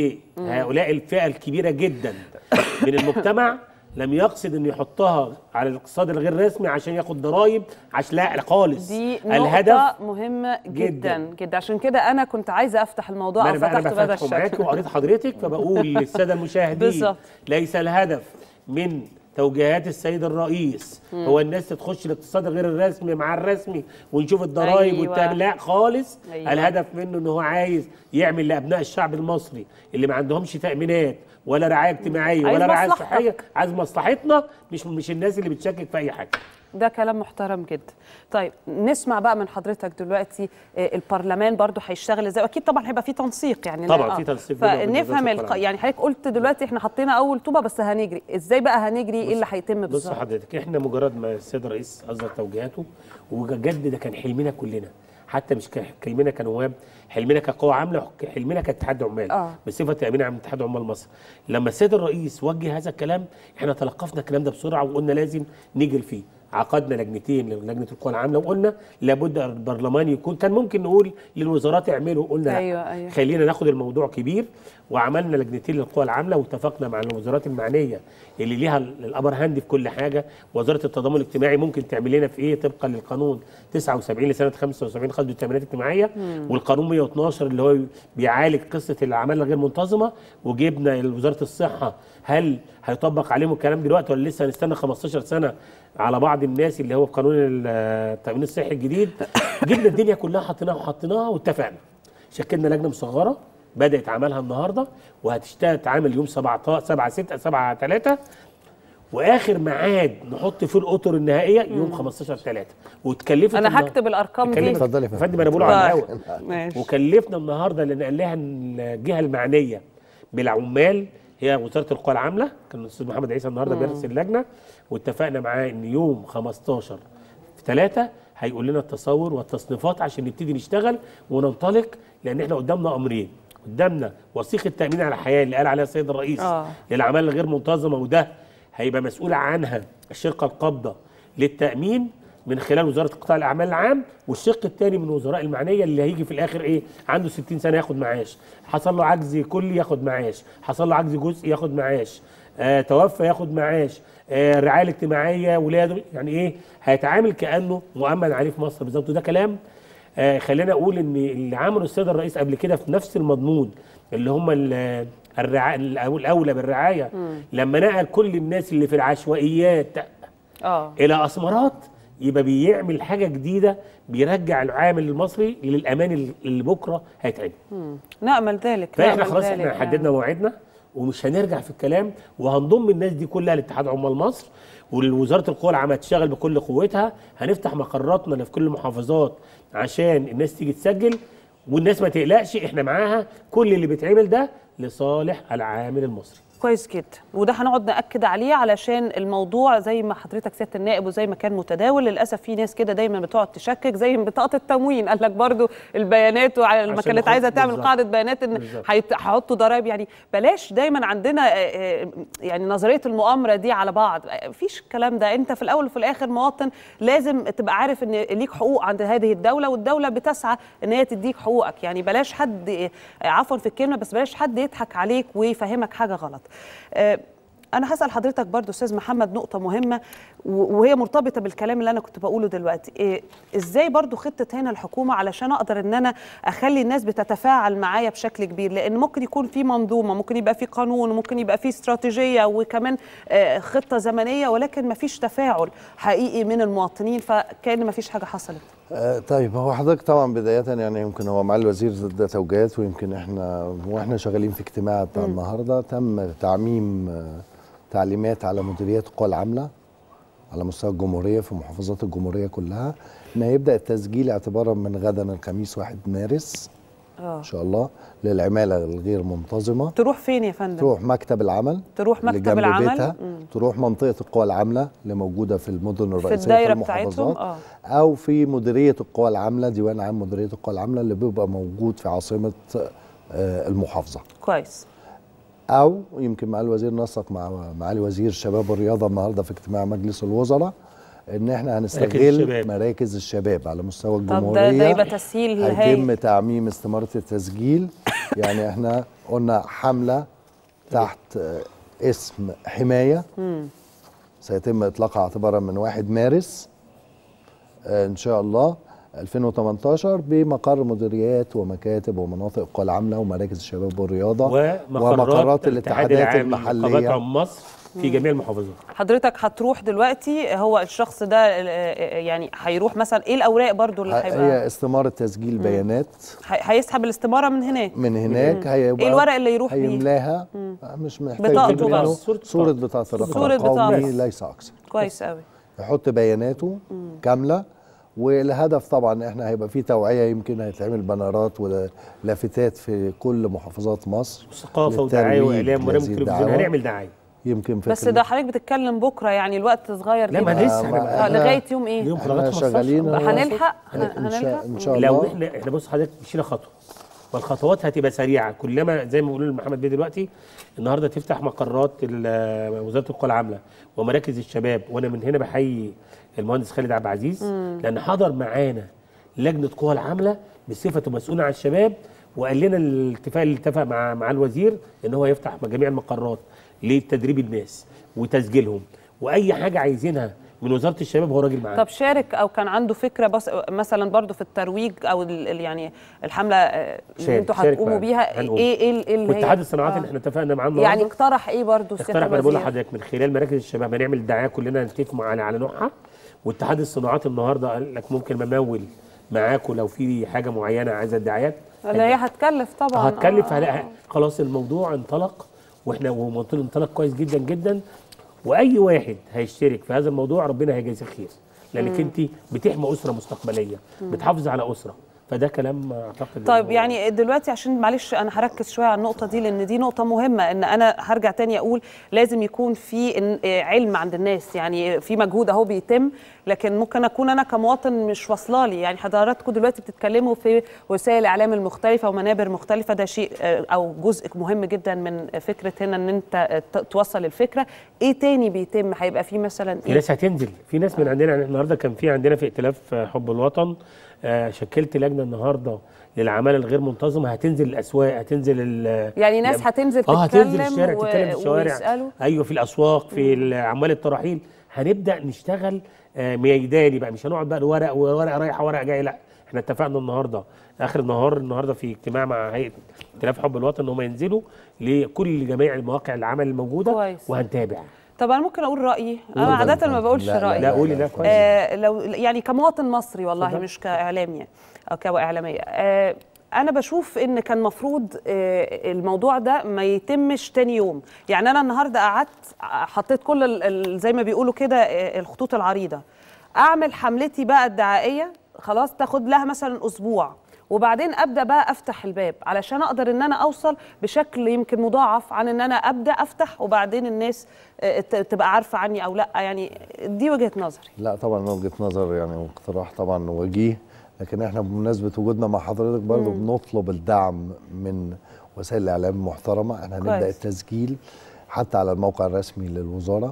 لهؤلاء الفئه الكبيره جدا من المجتمع لم يقصد انه يحطها على الاقتصاد الغير رسمي عشان ياخد ضرائب عشان لا خالص دي الهدف نقطة مهمة جدا جداً. جدا, عشان كده أنا كنت عايزة أفتح الموضوع ما أو انا بقى انا فتحته بهذا بفتحه معاك الشكل وقريت حضرتك فبقول للساده المشاهدين بالظبط. ليس الهدف من توجيهات السيد الرئيس مم. هو الناس تخش الاقتصاد غير الرسمي مع الرسمي ونشوف الضرائب أيوة. والتامين لا خالص أيوة. الهدف منه ان هو عايز يعمل لابناء الشعب المصري اللي ما عندهمش تامينات ولا رعايه اجتماعيه عايز ولا رعايه مصلحتك. صحيه عايز مصلحتنا مش مش الناس اللي بتشكك في اي حاجه ده كلام محترم جدا طيب نسمع بقى من حضرتك دلوقتي آه، البرلمان برضو هيشتغل ازاي واكيد طبعا هيبقى في تنسيق يعني طبعاً آه. في تنسيق بينه وبين فنفهم وزارة الق... القانون. يعني حضرتك قلت دلوقتي احنا حطينا اول طوبه بس هنجري ازاي بقى هنجري ايه اللي هيتم بص بالظبط حضرتك احنا مجرد ما السيد الرئيس اصدر توجيهاته وجد ده كان حلمنا كلنا حتى مش كان حلمنا كنواب حلمنا كقوى عامله حلمنا كاتحاد عمال آه. بصفه تامين عام اتحاد عمال مصر لما السيد الرئيس وجه هذا الكلام احنا تلقفنا الكلام ده بسرعه وقلنا لازم نجري فيه عقدنا لجنتين لجنه القوى العامله وقلنا لابد البرلمان يكون كان ممكن نقول للوزارات اعملوا قلنا لا. أيوة، أيوة. خلينا ناخد الموضوع كبير وعملنا لجنتين للقوى العامله واتفقنا مع الوزارات المعنيه اللي ليها الابر هاند في كل حاجه وزاره التضامن الاجتماعي ممكن تعمل لنا في ايه طبقا للقانون 79 لسنه 75 خدوا التامينات الاجتماعيه مم. والقانون 112 اللي هو بيعالج قصه الاعمال الغير منتظمه وجبنا لوزاره الصحه هل هيطبق عليهم الكلام دلوقتي ولا لسه هنستنى 15 سنه على بعض الناس اللي هو في قانون التامين الصحي الجديد جبنا الدنيا كلها حطيناها وحطيناها واتفقنا شكلنا لجنه مصغره بدات عملها النهارده وهتشتغل تعامل يوم 17 7 6 7 3 واخر ميعاد نحط فيه الاطر النهائيه يوم 15 3 وتكلفت انا النهار- هكتب الارقام دي اتكلمت- اتفضلي يا يا فندم. فندم انا بقوله على طيب. الهواء ماشي. وكلفنا النهارده لان قال لها الجهه المعنيه بالعمال هي وزاره القوى العامله كان الاستاذ محمد عيسى النهارده مم. بيرأس اللجنه واتفقنا معاه ان يوم 15 في 3 هيقول لنا التصور والتصنيفات عشان نبتدي نشتغل وننطلق لان احنا قدامنا امرين قدامنا وثيقه تامين على الحياه اللي قال عليها السيد الرئيس آه. للاعمال الغير منتظمه وده هيبقى مسؤول عنها الشركه القابضه للتامين من خلال وزاره قطاع الاعمال العام والشق الثاني من وزراء المعنيه اللي هيجي في الاخر ايه عنده 60 سنه ياخد معاش حصل له عجز كلي ياخد معاش حصل له عجز جزئي ياخد معاش آه توفى ياخد معاش آه الرعايه الاجتماعيه ولاده يعني ايه هيتعامل كانه مؤمن عليه في مصر بالظبط وده كلام آه خلينا اقول ان اللي عمله السيد الرئيس قبل كده في نفس المضمون اللي هم ال- الرعايه الاولى بالرعايه مم. لما نقل كل الناس اللي في العشوائيات اه الى اسمرات يبقى بيعمل حاجه جديده بيرجع العامل المصري للامان اللي- اللي بكره هيتعمل مم. نامل ذلك فاحنا نأمل خلاص ذلك احنا يعني. حددنا موعدنا ومش هنرجع في الكلام وهنضم الناس دي كلها لاتحاد عمال مصر ووزاره القوى العامه تشتغل بكل قوتها هنفتح مقراتنا اللي في كل المحافظات عشان الناس تيجي تسجل والناس ما تقلقش احنا معاها كل اللي بيتعمل ده لصالح العامل المصري كويس جدا وده هنقعد ناكد عليه علشان الموضوع زي ما حضرتك سياده النائب وزي ما كان متداول للاسف في ناس كده دايما بتقعد تشكك زي بطاقه التموين قال لك برضو البيانات وع- لما عشان كانت ناخد- عايزه تعمل بالظبط. قاعده بيانات ان بالظبط. هيت- هيحطوا ضرائب يعني بلاش دايما عندنا آه، آه، يعني نظريه المؤامره دي على بعض آه، مفيش الكلام ده انت في الاول وفي الاخر مواطن لازم تبقى عارف ان ليك حقوق عند هذه الدوله والدوله بتسعى ان هي تديك حقوقك يعني بلاش حد آه، عفوا في الكلمه بس بلاش حد يضحك عليك ويفهمك حاجه غلط آه، انا هسال حضرتك برضو استاذ محمد نقطه مهمه و- وهي مرتبطه بالكلام اللي انا كنت بقوله دلوقتي إيه ازاي برضو خطه هنا الحكومه علشان اقدر ان انا اخلي الناس بتتفاعل معايا بشكل كبير لان ممكن يكون في منظومه ممكن يبقى في قانون ممكن يبقى في استراتيجيه وكمان آه، خطه زمنيه ولكن ما فيش تفاعل حقيقي من المواطنين فكان ما فيش حاجه حصلت آه، طيب هو حضرتك طبعا بداية يعني يمكن هو مع الوزير ده توجيهات ويمكن احنا واحنا شغالين في اجتماع بتاع مم. النهارده تم تعميم آه، تعليمات على مديريات القوى العاملة على مستوى الجمهورية في محافظات الجمهورية كلها ان هيبدأ التسجيل اعتبارا من غدا الخميس 1 مارس اه ان شاء الله للعمالة الغير منتظمة تروح فين يا فندم تروح مكتب العمل تروح اللي مكتب جنب العمل بيتها مم. تروح منطقة القوى العاملة اللي موجودة في المدن في الرئيسية الدايره في بتاعتهم المحافظات اه او في مديريه القوى العامله ديوان عام مديريه القوى العامله اللي بيبقى موجود في عاصمه آه، المحافظه كويس او يمكن مع الوزير نسق مع معالي وزير الشباب والرياضه النهارده في اجتماع مجلس الوزراء ان احنا هنستغل الشباب. مراكز الشباب على مستوى طب ده الجمهوريه ده يبقى تسهيل هيتم هايل تعميم استماره التسجيل يعني احنا قلنا حمله تحت آه، اسم حمايه مم. سيتم اطلاقها اعتبارا من 1 مارس آه، ان شاء الله 2018 بمقر مديريات ومكاتب ومناطق القوى العامله ومراكز الشباب والرياضه ومقرات الاتحاد العام لنقابات المحليه عم مصر في جميع المحافظات حضرتك هتروح دلوقتي هو الشخص ده آه، آه، يعني هيروح مثلا ايه الاوراق برضو اللي ه- هيبقى هي استماره تسجيل مم. بيانات هي- هيسحب الاستماره من هناك من هناك مم. هيبقى ايه الورق اللي يروح بيه هيملاها مم. مش محتاج بطاقته يجيب منه بس. صوره بطاقه الرقم صورة بطاقة القومي بس. ليس اكثر كويس قوي يحط بياناته كامله والهدف طبعا احنا هيبقى في توعيه يمكن هيتعمل بنرات ولافتات في كل محافظات مصر ثقافه ودعايه للترويج واعلام ورمي لهذه تلفزيون الدعوة. هنعمل دعايه يمكن بس فكرة- ده حضرتك بتتكلم بكره يعني الوقت صغير لا ما جدا. لسه آه، هنبقى- لغايه يوم ايه يوم احنا 15 شغالين بقى هنلحق إن شاء- هنلحق إن شاء لو الله. احنا احنا بص حضرتك مشينا خطوه والخطوات هتبقى سريعه كلما زي ما بيقولوا محمد بيه دلوقتي النهارده تفتح مقرات ال- وزاره القوى العامله ومراكز الشباب وانا من هنا بحيي المهندس خالد عبد العزيز مم. لان حضر معانا لجنه قوى العامله بصفته مسؤول عن الشباب وقال لنا الاتفاق اللي اتفق مع مع الوزير ان هو يفتح جميع المقرات لتدريب الناس وتسجيلهم واي حاجه عايزينها من وزاره الشباب هو راجل معانا طب شارك او كان عنده فكره بس مثلا برضو في الترويج او ال- ال- يعني الحمله آه، اللي شارك- انتوا شارك هتقوموا معانا. بيها هنقوم. ايه ايه ايه اللي هي واتحاد الصناعات آه. اللي احنا اتفقنا معاه يعني النهارده اقترح ايه برضو سياده اقترح ما انا بقول الوزير لحضرتك من خلال مراكز الشباب هنعمل دعايه كلنا نتفق على على نوعها واتحاد الصناعات النهارده قال لك ممكن ممول معاكم لو في حاجه معينه عايزه الدعايات اللي هي هتكلف طبعا هتكلف آه، هلا- آه. خلاص الموضوع انطلق واحنا ومنطقه انطلق كويس جدا جدا واي واحد هيشترك في هذا الموضوع ربنا هيجازيه خير لانك مم. انت بتحمي اسره مستقبليه مم. بتحافظ على اسره فده كلام اعتقد طيب يعني دلوقتي عشان معلش انا هركز شويه على النقطه دي لان دي نقطه مهمه ان انا هرجع تاني اقول لازم يكون في إن- آه، علم عند الناس يعني في مجهود اهو بيتم لكن ممكن اكون انا كمواطن مش واصله لي يعني حضراتكم دلوقتي بتتكلموا في وسائل الاعلام المختلفه ومنابر مختلفه ده شيء آه، او جزء مهم جدا من فكره هنا ان انت آه، ت- توصل الفكره ايه تاني بيتم هيبقى في مثلا في ايه ناس هتنزل في ناس من عندنا يعني النهارده كان في عندنا في ائتلاف حب الوطن آه، شكلت لجنه النهارده للعماله الغير منتظمه هتنزل الاسواق هتنزل ال- يعني ناس لا- هتنزل اه هتنزل تتكلم الشارع و- تتكلم في الشوارع ويسألوا؟ ايوه في الاسواق في عمال التراحيل هنبدا نشتغل آه، ميداني بقى مش هنقعد بقى ورق وورقه رايحه ورقه جاي لا احنا اتفقنا النهارده اخر النهار النهارده في اجتماع مع هيئه ائتلاف حب الوطن ان هم ينزلوا لكل جميع المواقع العمل الموجوده كويس. وهنتابع طب انا ممكن اقول رايي انا قولي. عاده ما بقولش لا، لا، رايي لا، قولي، لا، كويس. آه لو يعني كمواطن مصري والله اتفضل. مش كاعلام يعني او كاعلاميه آه انا بشوف ان كان مفروض آه الموضوع ده ما يتمش تاني يوم يعني انا النهارده قعدت حطيت كل ال- ال- زي ما بيقولوا كده آه الخطوط العريضه اعمل حملتي بقى الدعائيه خلاص تاخد لها مثلا اسبوع وبعدين ابدا بقى افتح الباب علشان اقدر ان انا اوصل بشكل يمكن مضاعف عن ان انا ابدا افتح وبعدين الناس آه، ت- تبقى عارفه عني او لا يعني دي وجهه نظري لا طبعا وجهه نظر يعني واقتراح طبعا وجيه لكن احنا بمناسبه وجودنا مع حضرتك برضه مم. بنطلب الدعم من وسائل الاعلام المحترمه احنا هنبدا كويس. التسجيل حتى على الموقع الرسمي للوزاره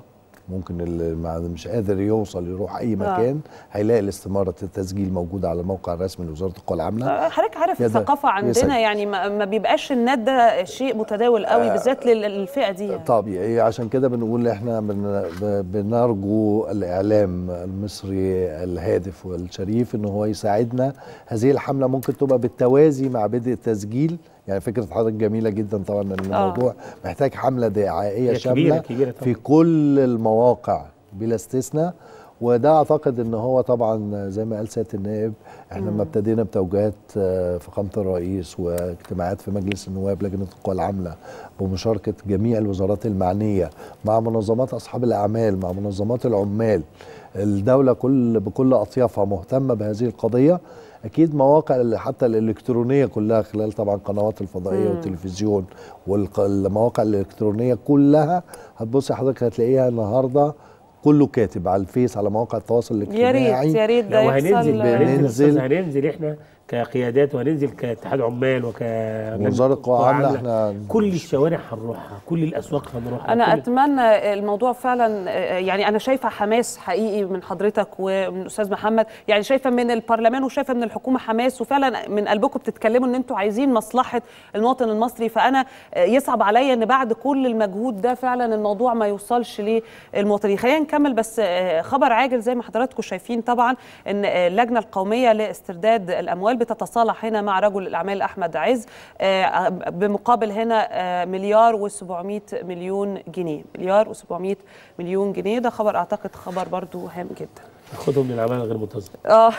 ممكن اللي ما- مش قادر يوصل يروح اي مكان هيلاقي الاستماره التسجيل موجوده على الموقع الرسمي لوزاره القوى العامله آه، حضرتك عارف يقدر الثقافه عندنا يسجل. يعني ما ما بيبقاش النت ده شيء متداول قوي بالذات لل- للفئه دي يعني. طبيعي عشان كده بنقول احنا بن ب- بنرجو الاعلام المصري الهادف والشريف ان هو يساعدنا هذه الحمله ممكن تبقى بالتوازي مع بدء التسجيل يعني فكره حضرتك جميله جدا طبعا ان الموضوع محتاج حمله دعائيه هي شامله كبيرة- كبيرة طبعاً. في كل المواقع بلا استثناء وده اعتقد ان هو طبعا زي ما قال سياده النائب احنا لما ابتدينا بتوجيهات آه، فخامه الرئيس واجتماعات في مجلس النواب لجنه القوى العامله بمشاركه جميع الوزارات المعنيه مع منظمات اصحاب الاعمال مع منظمات العمال الدوله كل بكل اطيافها مهتمه بهذه القضيه اكيد مواقع ال- حتى الالكترونيه كلها خلال طبعا قنوات الفضائيه مم. والتلفزيون والمواقع الالكترونيه كلها هتبصي حضرتك هتلاقيها النهارده كله كاتب على الفيس على مواقع التواصل يا الاجتماعي ريت يا ريت ده لو هننزل يحصل هننزل بننزل. أستاذ، هننزل احنا كقيادات وهننزل كاتحاد عمال وك وزارة القوى العاملة احنا كل الشوارع هنروحها كل الاسواق هنروحها انا كل... اتمنى الموضوع فعلا آه، يعني انا شايفه حماس حقيقي من حضرتك ومن الاستاذ محمد يعني شايفه من البرلمان وشايفه من الحكومه حماس وفعلا من قلبكم بتتكلموا ان انتوا عايزين مصلحه المواطن المصري فانا آه، يصعب عليا ان بعد كل المجهود ده فعلا الموضوع ما يوصلش للمواطنين خلينا نكمل بس آه، خبر عاجل زي ما حضراتكم شايفين طبعا ان آه، اللجنه القوميه لاسترداد الاموال بتتصالح هنا مع رجل الاعمال احمد عز آه، بمقابل هنا آه، مليار و700 مليون جنيه مليار و700 مليون جنيه ده خبر اعتقد خبر برضو هام جدا خدهم من العماله غير منتظمه اه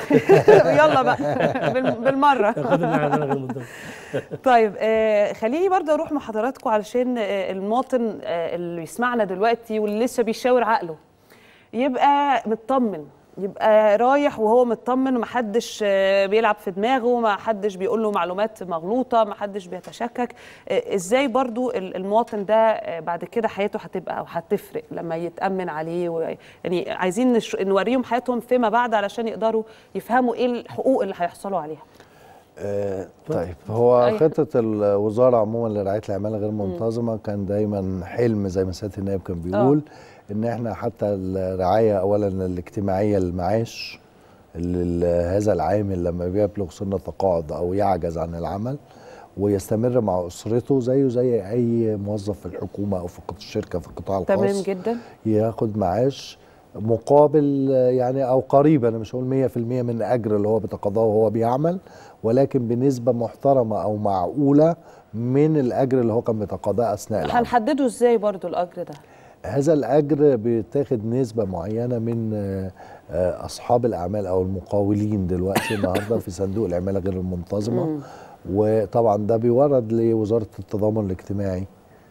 يلا بقى بال- بالمره خدهم من العماله غير منتظمه طيب آه خليني برضه اروح مع حضراتكم علشان آه المواطن آه اللي يسمعنا دلوقتي واللي لسه بيشاور عقله يبقى مطمن يبقى رايح وهو مطمن ومحدش آه، بيلعب في دماغه محدش بيقول له معلومات مغلوطه محدش بيتشكك آه، ازاي برضو ال- المواطن ده آه، بعد كده حياته هتبقى او هتفرق لما يتامن عليه و... يعني عايزين نش... نوريهم حياتهم فيما بعد علشان يقدروا يفهموا ايه الحقوق اللي هيحصلوا عليها آه، طيب هو أي. خطة الوزارة عموما لرعاية العمالة غير منتظمة كان دايما حلم زي ما سيادة النائب كان بيقول ان احنا حتى الرعاية اولا الاجتماعية للمعاش اللي ال- هذا العامل لما بيبلغ سن التقاعد او يعجز عن العمل ويستمر مع اسرته زيه زي اي موظف في الحكومة او في الشركة في القطاع الخاص تمام جدا ياخد معاش مقابل آه، يعني او قريب انا مش هقول 100% من اجر اللي هو بيتقاضاه وهو بيعمل ولكن بنسبه محترمه او معقوله من الاجر اللي هو كان بيتقاضاه اثناء العمل هنحدده ازاي برضو الاجر ده هذا الاجر بيتاخد نسبه معينه من آه، آه، اصحاب الاعمال او المقاولين دلوقتي النهارده في صندوق العماله غير المنتظمه مم. وطبعا ده بيورد لوزاره التضامن الاجتماعي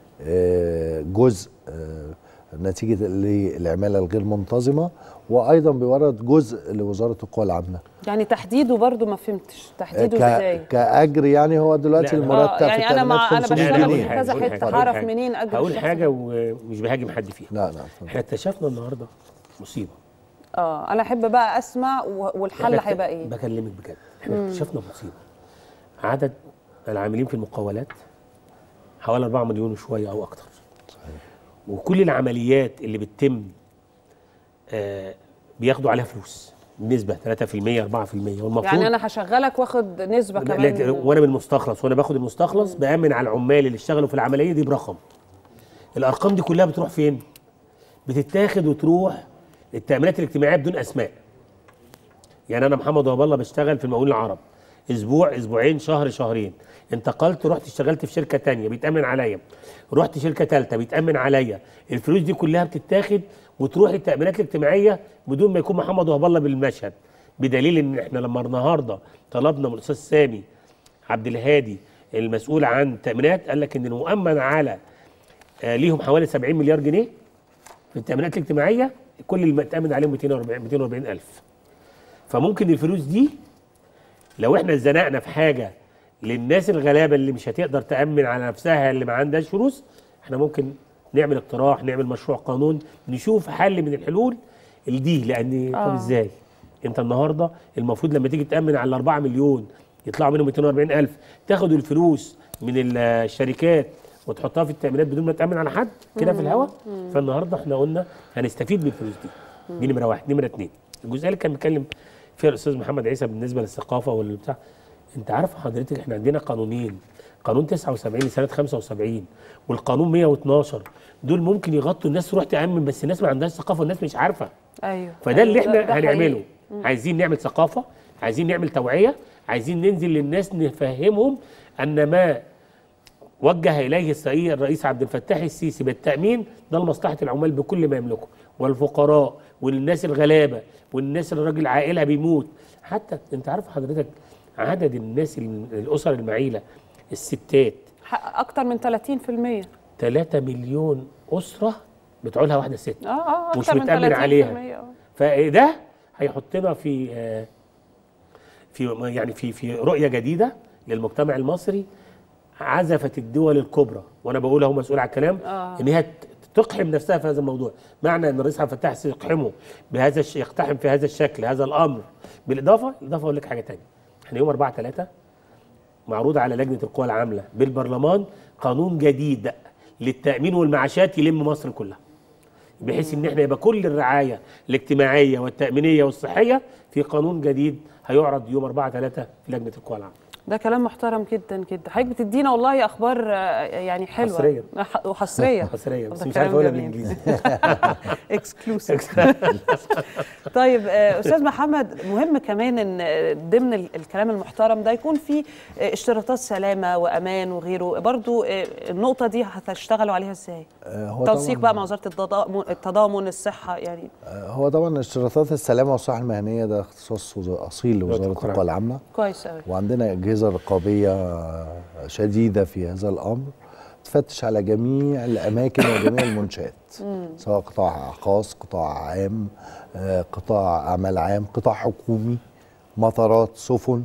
آه، جزء آه، نتيجه للعماله الغير منتظمه وايضا بيورد جزء لوزاره القوى العامله يعني تحديده برضو ما فهمتش تحديده ك- ازاي كاجر يعني هو دلوقتي لا، لا. المرتب آه، يعني في أنا مع- أنا التأمينات بشتغل 500 في جنيه. كذا هقول حتة، حاجة- هعرف هقول حاجة. منين أجر هقول الشخص حاجه ده؟ ومش بهاجم حد فيها لا لا احنا اكتشفنا النهارده مصيبه اه انا احب بقى اسمع و- والحل إحنا هيبقى ايه بكلمك بجد احنا مم. اكتشفنا مصيبه عدد العاملين في المقاولات حوالي 4 مليون وشويه او اكتر وكل العمليات اللي بتتم آه بياخدوا عليها فلوس بنسبه 3% 4% والمفروض يعني انا هشغلك واخد نسبه لا- كمان لا- وانا من المستخلص وانا باخد المستخلص بامن على العمال اللي اشتغلوا في العمليه دي برقم الارقام دي كلها بتروح فين بتتاخد وتروح للتامينات الاجتماعيه بدون اسماء يعني انا محمد وهب الله بشتغل في المقاولين العرب اسبوع اسبوعين شهر شهرين انتقلت رحت اشتغلت في شركه تانية بيتامن عليا رحت شركه ثالثه بيتامن عليا الفلوس دي كلها بتتاخد وتروح للتامينات الاجتماعيه بدون ما يكون محمد وهب الله بالمشهد بدليل ان احنا لما النهارده طلبنا من الاستاذ سامي عبد الهادي المسؤول عن التامينات قال لك ان المؤمن على آه، ليهم حوالي 70 مليار جنيه في التامينات الاجتماعيه كل اللي متامن عليهم 240 240 الف فممكن الفلوس دي لو احنا اتزنقنا في حاجه للناس الغلابه اللي مش هتقدر تامن على نفسها اللي ما عندهاش فلوس احنا ممكن نعمل اقتراح نعمل مشروع قانون نشوف حل من الحلول دي لان آه. طب ازاي انت النهارده المفروض لما تيجي تامن على 4 مليون يطلعوا منهم 240 الف تاخد الفلوس من ال- الشركات وتحطها في التامينات بدون ما تامن على حد كده في الهواء فالنهارده احنا قلنا هنستفيد من الفلوس دي دي نمره واحد نمره اثنين الجزئيه اللي كان بيتكلم فيها الاستاذ محمد عيسى بالنسبه للثقافه والبتاع انت عارف حضرتك احنا عندنا قانونين قانون 79 لسنه 75 والقانون 112 دول ممكن يغطوا الناس تروح تامن بس الناس ما عندهاش ثقافه والناس مش عارفه ايوه فده اللي أيوة، احنا ده- ده حقيقي. هنعمله مم. عايزين نعمل ثقافه عايزين نعمل توعيه عايزين ننزل للناس نفهمهم ان ما وجه اليه السيد الرئيس عبد الفتاح السيسي بالتامين ده لمصلحه العمال بكل ما يملكه والفقراء والناس الغلابه والناس اللي الراجل عائلها بيموت حتى انت عارف حضرتك عدد الناس ال- الاسر المعيله الستات ح- اكتر من 30% 3 مليون اسره بتوع لها واحده ست اه اه مش اكتر من 30% متامن عليها آه. فده هيحطنا في آه، في يعني في في رؤيه جديده للمجتمع المصري عزفت الدول الكبرى وانا بقول اهو مسؤول على الكلام آه. ان هي ت- تقحم نفسها في هذا الموضوع معنى ان الرئيس عبد الفتاح السيسي يقحمه بهذا الش... يقتحم في هذا الشكل هذا الامر بالاضافه الاضافه اقول لك حاجه ثانيه احنا يوم 4 3 معروض على لجنه القوى العامله بالبرلمان قانون جديد للتامين والمعاشات يلم مصر كلها بحيث ان احنا يبقى كل الرعايه الاجتماعيه والتامينيه والصحيه في قانون جديد هيعرض يوم 4 3 في لجنه القوى العامله ده كلام محترم جدا جدا حضرتك بتدينا والله اخبار آه، يعني حلوه حصريا. ح- وحصريه حصريا بس ده مش كلام عارف اقولها جميل. بالانجليزي اكسكلوسيف طيب آه، استاذ محمد مهم كمان ان آه، ضمن ال- الكلام المحترم ده يكون في آه، اشتراطات سلامه وامان وغيره برضو آه، النقطه دي هتشتغلوا عليها ازاي آه، هو تنسيق طبعاً- بقى مع وزاره التضامن التضامن الصحه يعني هو طبعا اشتراطات السلامه والصحه المهنيه ده اختصاص وز- اصيل لوزاره القوى العامه كويس قوي وعندنا اجهزه رقابيه شديده في هذا الامر تفتش على جميع الاماكن وجميع المنشات سواء قطاع خاص قطاع عام آه، قطاع اعمال عام قطاع حكومي مطارات سفن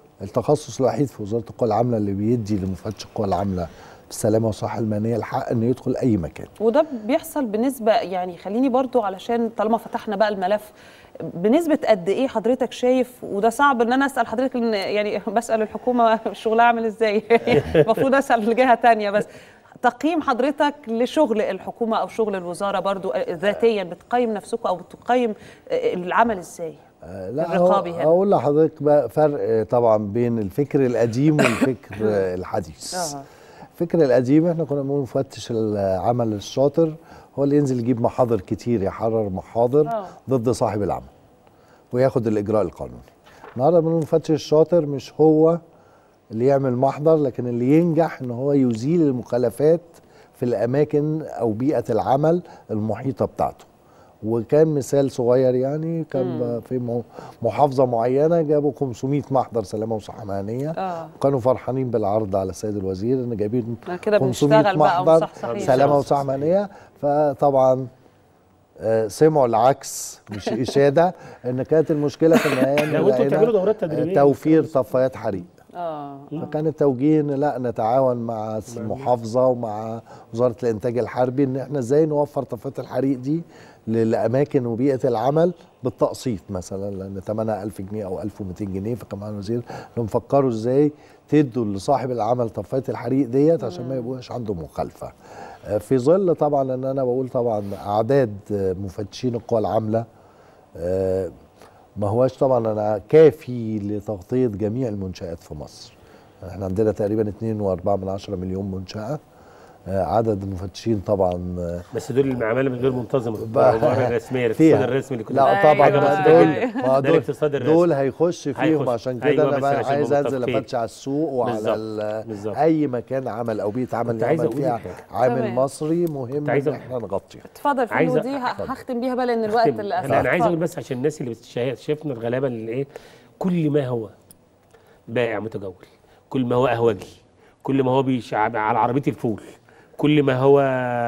التخصص الوحيد في وزاره القوى العامله اللي بيدي لمفتش القوى العامله في السلامه والصحه المهنيه الحق انه يدخل اي مكان وده بيحصل بنسبة يعني خليني برضو علشان طالما فتحنا بقى الملف بنسبة قد ايه حضرتك شايف وده صعب ان انا اسال حضرتك لان يعني بسال الحكومه شغلها عامل ازاي المفروض اسال لجهه تانية بس تقييم حضرتك لشغل الحكومه او شغل الوزاره برضو ذاتيا بتقيم نفسكم او بتقيم العمل ازاي آه، لا الرقابي هو- هنا. اقول لحضرتك بقى فرق آه، طبعا بين الفكر القديم والفكر آه، الحديث اه الفكر القديم احنا كنا بنقول مفتش العمل الشاطر هو اللي ينزل يجيب محاضر كتير يحرر محاضر آه. ضد صاحب العمل وياخد الاجراء القانوني النهارده بنقول المفتش الشاطر مش هو اللي يعمل محضر لكن اللي ينجح ان هو يزيل المخالفات في الاماكن او بيئه العمل المحيطه بتاعته وكان مثال صغير يعني كان في مو- محافظه معينه جابوا 500 محضر سلامه وصحه مهنيه اه وكانوا فرحانين بالعرض على السيد الوزير ان جايبين كده 500 بنشتغل بقى محضر ومصحصحين. سلامه وصحه مهنيه فطبعا آه، سمعوا العكس مش اشاده ان كانت المشكله في النهايه إن لا وانتوا لقينا، بتعملوا دورات آه، تدريبيه توفير طفايات حريق اه فكان التوجيه ان لا نتعاون مع المحافظه ومع وزاره الانتاج الحربي ان احنا ازاي نوفر طفايات الحريق دي للاماكن وبيئه العمل بالتقسيط مثلا لان ثمنها 1000 جنيه او 1200 جنيه فكمان الوزير لهم فكروا ازاي تدوا لصاحب العمل طفايات الحريق ديت عشان ما يبقوش عنده مخالفه آه، في ظل طبعا ان انا بقول طبعا اعداد آه، مفتشين القوى العامله آه، ما هواش طبعا انا كافي لتغطيه جميع المنشات في مصر احنا عندنا تقريبا 2.4 من عشرة مليون منشاه آه، عدد المفتشين طبعا آه، بس دول المعامله من غير منتظمه بقى- الاداره الرسميه الاقتصاد فيها. الرسمي اللي كنا لا أيوة. طبعا حاجة ما بسيطة دول جدا. ما ده دول الاقتصاد الرسمي دول هيخش فيهم هيخش. عشان كده أيوة، انا بس بقى عشان عايز نبقى انزل متفقين. افتش على السوق وعلى بالظبط. ال- بالظبط. اي مكان عمل او بيئه عمل كنت عايز يعمل أقول فيها لك حاجة. عامل تمام. مصري مهم كنت عايز ان أ- احنا نغطيه اتفضل في عايزة- ودي ه- هختم بيها بقى لان الوقت أختم. للاسف انا انا عايز اقول اتفضل. بس عشان الناس اللي بتشاهد شفنا الغلابه اللي ايه كل ما هو بائع متجول كل ما هو قهوجي كل ما هو بيش على عربيه الفول كل ما هو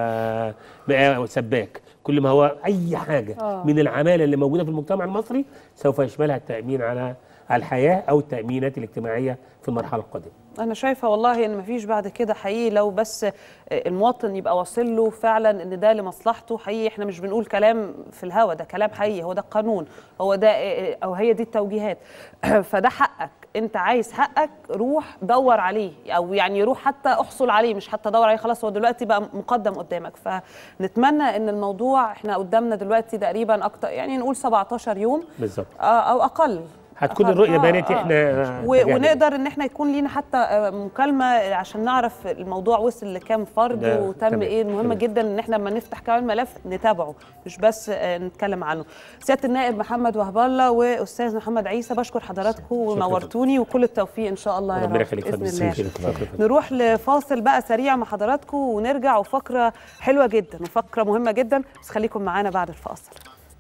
بقى سباك كل ما هو اي حاجه آه. من العماله اللي موجوده في المجتمع المصري سوف يشملها التامين على الحياه او التامينات الاجتماعيه في المرحله القادمه انا شايفه والله ان مفيش بعد كده حقيقي لو بس المواطن يبقى واصل له فعلا ان ده لمصلحته حقيقي احنا مش بنقول كلام في الهوا ده كلام حقيقي هو ده القانون هو ده او هي دي التوجيهات فده حقك انت عايز حقك روح دور عليه او يعني روح حتى احصل عليه مش حتى دور عليه خلاص هو دلوقتي بقى مقدم قدامك فنتمنى ان الموضوع احنا قدامنا دلوقتي تقريبا اكتر يعني نقول 17 يوم بالظبط او اقل هتكون الرؤيه بانت احنا و... ونقدر ان احنا يكون لينا حتى مكالمه عشان نعرف الموضوع وصل لكام فرد وتم ايه مهم جدا ان احنا لما نفتح كمان ملف نتابعه مش بس نتكلم عنه سياده النائب محمد وهب الله واستاذ محمد عيسى بشكر حضراتكم ونورتوني وكل التوفيق ان شاء الله يا رب باذن الله نروح لفاصل بقى سريع مع حضراتكم ونرجع وفقره حلوه جدا وفقره مهمه جدا بس خليكم معانا بعد الفاصل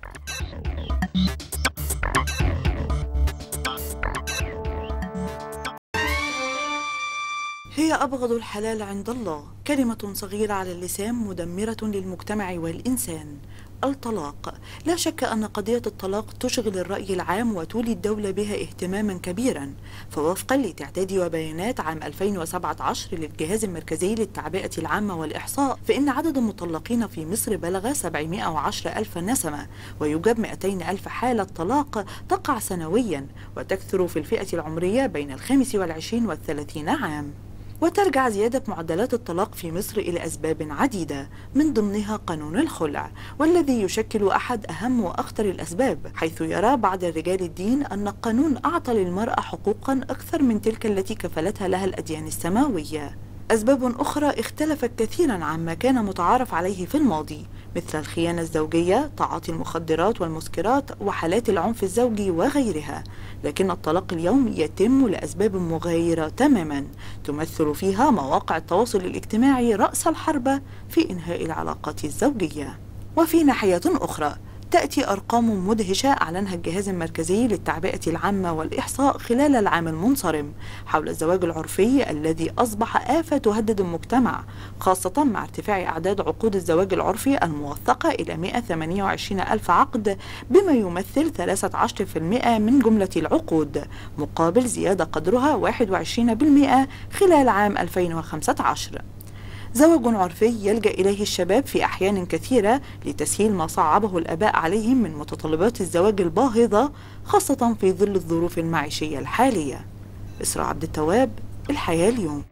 هي أبغض الحلال عند الله كلمة صغيرة على اللسان مدمرة للمجتمع والإنسان الطلاق لا شك أن قضية الطلاق تشغل الرأي العام وتولي الدولة بها اهتماما كبيرا فوفقا لتعداد وبيانات عام 2017 للجهاز المركزي للتعبئة العامة والإحصاء فإن عدد المطلقين في مصر بلغ 710 ألف نسمة ويوجد 200 ألف حالة طلاق تقع سنويا وتكثر في الفئة العمرية بين الخامس والعشرين والثلاثين عام وترجع زيادة معدلات الطلاق في مصر إلى أسباب عديدة من ضمنها قانون الخلع والذي يشكل أحد أهم وأخطر الأسباب حيث يرى بعض رجال الدين أن القانون أعطى للمرأة حقوقا أكثر من تلك التي كفلتها لها الأديان السماوية أسباب أخرى اختلفت كثيرا عما كان متعارف عليه في الماضي مثل الخيانة الزوجية، تعاطي المخدرات والمسكرات وحالات العنف الزوجي وغيرها، لكن الطلاق اليوم يتم لأسباب مغايرة تماما، تمثل فيها مواقع التواصل الاجتماعي رأس الحربة في إنهاء العلاقات الزوجية. وفي ناحية أخرى، تأتي أرقام مدهشة أعلنها الجهاز المركزي للتعبئة العامة والإحصاء خلال العام المنصرم حول الزواج العرفي الذي أصبح آفة تهدد المجتمع خاصة مع ارتفاع أعداد عقود الزواج العرفي الموثقة إلى 128 ألف عقد بما يمثل 13% من جملة العقود مقابل زيادة قدرها 21% خلال عام 2015 زواج عرفي يلجأ إليه الشباب في أحيان كثيرة لتسهيل ما صعبه الآباء عليهم من متطلبات الزواج الباهظة خاصة في ظل الظروف المعيشية الحالية إسراء عبد التواب الحياة اليوم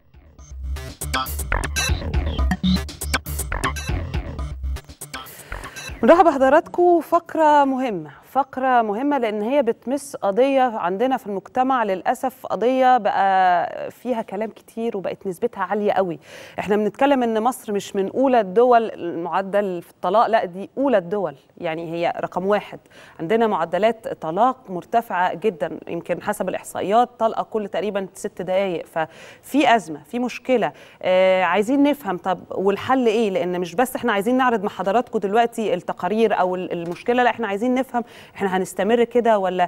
مرحبا بحضراتكم فقرة مهمة فقرة مهمة لأن هي بتمس قضية عندنا في المجتمع للأسف قضية بقى فيها كلام كتير وبقت نسبتها عالية قوي احنا بنتكلم ان مصر مش من أولى الدول المعدل في الطلاق لا دي أولى الدول يعني هي رقم واحد عندنا معدلات طلاق مرتفعة جدا يمكن حسب الإحصائيات طلقة كل تقريبا ست دقايق ففي أزمة في مشكلة آه عايزين نفهم طب والحل إيه لأن مش بس احنا عايزين نعرض مع حضراتكم دلوقتي التقارير أو المشكلة لا احنا عايزين نفهم احنا هنستمر كده ولا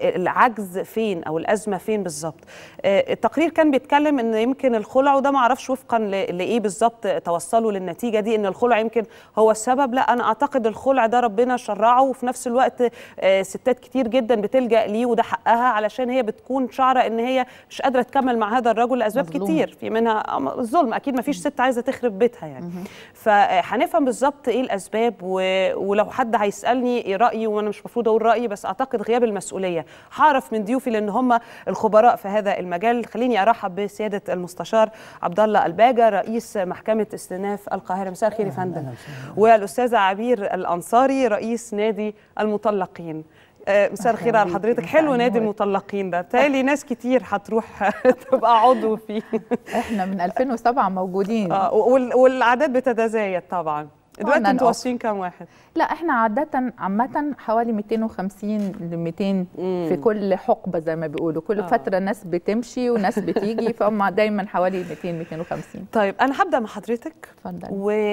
العجز فين او الازمه فين بالظبط التقرير كان بيتكلم ان يمكن الخلع وده ما اعرفش وفقا لايه بالظبط توصلوا للنتيجه دي ان الخلع يمكن هو السبب لا انا اعتقد الخلع ده ربنا شرعه وفي نفس الوقت ستات كتير جدا بتلجا ليه وده حقها علشان هي بتكون شعره ان هي مش قادره تكمل مع هذا الرجل لاسباب مظلوم. كتير في منها الظلم اكيد ما فيش ست عايزه تخرب بيتها يعني فهنفهم بالظبط ايه الاسباب ولو حد هيسالني ايه رايي وانا مش المفروض اقول رايي بس اعتقد غياب المسؤوليه هعرف من ضيوفي لان هم الخبراء في هذا المجال خليني ارحب بسياده المستشار عبد الله الباجه رئيس محكمه استئناف القاهره مساء الخير يا فندم والاستاذه عبير الانصاري رئيس نادي المطلقين مساء الخير على حضرتك حلو نادي المطلقين ده تالي ناس كتير هتروح تبقى عضو فيه احنا من 2007 موجودين اه والاعداد بتتزايد طبعا دلوقتي انتوا واصلين كام واحد؟ لا احنا عادة عامة حوالي 250 ل 200 في كل حقبة زي ما بيقولوا، كل آه. فترة ناس بتمشي وناس بتيجي فهم دايما حوالي 200 250 طيب انا هبدا مع حضرتك اتفضل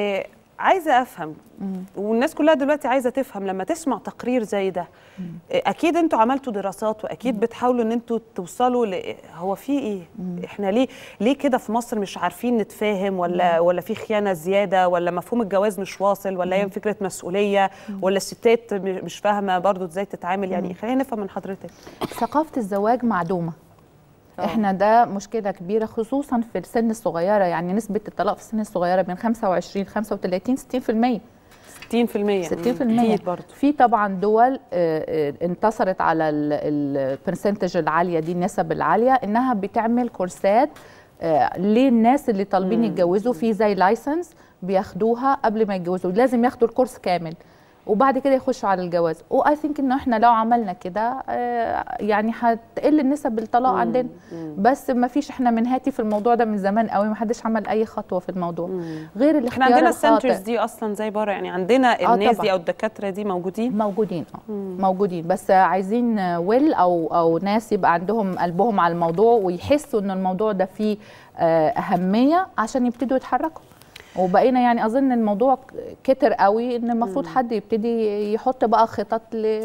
وعايزه افهم والناس كلها دلوقتي عايزه تفهم لما تسمع تقرير زي ده مم. اكيد انتوا عملتوا دراسات واكيد مم. بتحاولوا ان انتوا توصلوا ل... هو في ايه مم. احنا ليه ليه كده في مصر مش عارفين نتفاهم ولا مم. ولا في خيانه زياده ولا مفهوم الجواز مش واصل ولا هي فكره مسؤوليه مم. ولا الستات مش فاهمه برضو ازاي تتعامل يعني خلينا نفهم من حضرتك ثقافه الزواج معدومه احنا ده مشكله كبيره خصوصا في السن الصغيره يعني نسبه الطلاق في السن الصغيره بين 25 35 60% 60% 60% برضه في طبعا دول آه، آه، انتصرت على البرسنتج العاليه دي النسب العاليه انها بتعمل كورسات آه، للناس اللي طالبين يتجوزوا في زي لايسنس بياخدوها قبل ما يتجوزوا لازم ياخدوا الكورس كامل وبعد كده يخشوا على الجواز واي ثينك انه احنا لو عملنا كده آه، يعني هتقل نسب الطلاق مم. عندنا بس ما فيش احنا منهاتي في الموضوع ده من زمان قوي ما حدش عمل اي خطوه في الموضوع غير الاختيار احنا عندنا الخاطئ. السنترز دي اصلا زي بره يعني عندنا آه الناس طبعاً. دي او الدكاتره دي موجودين موجودين اه موجودين بس عايزين ويل او او ناس يبقى عندهم قلبهم على الموضوع ويحسوا ان الموضوع ده فيه آه، اهميه عشان يبتدوا يتحركوا وبقينا يعني اظن الموضوع كتر قوي ان المفروض حد يبتدي يحط بقى خطط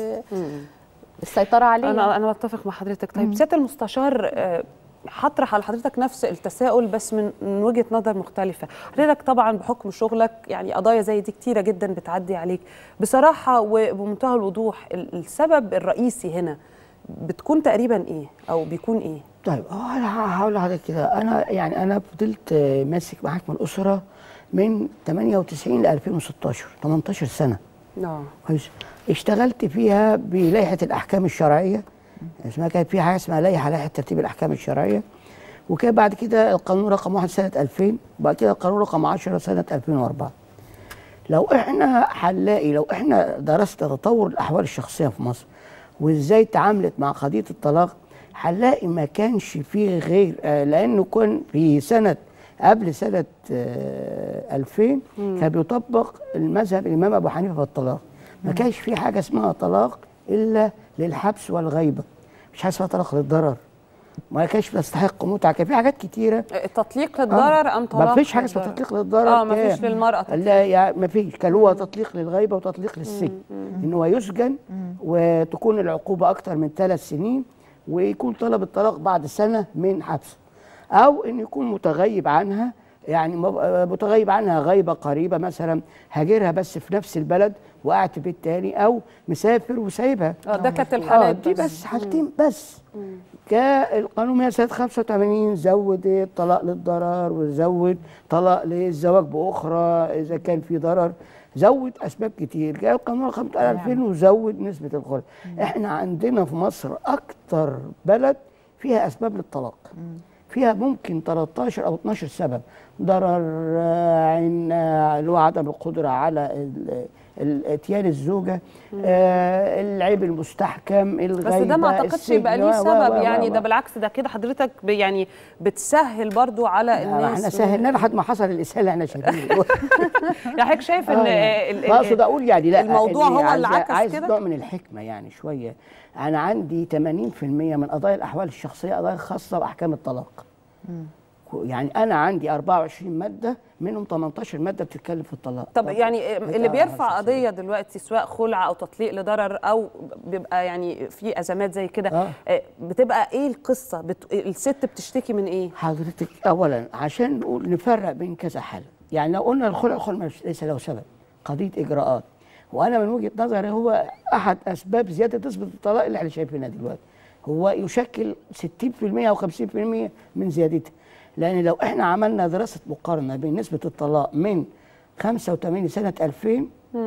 للسيطره عليه انا انا بتفق مع حضرتك طيب سياده المستشار آه، هطرح على حضرتك نفس التساؤل بس من من وجهه نظر مختلفه حضرتك طبعا بحكم شغلك يعني قضايا زي دي كتيره جدا بتعدي عليك بصراحه وبمنتهى الوضوح ال- السبب الرئيسي هنا بتكون تقريبا ايه او بيكون ايه طيب اه انا هقول لحضرتك كده انا يعني انا فضلت آه، ماسك محاكم الاسره من 98 ل 2016 18 سنه اه كويس اشتغلت فيها بلائحه الاحكام الشرعيه اسمها كانت في حاجه اسمها لائحه لائحه ترتيب الاحكام الشرعيه وكان بعد كده القانون رقم 1 سنه 2000 وبعد كده القانون رقم 10 سنه 2004 لو احنا هنلاقي لو احنا درسنا تطور الاحوال الشخصيه في مصر وازاي تعاملت مع قضيه الطلاق هنلاقي ما كانش فيه غير آه، لانه كان في سنه قبل سنه آه، 2000 مم. كان بيطبق المذهب الامام ابو حنيفه في الطلاق ما كانش في حاجه اسمها طلاق الا للحبس والغيبه مش حاجه اسمها طلاق للضرر ما كانش تستحق متعه كان في حاجات كتيره تطليق للضرر ام طلاق ما فيش حاجه اسمها للضرر؟ تطليق للضرر اه ما فيش كان. للمراه تطليق. لا يعني ما فيش كان هو تطليق للغيبه وتطليق للسجن ان هو يسجن وتكون العقوبه اكتر من ثلاث سنين ويكون طلب الطلاق بعد سنه من حبس او ان يكون متغيب عنها يعني مب- متغيب عنها غيبه قريبه مثلا هاجرها بس في نفس البلد وقعت في بيت تاني او مسافر وسايبها اه ده كانت آه الحالات دي بس حالتين بس كالقانون 100 سنه 85 زود الطلاق للضرر وزود طلاق للزواج باخرى اذا كان في ضرر زود اسباب كتير جاء القانون رقم 2000 وزود نسبه الخلع احنا عندنا في مصر اكتر بلد فيها اسباب للطلاق فيها ممكن 13 او 12 سبب ضرر آه، عن آه، اللي هو عدم القدره على ال- ال- اتيان الزوجه آه العيب المستحكم الغيبه بس ده ما اعتقدش يبقى ليه السجن، و- و- سبب و- يعني و- ده بالعكس ده كده حضرتك ب- يعني بتسهل برضو على لا، الناس احنا سهلنا لحد ما حصل الاسهال اللي احنا شايفينه يعني حضرتك شايف ان آه، يعني. ال- ال- اقصد اقول يعني لا الموضوع اللي هو اللي عايز- عكس عايز كده؟ نوع من الحكمه يعني شويه انا عندي 80% من قضايا الاحوال الشخصيه قضايا خاصه باحكام الطلاق يعني انا عندي 24 ماده منهم 18 ماده بتتكلم في الطلاق طب يعني اللي آه، بيرفع قضيه دلوقتي سواء خلع او تطليق لضرر او بيبقى يعني في ازمات زي كده آه، بتبقى ايه القصه بت... الست بتشتكي من ايه حضرتك اولا عشان نقول نفرق بين كذا حاله يعني لو قلنا الخلع الخلع مش- ليس له سبب قضيه اجراءات وانا من وجهه نظري هو احد اسباب زياده نسبه الطلاق اللي احنا شايفينها دلوقتي هو يشكل 60% او 50% من زيادتها لان لو احنا عملنا دراسه مقارنه بين نسبه الطلاق من 85 سنه 2000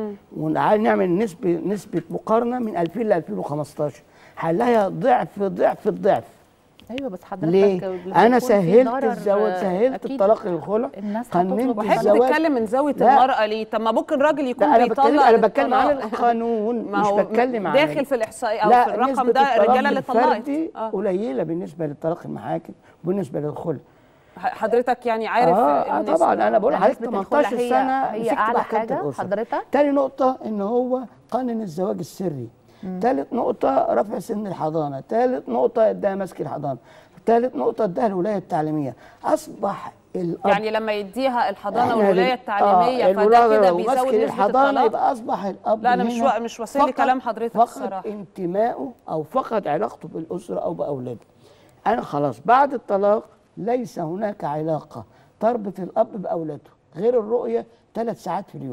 ونعمل نسبه نسبه مقارنه من 2000 ل 2015 هنلاقيها ضعف ضعف الضعف ايوه بس حضرتك ليه؟ لما انا يكون في سهلت ضرر، الزواج آه، سهلت أكيد الطلاق للخلع الناس قننت هتطلب وحضرتك الزواج بتتكلم من زاويه لا. المراه ليه طب ما ممكن راجل يكون لا انا بيطلق بتكلم انا بتكلم عن للطلاق. القانون ما مش هو بتكلم عن داخل في الاحصائيه او لا في الرقم نسبة ده الطلاق الرجاله اللي طلقت الفردي قليله بالنسبه للطلاق المحاكم وبالنسبه للخلع حضرتك يعني عارف اه, آه النسبة. طبعا انا بقول يعني لحضرتك نسبة الخلع 18 هي- سنه هي مسكت أعلى محكمة حاجة الأسرة. حضرتك؟ تاني نقطه ان هو قانون الزواج السري ثالث نقطة رفع سن الحضانة، ثالث نقطة اداها مسك الحضانة، ثالث نقطة اداها الولاية التعليمية، أصبح الأب يعني لما يديها الحضانه إحنا والولايه دل- التعليميه آه فده الولاية كده لو بيزود مسك نسبه الحضانة الطلاق يبقى أصبح الأب لا انا مش هنا وا- مش واصل لي فقد- كلام حضرتك فقد الصراحه انتمائه أو فقد علاقته بالأسرة أو بأولاده. أنا خلاص بعد الطلاق ليس هناك علاقة تربط الأب بأولاده غير الرؤية ثلاث ساعات في اليوم.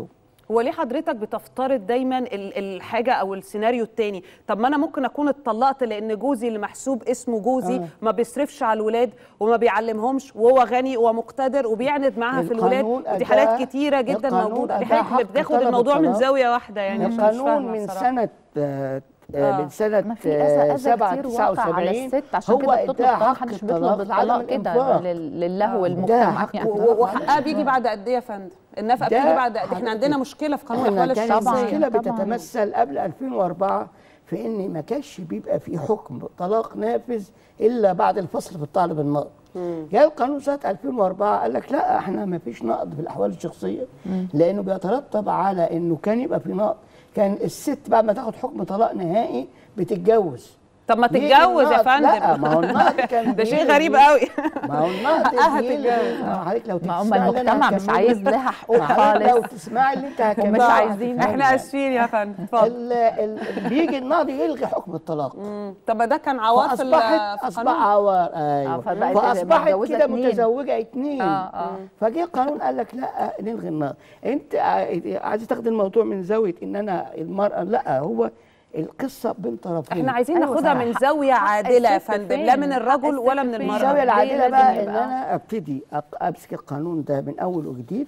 هو ليه حضرتك بتفترض دايما ال- الحاجه او السيناريو التاني طب ما انا ممكن اكون اتطلقت لان جوزي اللي محسوب اسمه جوزي آه. ما بيصرفش على الولاد وما بيعلمهمش وهو غني ومقتدر وبيعند معاها في الولاد القانون ودي أداة- حالات كتيره جدا القانون موجوده دي أداة حضرتك حق بتاخد طلب الموضوع من الطلاق. زاويه واحده يعني مش- مش القانون فاهمة من بصراحة. سنة آه، آه. آه. من سنة ما في أذى- أذى سبعة كتير تسعة واقع على وسبعين الست عشان هو كده بتطلب اداها طلاق حق محدش الطلاق بيطلب لعدم الطلاق كده الإنفاق. لل- للهو ده المجتمع حق يعني و- وحقها بيجي بعد قد ايه يا فندم النفقه ده بتيجي بعد قد احنا حضرتك- عندنا مشكله في قانون احنا الاحوال كانت الشخصيه المشكله بتتمثل قبل 2004 في ان ما كانش بيبقى في حكم طلاق نافذ الا بعد الفصل في الطالب النقد جاء القانون سنه 2004 قال لك لا احنا ما فيش نقد في الاحوال الشخصيه لانه بيترتب على انه كان يبقى في نقد كان الست بعد ما تاخد حكم طلاق نهائي بتتجوز طب ما بيجي تتجوز يا النقد- لا فندم ما هو النقد كان ده شيء بيلغي- غريب قوي ما هو النقد حقها بيلغي- تتجوز. ما هو حضرتك لو ما هم تسمعي اللي أنا المجتمع مش هكمله- عايز لها حقوق ما حضرتك لو خالص. تسمعي اللي انت ومش هكمله عايزين احنا اسفين يا فندم اتفضل ال- ال- بيجي النقضي يلغي حكم الطلاق طب ما ده كان عوار في ال- فاصبحت في اصبح القانون عوار آه، ايوه فبقت فاصبحت متجوزة كده اتنين. متزوجه اتنين آه، آه. فجه القانون قال لك لا نلغي النقض انت ع- عايز تاخد الموضوع من زاويه ان انا المراه لا هو القصه بين طرفين احنا عايزين أيوة ناخدها صح. من زاويه حق عادله يا الست فندم فين؟ لا من حق الرجل الست ولا من فين؟ المراه الزاويه ليه العادله لازم بقى ان يبقى- انا ابتدي أق- امسك القانون ده من اول وجديد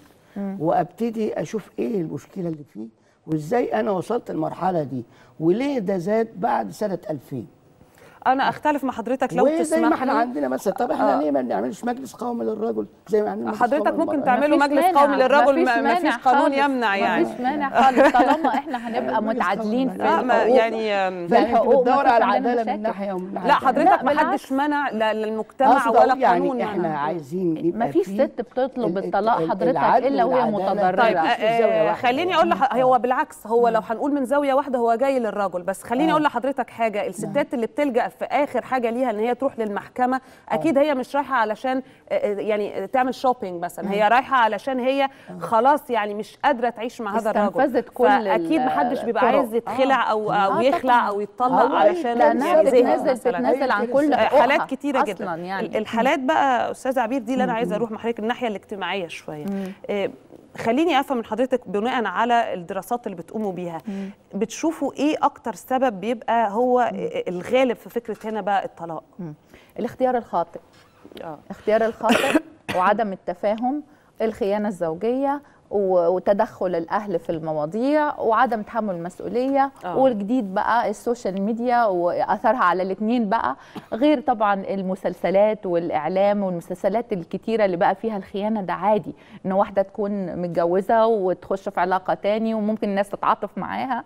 وابتدي اشوف ايه المشكله اللي فيه وازاي انا وصلت المرحله دي وليه ده زاد بعد سنه 2000 انا اختلف مع حضرتك لو وزي تسمح ما احنا لي. عندنا مثلا طب احنا آه. ليه ما بنعملش مجلس قومي للرجل زي ما عندنا مجلس حضرتك قومي ممكن للمرأة؟ تعملوا مفيش مجلس مانع، قومي للرجل مفيش ما ما فيش مانع قانون خالص، يمنع يعني مفيش مانع خالص طالما احنا هنبقى مجلس متعادلين في قومي. لا ما الحقوق. يعني آم، في يعني انت الحقوق بتدور مفيش على عندنا العداله من مشاكل. ناحيه ومن ناحيه لا تانية. حضرتك ما بالعكس. حدش منع لا للمجتمع أقصد ولا أقول يعني قانون احنا منع عايزين يبقى مفيش في ست بتطلب ال- الطلاق ال- حضرتك العدل الا وهي والعدالة. متضرره طيب مفيش في زاوية آه، واحدة. خليني اقول لح... هو بالعكس هو لو هنقول من زاويه واحده هو جاي للرجل بس خليني آه. اقول لحضرتك حاجه الستات اللي بتلجا في اخر حاجه ليها ان هي تروح للمحكمه اكيد هي مش رايحه علشان آه، آه، يعني تعمل شوبينج مثلا هي رايحه علشان هي خلاص يعني مش قادره تعيش مع هذا الرجل استنفذت كل فاكيد ال- محدش بيبقى الطرق. عايز يتخلع او او آه، يخلع طبعاً. او يتطلق آه، علشان لانها زهق بتنزل مثلاً. بتنزل عن كل آه، حقوقها حالات كتيره جدا اصلا يعني الحالات بقى استاذ عبير دي اللي انا عايزه اروح مع حضرتك الناحيه الاجتماعيه شويه آه، خليني افهم من حضرتك بناء على الدراسات اللي بتقوموا بيها بتشوفوا ايه اكتر سبب بيبقى هو الغالب في فكره هنا بقى الطلاق الاختيار الخاطئ اه اختيار الخاطئ وعدم التفاهم الخيانة الزوجية و- وتدخل الأهل في المواضيع وعدم تحمل المسؤولية آه. والجديد بقى السوشيال ميديا وأثرها على الاثنين بقى غير طبعا المسلسلات والإعلام والمسلسلات الكتيرة اللي بقى فيها الخيانة ده عادي إن واحدة تكون متجوزة وتخش في علاقة تاني وممكن الناس تتعاطف معاها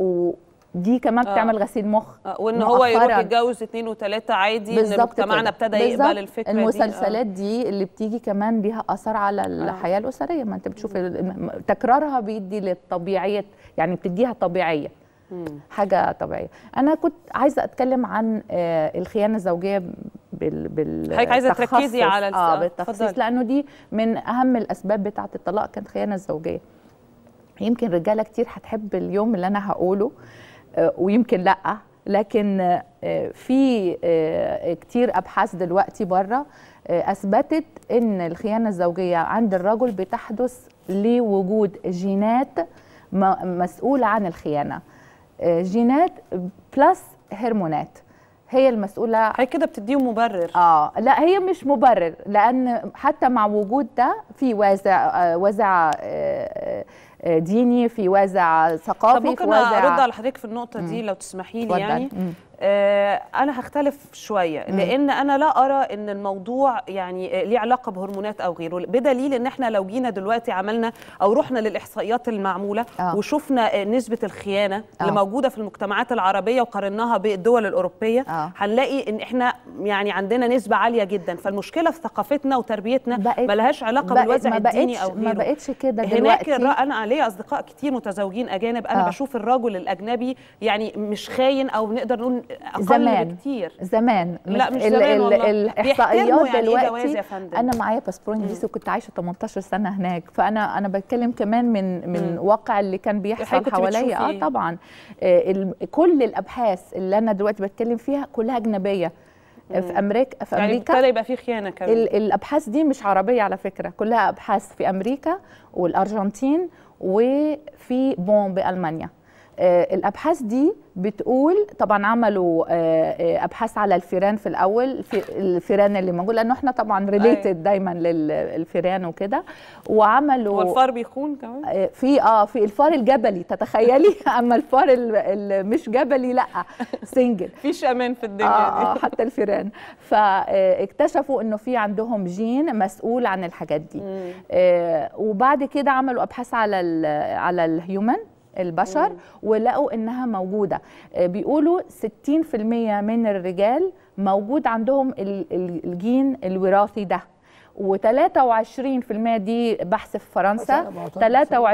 ودي كمان آه. بتعمل غسيل مخ آه، وان هو يروح مؤخراً. يتجوز اثنين وثلاثه عادي ان بالظبط مجتمعنا كده. ابتدى يقبل بالظبط. الفكره دي المسلسلات دي اللي بتيجي كمان ليها اثر على الحياه الاسريه ما انت بتشوف ال- تكرارها بيدي للطبيعيه يعني بتديها طبيعيه حاجه طبيعيه انا كنت عايزه اتكلم عن آه، الخيانه الزوجيه بال بال حضرتك عايزة تركزي تخصص. على الس- اه آه، بالتخصيص اتفضلي. لانه دي من اهم الاسباب بتاعه الطلاق كانت الخيانه الزوجيه يمكن رجاله كتير هتحب اليوم اللي انا هقوله آه، ويمكن لا لكن آه، في آه، كتير ابحاث دلوقتي بره آه، اثبتت ان الخيانه الزوجيه عند الرجل بتحدث لوجود جينات م- مسؤوله عن الخيانه آه، جينات بلس هرمونات هي المسؤوله حضرتك كده بتديهم مبرر اه لا هي مش مبرر لان حتى مع وجود ده في وازع آه، وازع آه، آه، ديني في وازع ثقافي طب في ممكن وازع ارد على حضرتك في النقطه دي لو تسمحي لي اتفضل. يعني مم. آه انا هختلف شويه مم. لان انا لا ارى ان الموضوع يعني آه، ليه علاقه بهرمونات او غيره بدليل ان احنا لو جينا دلوقتي عملنا او رحنا للاحصائيات المعموله آه. وشفنا آه، نسبه الخيانه آه. اللي موجوده في المجتمعات العربيه وقارناها بالدول الاوروبيه آه. هنلاقي ان احنا يعني عندنا نسبه عاليه جدا فالمشكله في ثقافتنا وتربيتنا بقت- ملهاش علاقه بقت- بالوازع ما الديني بقتش- او غيره ما بقتش كده هناك دلوقتي. الر... انا ليا اصدقاء كتير متزوجين اجانب انا آه. آه. بشوف الرجل الاجنبي يعني مش خاين او نقدر نقول اقل زمان بكتير زمان لا، مش ال- زمان ال- والله. الاحصائيات بيحترموا يعني إيه دلوقتي جواز يا فندم. انا معايا باسبور انجليزي وكنت عايشه 18 سنه هناك فانا انا بتكلم كمان من من مم. واقع اللي كان بيحصل حضرتك كنت حواليا بتشوفي اه إيه؟ طبعا آه، ال- كل الابحاث اللي انا دلوقتي بتكلم فيها كلها اجنبيه آه، في امريكا في يعني امريكا ابتدى يبقى في خيانه كمان ال- الابحاث دي مش عربيه على فكره كلها ابحاث في امريكا والارجنتين وفي بون بالمانيا آه، الابحاث دي بتقول طبعا عملوا آه، آه، ابحاث على الفيران في الاول في الفيران اللي موجود لانه احنا طبعا ريليتد دايما للفيران وكده وعملوا والفار بيخون كمان آه، في اه في الفار الجبلي تتخيلي اما الفار ال- ال- مش جبلي لا سنجل مفيش امان في الدنيا آه, آه دي حتى الفيران فاكتشفوا انه في عندهم جين مسؤول عن الحاجات دي آه وبعد كده عملوا ابحاث على ال على الهيومن البشر ولقوا انها موجوده آه بيقولوا 60% من الرجال موجود عندهم ال- ال- الجين الوراثي ده و23% دي بحث في فرنسا 23%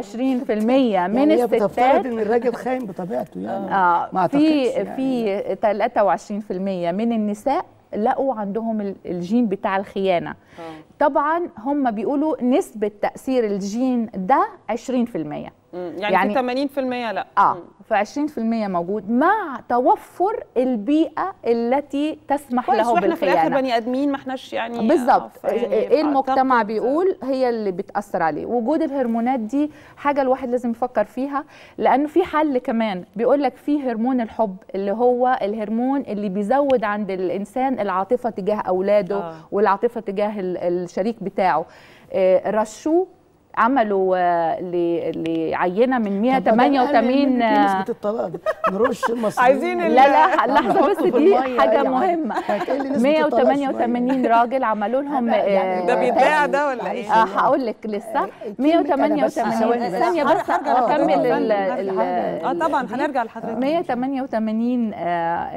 من يعني هي بتفترض الستات ان الراجل خاين بطبيعته يعني اه ما في أعتقدش يعني. في 23% من النساء لقوا عندهم ال- الجين بتاع الخيانه طبعا هم بيقولوا نسبه تاثير الجين ده 20% يعني, يعني في 80% لا اه ف 20% موجود مع توفر البيئه التي تسمح كويس له واحنا في الاخر بالخيانه بني ادمين ما احناش يعني بالظبط آه، فيعني ايه المجتمع فأعتقد- بيقول هي اللي بتاثر عليه وجود الهرمونات دي حاجه الواحد لازم يفكر فيها لانه في حل كمان بيقول لك في هرمون الحب اللي هو الهرمون اللي بيزود عند الانسان العاطفه تجاه اولاده آه. آه. والعاطفه تجاه ال- الشريك بتاعه آه، رشوه عملوا آه، ل- لعينه من 188 طب نسبة الطلاق دي نرش المصريين عايزين لا لا لحظه نحطه بس في دي المية حاجه يعني. مهمه هتقل نسبة الطلاق شوية. 188 راجل عملوا لهم يعني ده آه، بيتباع ده ولا ايه؟ اه هقول لك لسه أنا بس 188 ثواني بس. ثانيه بس هرجع اكمل لحضرتك. ال- هرجع. ال- اه طبعا دي. هنرجع لحضرتك 188 آه،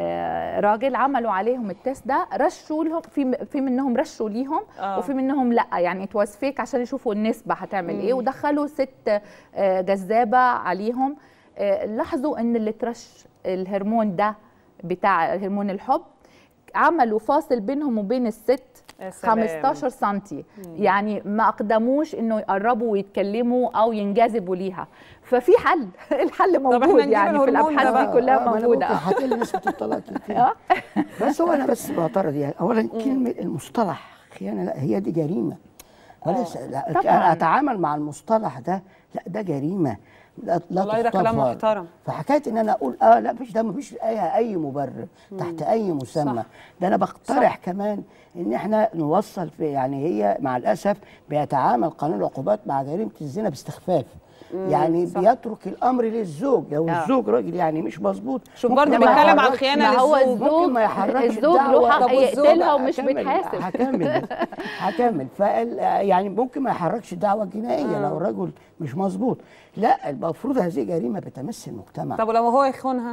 آه، راجل عملوا عليهم التست ده رشوا لهم في في منهم رشوا ليهم آه. وفي منهم لا يعني اتواز فيك عشان يشوفوا النسبه هتعمل ايه ودخلوا ست آه، جذابه عليهم آه، لاحظوا ان اللي ترش الهرمون ده بتاع هرمون الحب عملوا فاصل بينهم وبين الست يا سلام. 15 سنتي يعني ما اقدموش انه يقربوا ويتكلموا او ينجذبوا ليها ففي حل الحل احنا موجود نجيب يعني في الهرمون ده الابحاث دي بقى. كلها آه، ما أنا موجوده ممكن هتقل نسبة الطلاق كتير آه. بس هو انا بس بعترض يعني اولا كلمة المصطلح خيانة لا هي دي جريمة وليس لا طبعاً. أنا اتعامل مع المصطلح ده لا ده جريمة لا لا والله ده كلام تغتفر. محترم. فحكايه ان انا اقول اه لا مفيش ده مفيش اي اي مبرر تحت اي مسمى صح. ده انا بقترح كمان ان احنا نوصل في يعني هي مع الاسف بيتعامل قانون العقوبات مع جريمه الزنا باستخفاف يعني صح. بيترك الامر للزوج لو آه. الزوج راجل يعني مش مظبوط شوف ممكن برضه ما بيتكلم على يحركش- الخيانة ما هو للزوج. الزوج ممكن ما يحركش الزوج له الدعوة. حق طب والزوجة؟ يقتلها ومش هكمل- بيتحاسب هكمل هكمل فال يعني ممكن ما يحركش دعوه جنائيه لو الرجل مش مظبوط لا المفروض هذه جريمه بتمس المجتمع طب ولو هو يخونها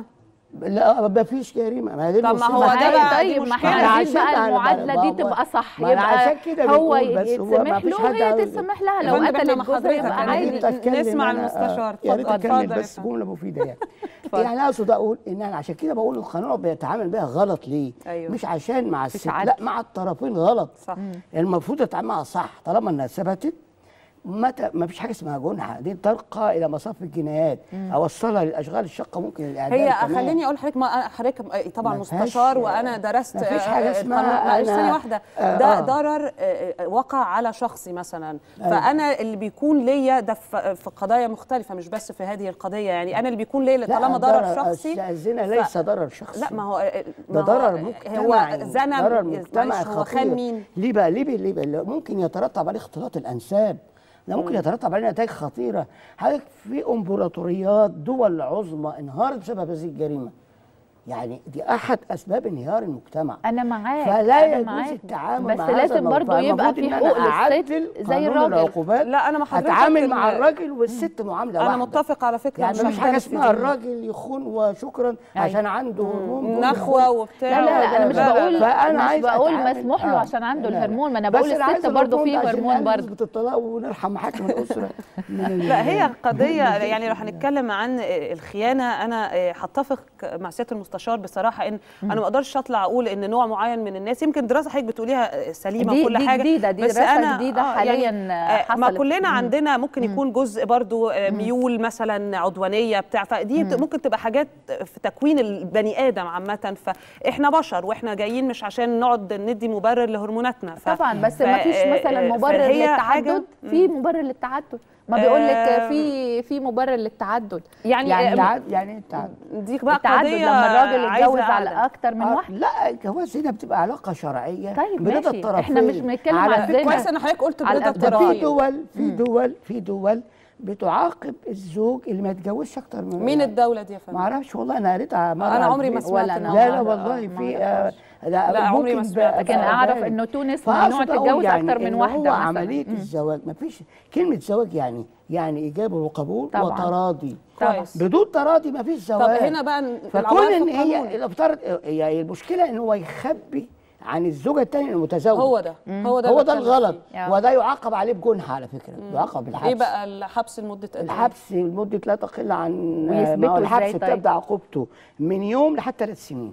لا ما فيش جريمه ما دي طب ما المصيبة. هو ده ما هي بقى دي طيب ما مشكلة. احنا أنا عايزين عشان بقى أنا المعادله بقى- دي بقى- تبقى صح ما أنا يبقى عشان كده هو بنقول بس هو ما يتسمح فيش له حد وهي عاوز- تسمح لها يا لو فندم قتلت إحنا مع جوزها حضرتك. يبقى أنا عادي جيت أتكلم نسمع أنا- المستشار. آه، يا ريت اتفضل، اكمل اتفضل يا بس فندم. جمله مفيده يعني يعني اقصد اقول ان انا عشان كده بقول القانون بيتعامل بيها غلط ليه؟ أيوه. مش عشان مع الست عدل. لا مع الطرفين غلط صح. المفروض تتعامل معها صح طالما انها ثبتت متى ما فيش حاجه اسمها جنحه دي ترقى الى مصاف الجنايات اوصلها للاشغال الشاقه ممكن الاعدام هي كمان. خليني اقول لحضرتك ما أنا- حضرتك طبعا ما فيهاش- مستشار وانا درست ما فيش آه، حاجة آه، اسمها القانون. معلش أنا- ثانيه واحده آه، ده آه. ضرر آه، آه، وقع على شخصي مثلا أيوة. فانا اللي بيكون ليا ده في في قضايا مختلفه مش بس في هذه القضيه يعني انا اللي بيكون ليا لا، طالما ضرر شخصي الزنا ف- ليس ضرر شخصي لا ما هو ده ما هو- ضرر مجتمعي هو زنى ضرر معلش مجتمعي هو خطير خان مين ليه بقى ليه بقى ليه بقى ليه؟ ممكن يترتب عليه اختلاط الانساب ده ممكن يترتب عليه نتائج خطيره حضرتك في امبراطوريات دول عظمى انهارت بسبب هذه الجريمه يعني دي احد اسباب انهيار المجتمع انا معاك فلا أنا يجوز معاك. التعامل بس مع هذا لازم الموضوع. برضو يبقى المفروض في إن أنا حقوق للست أعدل زي قانون الراجل. العقوبات لا انا مع حضرتك اتعامل مع ال- الراجل والست معامله انا واحدة. متفق على فكره يعني مش مفيش حاجه هختلف في اسمها دي. الراجل يخون وشكرا عشان عنده هرمون نخوه وبتاع لا لا لا انا مش لا، لا، بقول فأنا مش عايز بقول أتعامل- مسموح له آه. عشان عنده لا، لا. الهرمون ما انا بس بقول أنا عايز الست برضه الهرمون فيه ده عشان هرمون نقلل برضه نسبة الطلاق ونرحم محاكم الاسره من ال- لا هي قضية يعني لو هنتكلم عن الخيانة أنا هتفق مع سيادة المستشار بصراحة إن أنا ما أقدرش أطلع أقول إن نوع معين من الناس يمكن دراسة حضرتك بتقوليها سليمة دي- وكل دي حاجة جديدة، دي بس دراسة أنا جديدة آه حالياً يعني آه، ما حصلت. كلنا مم. عندنا ممكن يكون جزء برضو آه، ميول مثلا عدوانية بتاع فدي ممكن تبقى حاجات في تكوين البني آدم عامة فإحنا بشر وإحنا جايين مش عشان نقعد ندي مبرر لهرموناتنا ف... طبعا بس ف- ما فيش مثلا آه، مبرر فهي حاجة- للتعدد في مبرر للتعدد ما بيقول لك آه، في في مبرر للتعدد يعني يعني التعدد يعني ايه التعدد؟ دي بقى التعدد قضيه لما الراجل عايزة يتجوز على قعدة. اكتر من آه، واحده لا الجواز هنا بتبقى علاقه شرعيه طيب برضا ماشي. الطرفين إحنا مش بنتكلم على على الزنا. فكرة- كويس ان حضرتك قلت على برضا الأبدان. ده في الطرفين دول في دول في دول بتعاقب الزوج اللي ما يتجوزش اكتر من مين الدوله دي يا ما فندم؟ اعرفش والله انا قريتها مرة انا على عمري ما الفيس. سمعت ولا إن أنا. لا هو- لا آه، والله ما في أعرفش. آه لا، عمري ما ممكن سمعت بقى- لكن بقى اعرف باين. انه تونس فأقصد ممنوع أقول تتجوز يعني اكتر من إن واحده هو مثلاً. عمليه مم. الزواج ما فيش كلمه زواج يعني يعني اجابه وقبول طبعاً. وتراضي كويس بدون تراضي ما فيش طب زواج هنا بقى ن- فكون العوائق ان هي القانون. الافترض يعني المشكله ان هو يخبي عن الزوجه الثانيه المتزوج هو ده هو ده هو ده بتكلم الغلط فيه. وده يعاقب عليه بجنحه على فكره يعاقب بالحبس ايه بقى الحبس لمده قد ايه؟ الحبس لمده لا تقل عن ويثبتوا ما هو إزاي الحبس طيب؟ بتبدا عقوبته من يوم لحد ثلاث سنين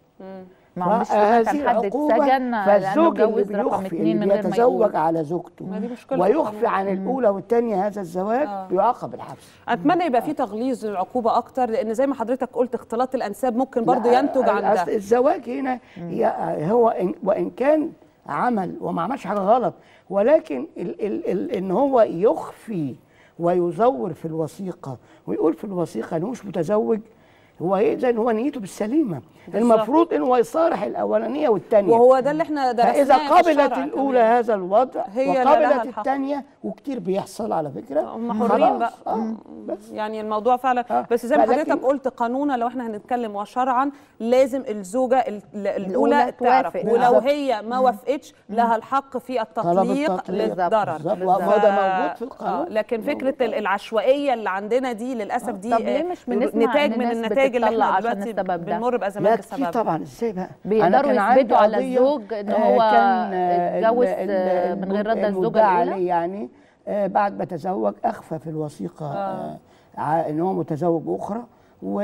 ما هو مش فهذه كان حد العقوبة اتسجن لانه فالزوج اللي اتجوز رقم بيخفي اثنين اللي من غير ما بيتزوج يقول على زوجته ما دي مشكلة ويخفي القانون. عن الاولى والثانيه هذا الزواج آه. بيعاقب بالحبس اتمنى يبقى في تغليظ للعقوبه اكتر لان زي ما حضرتك قلت اختلاط الانساب ممكن برضو لا، ينتج عن أصل ده الزواج هنا هي- هو إن وان كان عمل وما عملش حاجه غلط ولكن ال ال ال ان هو يخفي ويزور في الوثيقه ويقول في الوثيقه انه مش متزوج هو اذا هو نيته بالسليمه بالظبط. المفروض ان هو يصارح الاولانيه والثانيه وهو ده اللي احنا درسناه فاذا في قبلت الشرع الاولى كمان. هذا الوضع هي اللي لها وقبلت الحق. الثانيه وكتير بيحصل على فكره هم حرين خلاص. بقى آه. بس يعني الموضوع فعلا بس زي ما فلكن- حضرتك قلت قانونا لو احنا هنتكلم وشرعا لازم الزوجه ال- الاولى الأولى تعرف توافق. ولو بالظبط. هي ما وافقتش لها الحق في التطليق التطليق. للضرر بالظبط. وهو ده موجود في القانون. آه، لكن فكره ال- العشوائيه اللي عندنا دي للاسف دي طب ليه آه، مش بنسمع نتاج إن من الناس النتائج اللي بتطلق احنا عشان دلوقتي السبب ده؟ بنمر لا بازمات كتير بسببها طبعا ازاي بقى بيقدروا أنا كان عندي يثبتوا على قضية، الزوج إن آه، هو كان، آه، اتجوز، ال- آه، ال- من غير رضا الزوجة المدعى الأولى؟ عليه يعني آه، بعد ما تزوج اخفى في الوثيقه آه. ع- ان هو متزوج باخرى و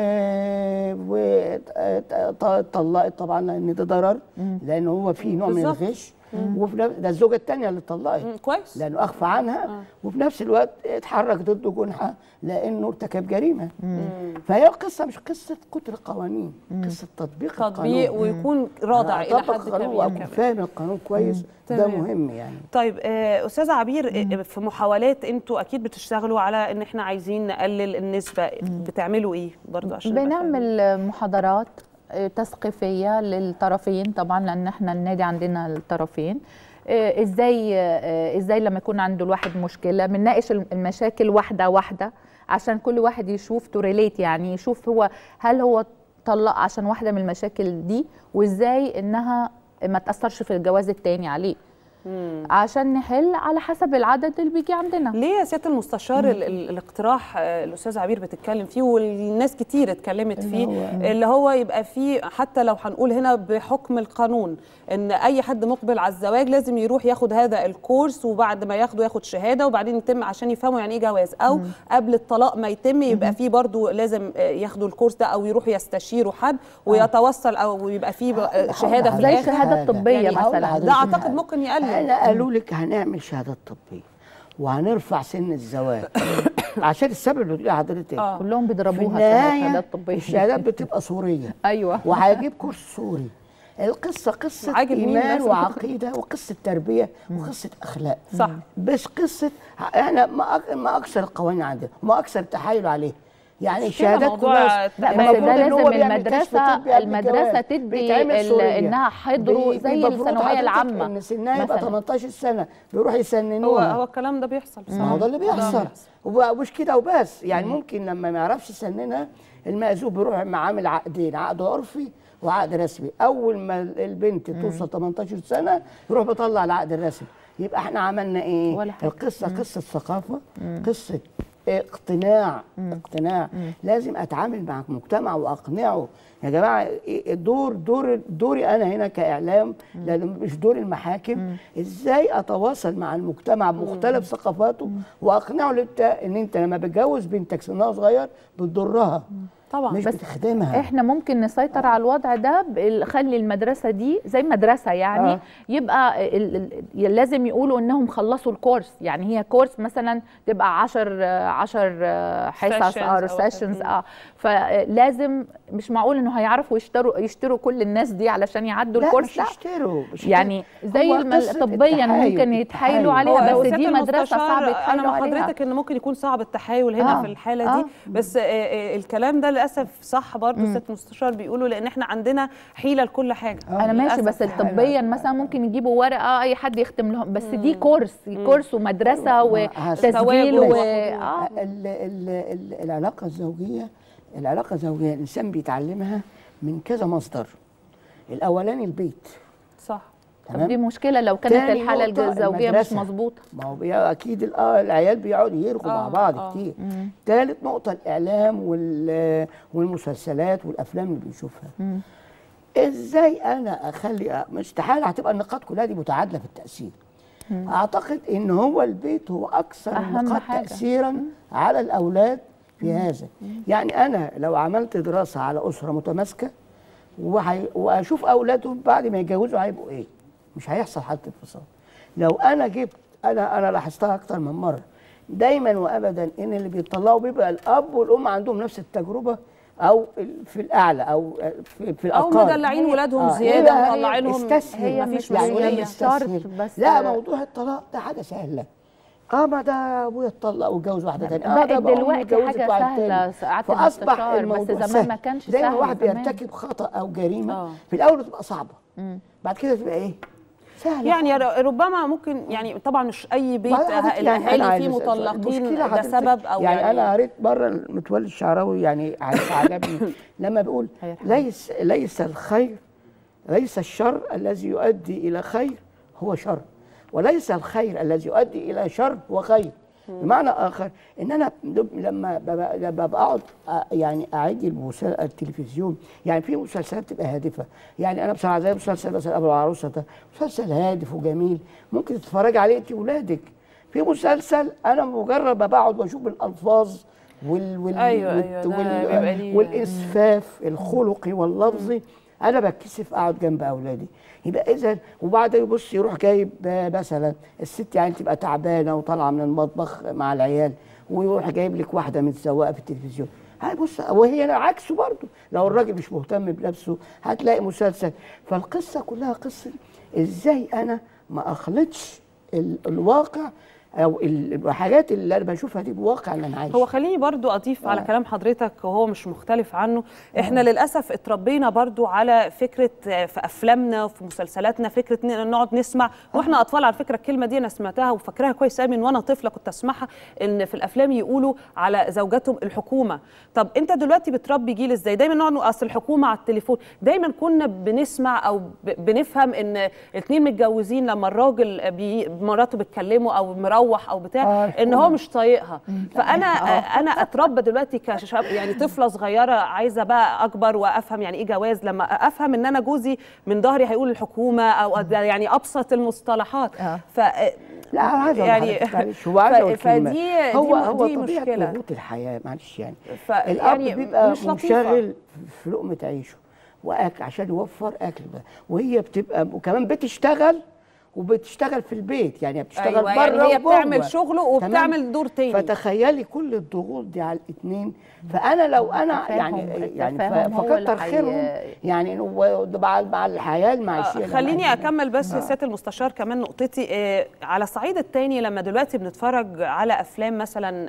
وطلقت طبعا لان ده ضرر لان هو في نوع من بالظبط. الغش وفي نفس ده الزوجه الثانيه اللي اتطلقت مم، كويس لانه اخفى عنها وفي نفس الوقت اتحرك ضده جنحه لانه ارتكب جريمه فهي القصه مش قصه كتر قوانين قصه تطبيق تطبيق القانون ويكون رادع الى أطبق حد القانون كبير وأكون كمان فاهم القانون كويس ده تمام. مهم يعني طيب آه، استاذه عبير آه، في محاولات انتوا اكيد بتشتغلوا على ان احنا عايزين نقلل النسبه بتعملوا ايه برضو عشان نبقى فاهمين؟ بنعمل محاضرات آه، تثقيفيه للطرفين طبعا لان احنا النادي عندنا الطرفين آه، ازاي آه، ازاي لما يكون عنده الواحد مشكله بنناقش المشاكل واحده واحده عشان كل واحد يشوف توريليت يعني يشوف هو هل هو طلق عشان واحده من المشاكل دي وازاي انها ما تاثرش في الجواز التاني عليه عشان نحل على حسب العدد اللي بيجي عندنا ليه يا سياده المستشار ال- ال- الاقتراح آه، الاستاذ عبير بتتكلم فيه والناس كتير اتكلمت فيه هو- اللي هو يبقى فيه حتى لو هنقول هنا بحكم القانون ان اي حد مقبل على الزواج لازم يروح ياخد هذا الكورس وبعد ما ياخده ياخد شهاده وبعدين يتم عشان يفهموا يعني ايه جواز او قبل الطلاق ما يتم يبقى فيه برضو لازم آه، ياخدوا الكورس ده او يروحوا يستشيروا حد ويتوصل او يبقى فيه آه، شهاده في زي الاخر شهادة طبية يعني مثلا. ده اعتقد ممكن يقلل انا قالوا لك هنعمل شهادات طبيه وهنرفع سن الزواج عشان السبب اللي بتقولي حضرتك آه. كلهم في بيضربوها النهايه شهادات طبيه الشهادات بتبقى صوريه ايوه وهيجيب كورس سوري القصه قصه عاجب مين ايمان لازم. وعقيده وقصه تربيه وقصه اخلاق صح. بس قصه احنا ما أك- ما اكثر القوانين عندنا ما اكثر التحايل عليه يعني مش كده الشهادات موضوع كلها لا، بس المفروض ده إن هو لازم بيعمل كشف المدرسة طبي قبل المدرسة الجواز. تدي بيتعمل ال- سوريا. إنها حضره بي- زي المفروض الثانوية حضرتك العامة ان سنها يبقى مثلاً. 18 سنه بيروح هو يسننوها هو الكلام ده بيحصل ما هو ده اللي بيحصل بيحصل. ومش كده وبس يعني ممكن لما ما يعرفش يسننها المأذون بيروح عامل عقدين عقد عرفي وعقد رسمي اول ما البنت توصل 18 سنه يروح بيطلع العقد الرسمي يبقى احنا عملنا ايه ولا حاجة. القصه قصه ثقافه قصه اقتناع اقتناع لازم اتعامل مع المجتمع واقنعه يا جماعه إيه الدور دور دوري انا هنا كاعلام لانه مش دور المحاكم ازاي اتواصل مع المجتمع بمختلف ثقافاته واقنعه ان انت ان انت لما بتجوز بنتك سنها صغير بتضرها طبعا مش بس بتخدمها احنا ممكن نسيطر على الوضع ده بال- خلي المدرسه دي زي مدرسه يعني آه. آه. يبقى ال ال لازم يقولوا انهم خلصوا الكورس يعني هي كورس مثلا تبقى 10 10 حصص Sessions او أو سيشنز كده. اه فلازم مش معقول انه هيعرفوا يشتروا يشتروا كل الناس دي علشان يعدوا لا الكورس مش يشتروا مش يعني يشتروا. زي هو الم- قصة طبيا التحايل- ممكن يتحايلوا التحايل. عليها هو بس سيادة دي مدرسه المستشار، صعب يتحايلوا انا مع عليها حضرتك ان ممكن يكون صعب التحايل هنا آه، في الحاله دي آه. بس آه، آه، الكلام ده للاسف صح برضه سياده المستشار بيقولوا لان احنا عندنا حيله لكل حاجه انا ماشي للأسف. بس طبيا مثلا ممكن يجيبوا ورقه اي حد يختم لهم بس دي كورس كورس ومدرسه وتسجيل و آه. ال ال ال العلاقة الزوجية العلاقة الزوجية الإنسان بيتعلمها من كذا مصدر الأولاني البيت صح طب دي مشكله لو كانت تاني الحاله نقطة الزوجيه مش المدرسة. مظبوطه ما هو بي- اكيد ال- آه العيال بيقعدوا يرغوا مع آه، بعض آه. كتير مم. ثالث نقطة الإعلام وال- والمسلسلات والأفلام اللي بنشوفها ازاي انا اخلي مستحيل هتبقى النقاط كلها دي متعادله في التاثير مم. اعتقد ان هو البيت هو اكثر أهم النقاط حاجة. تاثيرا على الاولاد في هذا يعني انا لو عملت دراسه على اسره متماسكه وهي- واشوف اولادهم بعد ما يتجوزوا هيبقوا ايه مش هيحصل حاله انفصال لو انا جبت انا انا لاحظتها اكتر من مره دايما وابدا ان اللي بيطلعوا بيبقى الاب والام عندهم نفس التجربه او ال- في الاعلى او في, في أو الاقل مدلعين ولادهم آه، زيادة يبقى هي ومطلعينهم استسهل هي مفيش مش يعني مسؤولية. إيه شرط استسهل بس- لا موضوع الطلاق ده حاجه سهله اه ما ده ابويا اتطلق واتجوز واحده ثانيه اه ده بقت بقى أمي دلوقتي اتجوزت حاجة واحد سهلة، تاني. ساعات فاصبح المستشار، بس الموضوع زمان سهل. ما كانش دايما سهل واحد زمان. بيرتكب خطا او جريمه آه. في الاول تبقى صعبه مم. بعد كده تبقى ايه سهله يعني ر- ربما ممكن يعني طبعا مش اي بيت ما حضرتك يعني أنا الاهالي عايز فيه أسأل سؤال. مطلقين المشكلة ده حضرتك سبب او يعني, يعني, انا قريت بره المتولي الشعراوي يعني عجبني لما بيقول ليس ليس الخير ليس الشر الذي يؤدي الى خير هو شر وليس الخير الذي يؤدي الى شر هو خير بمعنى اخر ان انا لما ببقى- لما بقعد أ- يعني اعيد المسل- التلفزيون يعني في مسلسلات بتبقى هادفه يعني انا بصراحه زي مسلسل مثلا ابو العروسه ده مسلسل هادف وجميل ممكن تتفرج عليه انت وولادك في مسلسل انا مجرد ما بقعد واشوف الالفاظ وال وال أيوة، وال- أيوة، ده وال بيبقى ليه- والاسفاف الخلقي واللفظي انا بتكسف اقعد جنب اولادي يبقى اذا وبعدين يبص يروح جايب آه، مثلا الست يعني تبقى تعبانه وطالعه من المطبخ مع العيال ويروح جايب لك واحده متزوقه في التلفزيون هاي بص وهي عكسه برضه لو الراجل مش مهتم بنفسه هتلاقي مسلسل فالقصه كلها قصه ازاي انا ما اخلطش ال- الواقع او ال- الحاجات اللي انا بشوفها دي بواقع اللي انا عايشه هو خليني برضو اضيف على كلام حضرتك وهو مش مختلف عنه احنا للاسف اتربينا برضو على فكره آه، في افلامنا وفي مسلسلاتنا فكره ان نقعد نسمع واحنا اطفال على فكره الكلمه دي انا سمعتها وفاكراها كويس قوي من وانا طفله كنت اسمعها ان في الافلام يقولوا على زوجاتهم الحكومه طب انت دلوقتي بتربي جيل ازاي دايما نقعد نقول اصل الحكومه على التليفون دايما كنا بنسمع او ب- بنفهم ان اتنين متجوزين لما الراجل بي مراته بتكلمه او مروح او بتاع آه، ان هو الحكومة. مش طايقها فانا آه. انا اتربى دلوقتي كشاب يعني طفله صغيره عايزه بقى اكبر وافهم يعني ايه جواز لما افهم ان انا جوزي من ظهري هيقول الحكومه او ده يعني ابسط المصطلحات ف لا انا عايز أقول يعني لحضرتك معلش هو عايز أقول كلمة. فدي هو دي, هو دي طبيعة مشكله ضغوط الحياه معلش يعني ف- الاب يعني بيبقى مش لطيفة. منشغل في لقمه عيشه واكل عشان يوفر اكل ده وهي بتبقى وكمان بتشتغل وبتشتغل في البيت يعني بتشتغل أيوة، بره يعني هي وجوه. بتعمل شغله وبتعمل تمام؟ دور تاني. فتخيلي كل الضغوط دي على الاثنين فانا لو انا التفاهم- يعني يعني التفاهم هو فكتر اللي خيرهم حي- يعني هو مع مع الحياه المعيشيه آه، اللي خليني معانا. اكمل بس آه. سياده المستشار كمان نقطتي آه، على الصعيد الثاني لما دلوقتي بنتفرج على افلام مثلا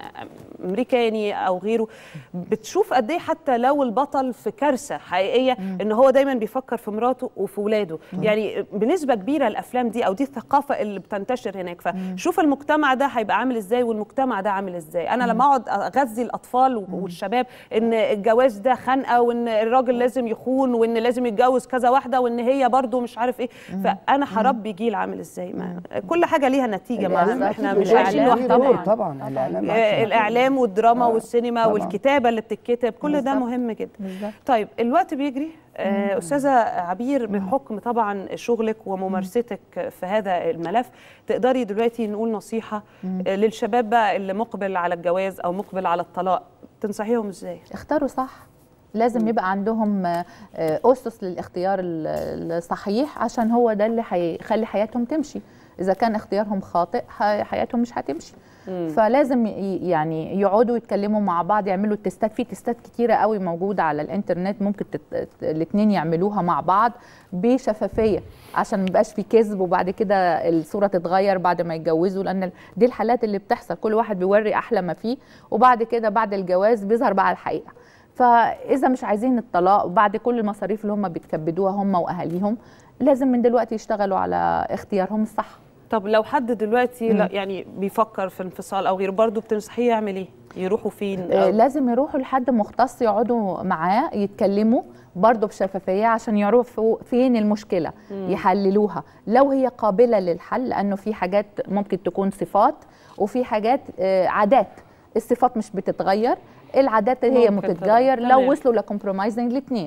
امريكاني او غيره بتشوف قد ايه حتى لو البطل في كارثه حقيقيه ان هو دايما بيفكر في مراته وفي ولاده يعني بنسبه كبيره الافلام دي او دي الثقافه اللي بتنتشر هناك فشوف المجتمع ده هيبقى عامل ازاي والمجتمع ده عامل ازاي انا لما اقعد اغذي الاطفال والشباب ان الجواز ده خنقه وان الراجل لازم يخون وان لازم يتجوز كذا واحده وان هي برضو مش عارف ايه فانا هربي جيل عامل ازاي ما كل حاجه ليها نتيجه ما الإعلام احنا أكيد مش له عايشين دور لوحدنا طبعا الاعلام آه، الاعلام والدراما والسينما طبعاً. والكتابه اللي بتتكتب كل ده بالظبط. مهم جدا بالظبط. طيب الوقت بيجري آه، استاذه عبير بحكم طبعا شغلك وممارستك في هذا الملف تقدري دلوقتي نقول نصيحه آه، للشباب بقى اللي مقبل على الجواز او مقبل على الطلاق تنصحيهم ازاي اختاروا صح لازم يبقى عندهم آه، آه، اسس للاختيار ال- الصحيح عشان هو ده اللي هيخلي حياتهم تمشي اذا كان اختيارهم خاطئ ح- حياتهم مش هتمشي مم. فلازم ي- يعني يقعدوا يتكلموا مع بعض يعملوا تيستات في تيستات كتيره قوي موجوده على الانترنت ممكن الاثنين يعملوها مع بعض بشفافيه عشان ما يبقاش في كذب وبعد كده الصوره تتغير بعد ما يتجوزوا لان ال- دي الحالات اللي بتحصل كل واحد بيوري احلى ما فيه وبعد كده بعد الجواز بيظهر بقى الحقيقه فاذا مش عايزين الطلاق بعد كل المصاريف اللي هم بيتكبدوها هم واهاليهم لازم من دلوقتي يشتغلوا على اختيارهم الصح طب لو حد دلوقتي مم. لا يعني بيفكر في انفصال او غيره برضه بتنصحيه يعمل ايه؟ يروحوا فين؟ آه، أو- لازم يروحوا لحد مختص يقعدوا معاه يتكلموا برضه بشفافيه عشان يعرفوا فين المشكله مم. يحللوها لو هي قابله للحل لانه في حاجات ممكن تكون صفات وفي حاجات آه، عادات الصفات مش بتتغير العادات هي ممكن متتغير تمام. لو وصلوا لكمبرومايزنج الاثنين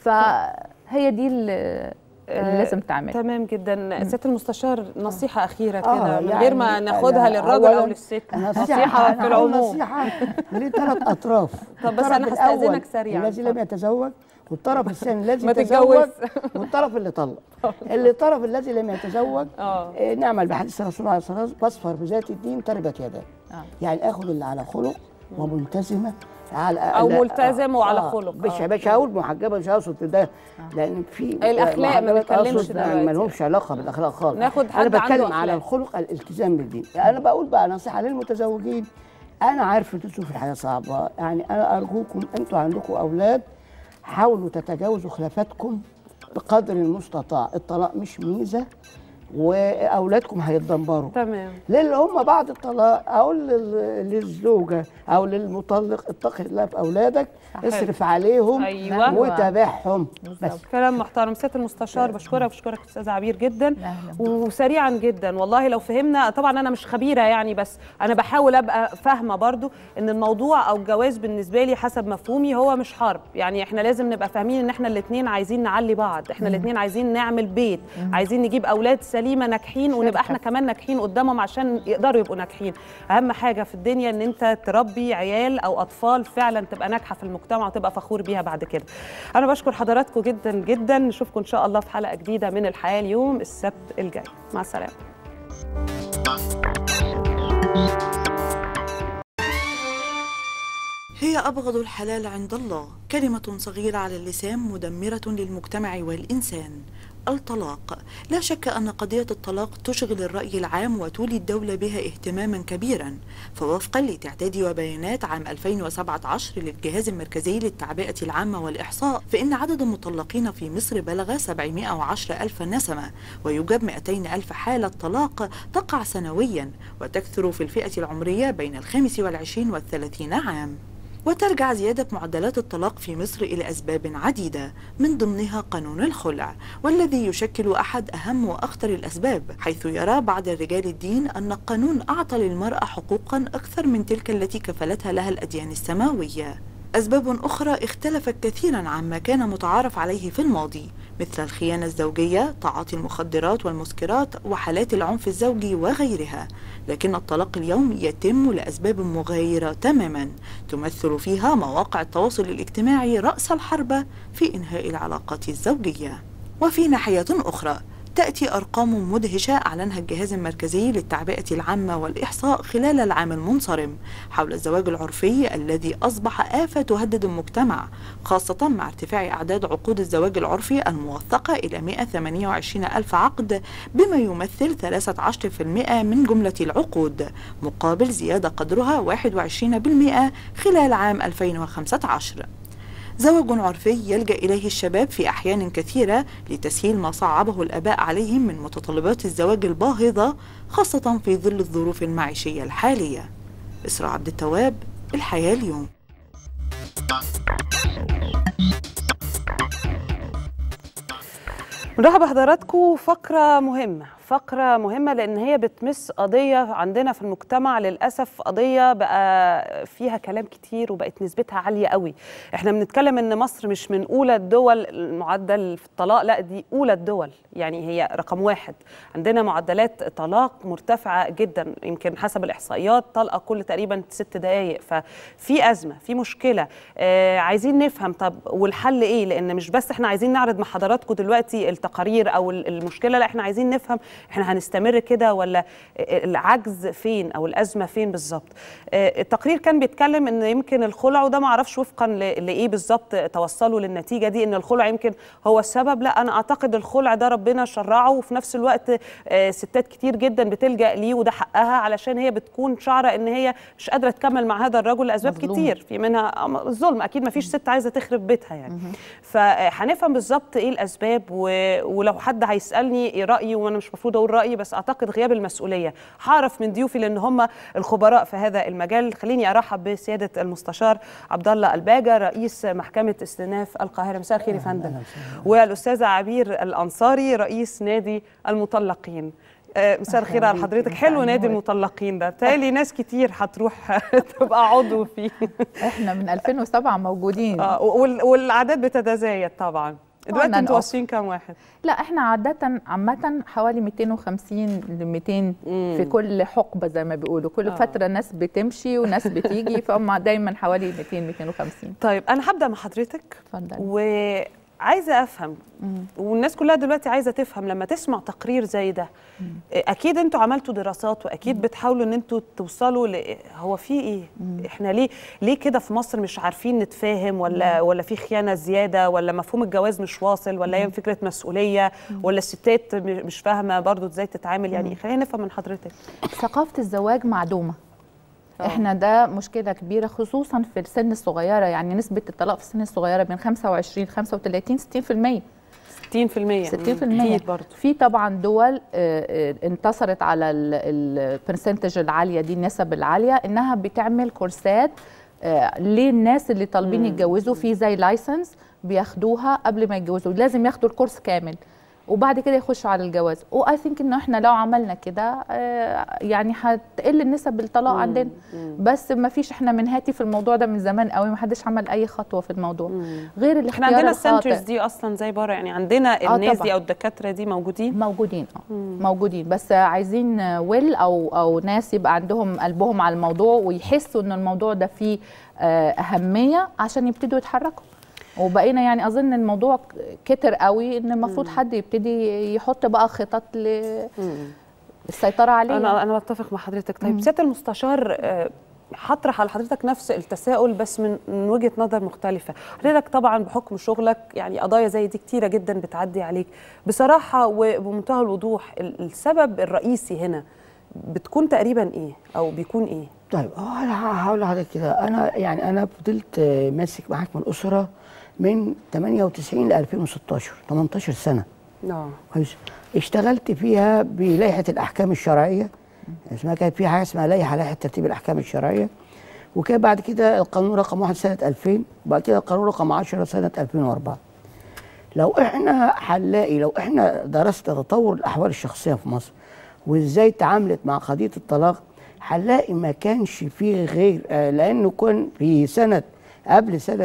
فهي دي اللي اللي لازم تعمل تمام جدا سياده المستشار نصيحه اخيره آه، كده من يعني غير ما ناخدها أنا للراجل او أولاً للست نصيحة في أنا هقول العموم نصيحة لثلاث أطراف طب بس الطرف أنا هستأذنك الأول سريعاً. الذي لم يتزوج والطرف الثاني الذي ما تزوج تتجوز. والطرف اللي طلق اللي الطرف الذي لم يتزوج اه آه، نعمل بحديث الرسول عليه الصلاة والسلام واصفر بذات الدين تربت يداه يعني اخد اللي على خلق وملتزمه على أو لا- ملتزم وعلى خلق. مش آه. مش هقول محجبه مش هقصد ده لان في الأخلاق ما محجبات بنتكلمش أقصد دلوقتي. ما لهمش علاقه بالاخلاق خالص ناخد انا حد عنده بتكلم على أخلاق. الخلق الالتزام بالدين يعني انا بقول بقى نصيحه للمتزوجين انا عارف انتوا في الحياه صعبه يعني انا ارجوكم انتوا عندكم اولاد حاولوا تتجاوزوا خلافاتكم بقدر المستطاع الطلاق مش ميزه واولادكم هيتدمروا تمام للي هم بعد الطلاق اقول لل- للزوجه او للمطلق اتقي الله في اولادك حلو. اصرف عليهم أيوة. وتابعهم بس كلام محترم سياده المستشار بشكرك بشكرك استاذ عبير جدا وسريعا جدا والله لو فهمنا طبعا انا مش خبيره يعني بس انا بحاول ابقى فاهمه برضو ان الموضوع او الجواز بالنسبه لي حسب مفهومي هو مش حرب يعني احنا لازم نبقى فاهمين ان احنا الاثنين عايزين نعلي بعض احنا مم. الاثنين عايزين نعمل بيت عايزين نجيب اولاد سليمه ناجحين ونبقى احنا كمان ناجحين قدامهم عشان يقدروا يبقوا ناجحين اهم حاجه في الدنيا ان انت تربي عيال او اطفال فعلا تبقى ناجحه في المجتمع وتبقى فخور بيها بعد كده انا بشكر حضراتكم جدا جدا نشوفكم ان شاء الله في حلقه جديده من الحياه اليوم السبت الجاي مع السلامه هي أبغض الحلال عند الله كلمة صغيرة على اللسان مدمرة للمجتمع والإنسان الطلاق لا شك أن قضية الطلاق تشغل الرأي العام وتولي الدولة بها اهتماما كبيرا فوفقا لتعداد وبيانات عام 2017 للجهاز المركزي للتعبئة العامة والإحصاء فإن عدد المطلقين في مصر بلغ 710 ألف نسمة ويوجد 200 ألف حالة طلاق تقع سنويا وتكثر في الفئة العمرية بين الخامس والعشرين والثلاثين عام وترجع زيادة معدلات الطلاق في مصر إلى أسباب عديدة من ضمنها قانون الخلع والذي يشكل أحد أهم وأخطر الأسباب حيث يرى بعض رجال الدين أن القانون أعطى للمرأة حقوقا أكثر من تلك التي كفلتها لها الأديان السماوية أسباب أخرى اختلفت كثيرا عما كان متعارف عليه في الماضي مثل الخيانة الزوجية، تعاطي المخدرات والمسكرات وحالات العنف الزوجي وغيرها لكن الطلاق اليوم يتم لأسباب مغايرة تماما تمثل فيها مواقع التواصل الاجتماعي رأس الحربة في إنهاء العلاقات الزوجية وفي ناحية أخرى تأتي أرقام مدهشة أعلنها الجهاز المركزي للتعبئة العامة والإحصاء خلال العام المنصرم حول الزواج العرفي الذي أصبح آفة تهدد المجتمع خاصة مع ارتفاع أعداد عقود الزواج العرفي الموثقة إلى 128 ألف عقد بما يمثل 13% من جملة العقود مقابل زيادة قدرها 21% خلال عام 2015 زواج عرفي يلجأ إليه الشباب في أحيان كثيرة لتسهيل ما صعبه الآباء عليهم من متطلبات الزواج الباهظة خاصة في ظل الظروف المعيشية الحالية إسراء عبد التواب الحياة اليوم نرحب بحضراتكم فقرة مهمة فقرة مهمة لأن هي بتمس قضية عندنا في المجتمع للأسف قضية بقى فيها كلام كتير وبقت نسبتها عالية قوي احنا بنتكلم ان مصر مش من أولى الدول المعدل في الطلاق لا دي أولى الدول يعني هي رقم واحد عندنا معدلات طلاق مرتفعة جدا يمكن حسب الإحصائيات طلقة كل تقريبا ست دقايق ففي أزمة في مشكلة آه عايزين نفهم طب والحل إيه لأن مش بس احنا عايزين نعرض مع حضراتكم دلوقتي التقارير أو المشكلة لا احنا عايزين نفهم احنا هنستمر كده ولا العجز فين او الازمه فين بالظبط آه، التقرير كان بيتكلم ان يمكن الخلع وده ما اعرفش وفقا ل- لايه بالظبط توصلوا للنتيجه دي ان الخلع يمكن هو السبب لا انا اعتقد الخلع ده ربنا شرعه وفي نفس الوقت آه، ستات كتير جدا بتلجا ليه وده حقها علشان هي بتكون شعره ان هي مش قادره تكمل مع هذا الرجل لاسباب مظلومة. كتير في منها الظلم اكيد ما فيش ست عايزه تخرب بيتها يعني فهنفهم بالظبط ايه الاسباب و... ولو حد هيسالني ايه رايي وانا مش المفروض اقول رايي بس اعتقد غياب المسؤوليه هعرف من ضيوفي لان هم الخبراء في هذا المجال خليني ارحب بسياده المستشار عبد الله الباجه رئيس محكمه استئناف القاهره مساء الخير يا فندم والاستاذه عبير الانصاري رئيس نادي المطلقين آه، مساء الخير على حضرتك حلو نادي المطلقين ده بتهيألي ناس كتير هتروح تبقى عضو فيه احنا من 2007 موجودين اه وال- والاعداد بتتزايد طبعا دلوقتي أنا انتوا نقف. واصلين كام واحد؟ لا احنا عادة عامة حوالي 250 ل 200 في كل حقبة زي ما بيقولوا كل آه. فترة ناس بتمشي وناس بتيجي فهم دايما حوالي 200 250 طيب انا هبدا مع حضرتك اتفضل وعايزه افهم والناس كلها دلوقتي عايزه تفهم لما تسمع تقرير زي ده اكيد انتوا عملتوا دراسات واكيد بتحاولوا ان انتوا توصلوا ل هو في ايه احنا ليه ليه كده في مصر مش عارفين نتفاهم ولا ولا في خيانه زياده ولا مفهوم الجواز مش واصل ولا هي فكره مسؤوليه ولا الستات م- مش فاهمه برضو ازاي تتعامل يعني خلينا نفهم من حضرتك ثقافة الزواج معدومة احنا ده مشكلة كبيرة خصوصا في السن الصغيرة يعني نسبة الطلاق في السن الصغيرة بين 25 35 60% 60% 60% برضه في طبعا دول آه، آه، انتصرت على البرسنتج العاليه دي النسب العاليه انها بتعمل كورسات آه، للناس اللي طالبين يتجوزوا في زي لايسنس بياخدوها قبل ما يتجوزوا لازم ياخدوا الكورس كامل وبعد كده يخشوا على الجواز واي ثينك انه احنا لو عملنا كده آه، يعني هتقل النسب الطلاق عندنا بس ما فيش احنا منهاتي في الموضوع ده من زمان قوي ما حدش عمل اي خطوه في الموضوع غير الاختيار احنا عندنا الخاطئ. السنترز دي اصلا زي بره يعني عندنا آه الناس طبعاً. دي او الدكاتره دي موجودين موجودين اه موجودين بس عايزين ويل او او ناس يبقى عندهم قلبهم على الموضوع ويحسوا ان الموضوع ده فيه آه، اهميه عشان يبتدوا يتحركوا وبقينا يعني اظن الموضوع كتر قوي ان المفروض حد يبتدي يحط بقى خطط للسيطره عليه انا انا بتفق مع حضرتك طيب سياده المستشار آه، هطرح على حضرتك نفس التساؤل بس من من وجهه نظر مختلفه حضرتك طبعا بحكم شغلك يعني قضايا زي دي كتيره جدا بتعدي عليك بصراحه وبمنتهى الوضوح ال- السبب الرئيسي هنا بتكون تقريبا ايه او بيكون ايه طيب اه انا هقول لحضرتك كده انا يعني انا فضلت آه، ماسك محاكم الاسره من 98 ل 2016 18 سنه اه كويس اشتغلت فيها بلائحه الاحكام الشرعيه اسمها كانت في حاجه اسمها لائحه لائحه ترتيب الاحكام الشرعيه وكان بعد كده القانون رقم 1 سنه 2000 وبعد كده القانون رقم 10 سنه 2004 لو احنا هنلاقي لو احنا درسنا تطور الاحوال الشخصيه في مصر وازاي تعاملت مع قضيه الطلاق هنلاقي ما كانش فيه غير آه، لانه كان في سنه قبل سنه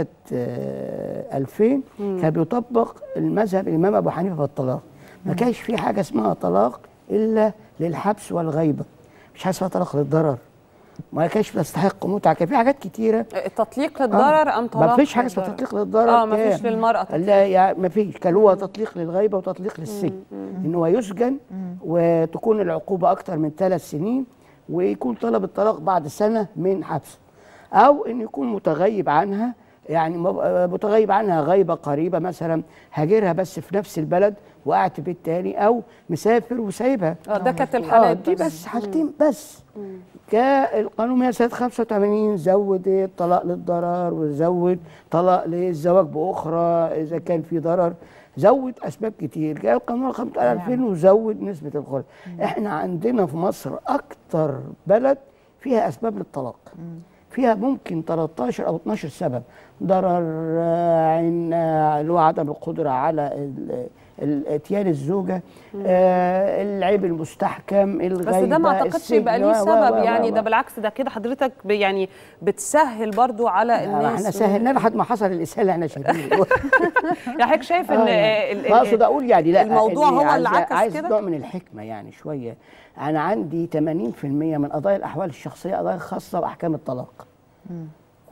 آه، 2000 كان بيطبق المذهب الامام ابو حنيفه في الطلاق ما كانش في حاجه اسمها طلاق الا للحبس والغيبه مش حاجه اسمها طلاق للضرر ما كانش تستحق متعه كان في حاجات كتيره تطليق للضرر ام طلاق ما فيش حاجه اسمها للضرر؟ تطليق للضرر اه ما فيش كان. للمراه تطليق. لا يعني ما فيش كان هو تطليق للغيبه وتطليق للسجن ان هو يسجن وتكون العقوبه اكتر من ثلاث سنين ويكون طلب الطلاق بعد سنه من حبس او ان يكون متغيب عنها يعني مب- متغيب عنها غيبه قريبه مثلا هاجرها بس في نفس البلد وقاعد في بيت تاني او مسافر وسايبها اه ده كانت اه الحالات دي بس حالتين بس كالقانون 100 سنه 85 زود الطلاق للضرر وزود طلاق للزواج باخرى اذا كان في ضرر زود اسباب كتير جاء القانون رقم 2000 وزود نسبه الخلع احنا عندنا في مصر اكتر بلد فيها اسباب للطلاق فيها ممكن 13 او 12 سبب ضرر آه، عن آه، اللي هو عدم القدره على ال- ال- اتيان الزوجه آه، العيب المستحكم الغيبه بس ده ما اعتقدش يبقى ليه السجن، و- و- سبب و- يعني و- ده بالعكس ده كده حضرتك ب- يعني بتسهل برضو على ما الناس احنا سهلنا لحد ما حصل الاسهال اللي احنا شايفينه يعني حضرتك شايف ان آه يعني. ال- ال- اقصد اقول يعني لا الموضوع هو عايز- اللي عكس عايز كده؟ نوع من الحكمه يعني شويه انا عندي 80% من قضايا الاحوال الشخصيه قضايا خاصه باحكام الطلاق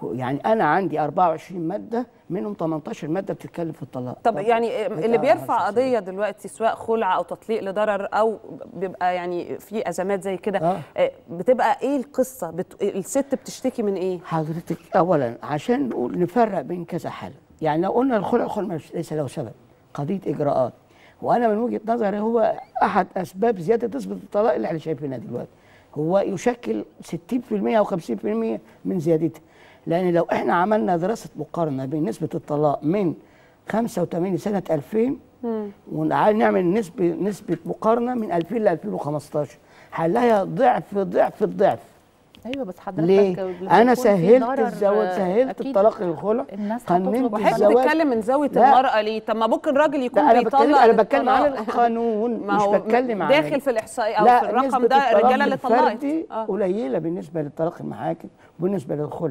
يعني انا عندي 24 ماده منهم 18 ماده بتتكلم في الطلاق طب يعني اللي بتاع بيرفع قضيه دلوقتي سواء خلع او تطليق لضرر او بيبقى يعني في ازمات زي كده آه. آه، بتبقى ايه القصه بت... الست بتشتكي من ايه حضرتك اولا عشان نقول نفرق بين كذا حاله يعني لو قلنا الخلع الخلع مش ليس له سبب قضيه اجراءات وانا من وجهه نظري هو احد اسباب زياده نسبه الطلاق اللي احنا شايفينها دلوقتي هو يشكل 60% او 50% من زيادتها لان لو احنا عملنا دراسه مقارنه بين نسبه الطلاق من 85 سنه 2000 ونعال نعمل نسبه نسبه مقارنه من 2000 ل 2015 هنلاقيها ضعف ضعف الضعف ايوه بس حضرتك ليه؟ لما انا يكون في سهلت ضرر، الزواج آه، سهلت أكيد الطلاق للخلع الناس قننت هتطلب وحضرتك الزواج بتتكلم من زاويه لا. المراه ليه طب ما ممكن راجل يكون لا انا بيطلق بتكلم انا بتكلم الطلاق. عن القانون ما مش هو بتكلم عن داخل في الاحصائيه او لا في الرقم نسبة ده الطلاق الرجاله اللي طلقت الفردي آه. قليله بالنسبه للطلاق المحاكم وبالنسبه للخلع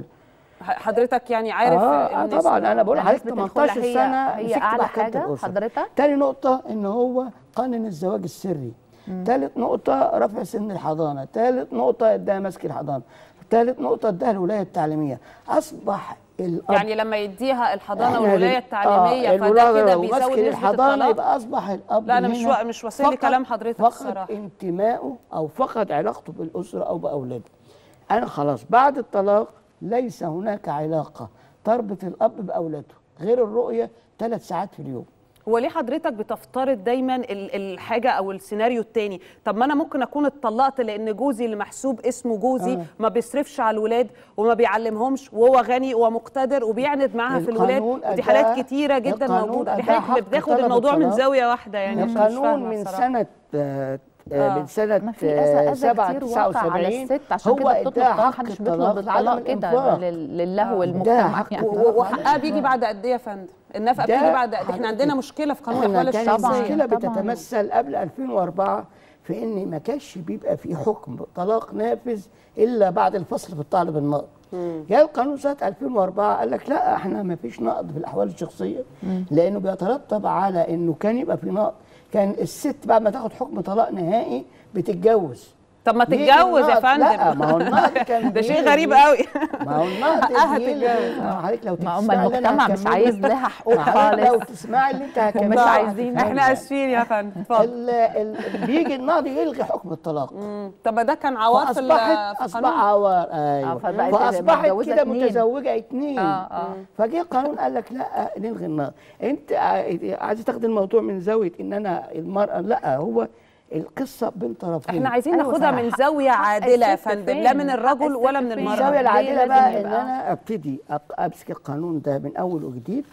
حضرتك يعني عارف اه, آه النسبة. طبعا انا بقول يعني لحضرتك نسبة الخلع 18 هي- سنه هي مسكت أعلى محكمة حاجة الأسرة. حضرتك؟ تاني نقطه ان هو قانون الزواج السري ثالث نقطة رفع سن الحضانة، ثالث نقطة اداها مسك الحضانة، ثالث نقطة اداها الولاية التعليمية، أصبح الأب يعني لما يديها الحضانه إحنا والولايه لل- التعليميه آه، فده الولاية كده ومسك بيزود نسبه الحضانة الطلاق يبقى أصبح الأب لا انا مش هنا وا- مش واصل لي فقد- كلام حضرتك فقد الصراحه انتمائه أو فقد علاقته بالأسرة أو بأولاده. أنا خلاص بعد الطلاق ليس هناك علاقة تربط الأب بأولاده غير الرؤية ثلاث ساعات في اليوم. هو ليه حضرتك بتفترض دايما ال- الحاجه او السيناريو التاني طب ما انا ممكن اكون اتطلقت لان جوزي اللي محسوب اسمه جوزي آه. ما بيصرفش على الولاد وما بيعلمهمش وهو غني ومقتدر وبيعند معاها في الولاد القانون ودي أداة- حالات كتيره جدا القانون موجوده دي أداة حضرتك حق بتاخد طلب الموضوع من الطلاق. زاويه واحده يعني عشان مش القانون فاهمة من بصراحة. سنة آه، آه. آه. من سنة ما في أذى أذى سبعة كتير تسعة واقع على وسبعين الست عشان هو كده بتطلب اداها طلاق حق محدش بيطلب الطلاق لعدم الطلاق كده الإنفاق. لل- للهو ده والمجتمع حق يعني و- و- وحقها بيجي بعد قد ايه يا فندم النفقه ده بتيجي بعد قد احنا حضرتك- عندنا مشكله في قانون احنا الاحوال كانت الشخصيه المشكلة بتتمثل قبل 2004 في ان ما كانش بيبقى في حكم طلاق نافذ الا بعد الفصل في الطالب النقد جاء القانون سنه 2004 قال لك لا احنا ما فيش نقد في الاحوال الشخصيه لانه بيترتب على انه كان يبقى في نقد كان الست بعد ما تاخد حكم طلاق نهائي بتتجوز طب ما بيجي تتجوز يا النقد- فندم لا ما هو النقد كان ده شيء بيلغي- غريب قوي ما هو النقد حقها بيلغي- تتجوز. ما هو حضرتك لو ما هم تسمعي اللي أنا المجتمع مش هكمله- عايز لها حقوق ما حضرتك لو خالص تسمعي اللي انت ومش هكمله عايزين احنا اسفين يا فندم اتفضل ال- ال- بيجي النقد يلغي حكم الطلاق طب ما ده كان عوار في ال- فاصبحت في اصبح القانون عوار آه، ايوه فبقت فاصبحت متجوزة كده اتنين. متزوجه اتنين آه، آه. فجه القانون قال لك لا نلغي النقد انت ع- عايز تاخد الموضوع من زاويه ان انا المراه لا هو القصه بين طرفين احنا عايزين أيوة ناخدها صح. من زاويه حق عادله يا الست فندم فين؟ لا من حق الرجل الست ولا من فين؟ المراه الزاويه ليه العادله لازم بقى ان يبقى- انا ابتدي أق- امسك القانون ده من اول وجديد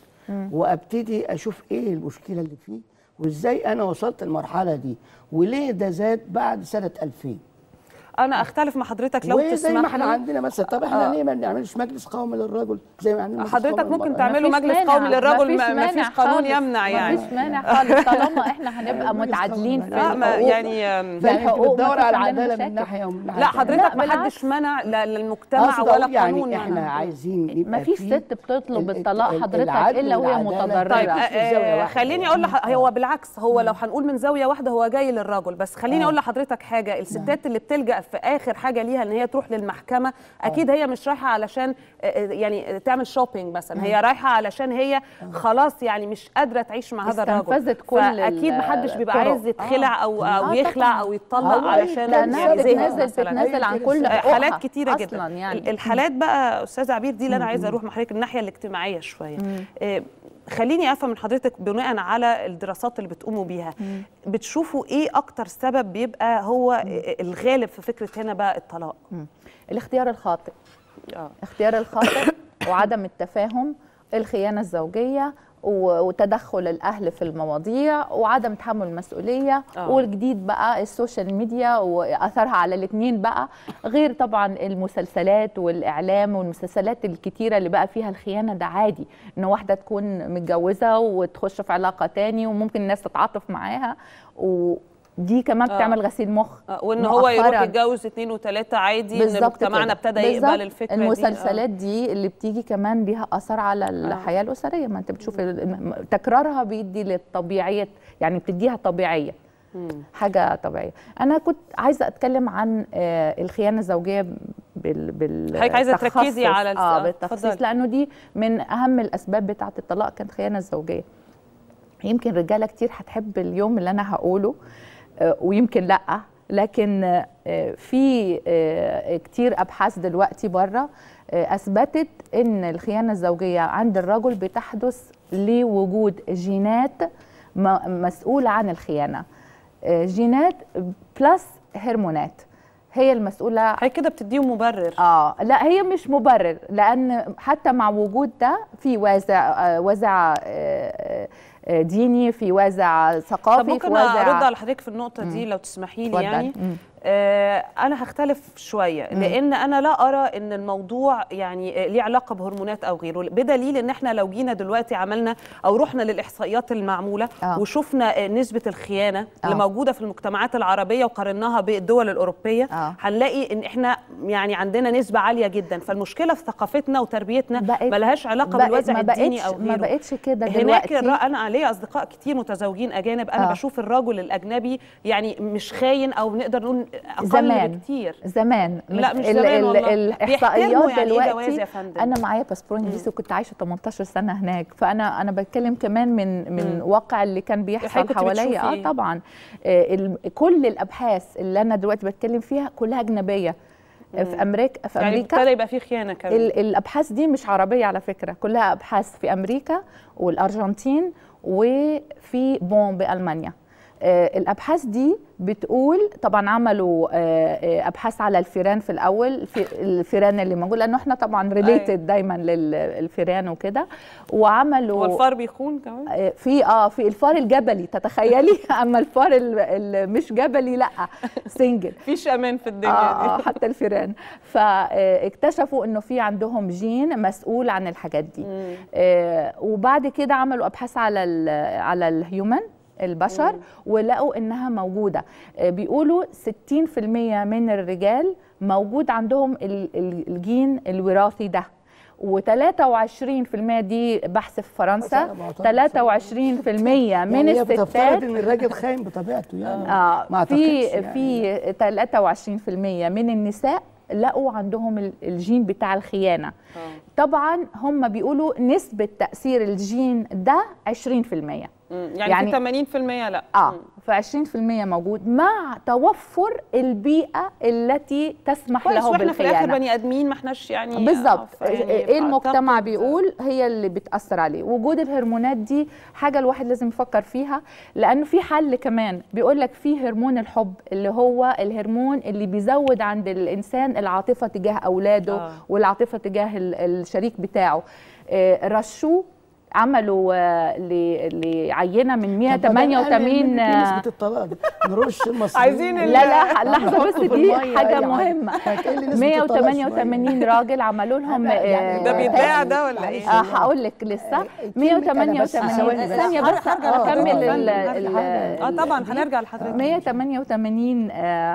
وابتدي اشوف ايه المشكله اللي فيه وازاي انا وصلت المرحله دي وليه ده زاد بعد سنه 2000 انا اختلف مع حضرتك لو وزي ما تسمح احنا لي. عندنا مثلا طب احنا آه. ليه ما نعملش مجلس قومي للرجل زي ما عندنا مجلس حضرتك قومي ممكن للمرأة؟ تعملوا مفيش مجلس مانع، قومي للرجل ما- مفيش ما فيش مانع قانون خالص. يمنع يعني مفيش مانع خالص طالما احنا هنبقى مجلس متعادلين في لا ما الحقوق يعني آم، فانت الحقوق بتدور مفيش على عندنا العداله من مشاكل. ناحيه ومن ناحيه لا تانية. حضرتك ما بالعكس. حدش منع لا للمجتمع أقصد ولا أقول يعني قانون احنا يعني. عايزين يبقى مفيش في ست بتطلب ال- الطلاق ال- حضرتك العدل الا وهي والعدالة. متضرره طيب مش في زاوية آه، واحدة. خليني اقول لح... هو بالعكس هو لو هنقول من زاويه واحده هو جاي للرجل بس خليني آه. اقول لحضرتك حاجه الستات اللي بتلجا في اخر حاجه ليها ان هي تروح للمحكمه اكيد هي مش رايحه علشان آه، آه، يعني تعمل شوبينج مثلا هي رايحه علشان هي خلاص يعني مش قادره تعيش مع هذا الرجل استنفذت كل فاكيد ال- محدش بيبقى الطرق. عايز يتخلع او او آه، يخلع طبعاً. او يتطلق هو علشان لانها يعني زهق بتنزل مثلاً. بتنزل عن كل آه، حقوقها حالات كتيره أصلاً جدا يعني. ال- الحالات بقى استاذ عبير دي اللي انا عايزه اروح مع حضرتك الناحيه الاجتماعيه شويه آه، خليني افهم من حضرتك بناء على الدراسات اللي بتقوموا بيها بتشوفوا ايه اكتر سبب بيبقى هو الغالب في فكره هنا بقى الطلاق الاختيار الخاطئ اه اختيار الخاطئ وعدم التفاهم الخيانة الزوجية و- وتدخل الأهل في المواضيع وعدم تحمل المسؤولية آه. والجديد بقى السوشيال ميديا وأثرها على الاثنين بقى غير طبعا المسلسلات والإعلام والمسلسلات الكتيرة اللي بقى فيها الخيانة ده عادي إن واحدة تكون متجوزة وتخش في علاقة تاني وممكن الناس تتعاطف معاها ودي كمان آه. بتعمل غسيل مخ آه، وان هو يروح مؤخراً. يتجوز اثنين وثلاثه عادي ان بالظبط مجتمعنا كده. ابتدى بالظبط. يقبل الفكره دي المسلسلات دي اللي بتيجي كمان ليها اثر على الحياه الاسريه ما انت بتشوف ال- م- تكرارها بيدي للطبيعيه يعني بتديها طبيعيه حاجه طبيعيه انا كنت عايزه اتكلم عن آه، الخيانه الزوجيه بال بال حضرتك عايزة بالتخصص. تركزي على الس- اه آه، بالتخصيص اتفضلي. لانه دي من اهم الاسباب بتاعه الطلاق كانت الخيانه الزوجيه يمكن رجاله كتير هتحب اليوم اللي انا هقوله آه، ويمكن لا لكن آه، في آه، كتير ابحاث دلوقتي بره آه، اثبتت ان الخيانه الزوجيه عند الرجل بتحدث لوجود جينات م- مسؤوله عن الخيانه آه، جينات بلس هرمونات هي المسؤوله هي كده بتديهم مبرر اه لا هي مش مبرر لان حتى مع وجود ده في وازع آه، وازع آه، آه، ديني في وازع طب ثقافي في ممكن وازع ارد على حضرتك في النقطه دي مم. لو تسمحي لي اتفضل. يعني مم. آه انا هختلف شويه مم. لان انا لا ارى ان الموضوع يعني آه، ليه علاقه بهرمونات او غيره بدليل ان احنا لو جينا دلوقتي عملنا او رحنا للاحصائيات المعموله آه. وشفنا آه، نسبه الخيانه آه. اللي موجوده في المجتمعات العربيه وقارناها بالدول الاوروبيه آه. هنلاقي ان احنا يعني عندنا نسبه عاليه جدا فالمشكله في ثقافتنا وتربيتنا بقت- ملهاش علاقه بقت- بالوازع ما الديني بقتش- او غيره ما بقتش كده هناك دلوقتي. الر... انا ليا اصدقاء كتير متزوجين اجانب انا آه. آه. بشوف الرجل الاجنبي يعني مش خاين او نقدر نقول اقل زمان بكتير زمان لا، مش ال- زمان ال- والله. الاحصائيات بيحترموا يعني إيه دلوقتي جواز يا فندم. انا معايا باسبور انجليزي وكنت عايشه 18 سنه هناك فانا انا بتكلم كمان من من مم. واقع اللي كان بيحصل حضرتك كنت حواليا اه بتشوفي. طبعا آه، ال- كل الابحاث اللي انا دلوقتي بتكلم فيها كلها اجنبيه آه، في امريكا في يعني امريكا ابتدى يبقى في خيانه كمان ال- الابحاث دي مش عربيه على فكره كلها ابحاث في امريكا والارجنتين وفي بون بالمانيا آه، الابحاث دي بتقول طبعا عملوا آه، آه، ابحاث على الفيران في الاول الف- الفيران اللي موجود لانه احنا طبعا ريليتد دايما للفيران وكده وعملوا والفار بيخون كمان آه، في اه في الفار الجبلي تتخيلي اما الفار ال- ال- مش جبلي لا سنجل مفيش امان في الدنيا آه, آه دي حتى الفيران فاكتشفوا انه في عندهم جين مسؤول عن الحاجات دي آه وبعد كده عملوا ابحاث على ال على الهيومن البشر ولقوا انها موجوده آه بيقولوا 60% من الرجال موجود عندهم ال- ال- الجين الوراثي ده و23% دي بحث في فرنسا 23% من يعني هي بتفترض الستات ان الراجل خاين بطبيعته يعني اه ما في أعتقدش يعني. في 23% من النساء لقوا عندهم ال- الجين بتاع الخيانه طبعا هم بيقولوا نسبه تاثير الجين ده 20% مم. يعني, يعني في 80% لا اه ف 20% موجود مع توفر البيئه التي تسمح كويس له واحنا في الاخر بالخيانه بني ادمين ما احناش يعني بالظبط آه، يعني ايه المجتمع فأعتقد- بيقول هي اللي بتاثر عليه وجود الهرمونات دي حاجه الواحد لازم يفكر فيها لانه في حل كمان بيقول لك في هرمون الحب اللي هو الهرمون اللي بيزود عند الانسان العاطفه تجاه اولاده آه. آه. والعاطفه تجاه ال- الشريك بتاعه آه، رشوه عملوا آه، ل- لعينه من 188 آه نسبه الطلاق دي نرش المصريين عايزين لا لا لحظه بس نحطه في دي المية حاجه يعني. مهمه هتقل نسبة الطلاق شوية. 188 راجل عملوا لهم يعني ده آه، بيتباع ده ولا ايه؟ آه هقول لك لسه 188 ثانيه بس اكمل ال- ال- اه طبعا هنرجع لحضرتك 188 آه،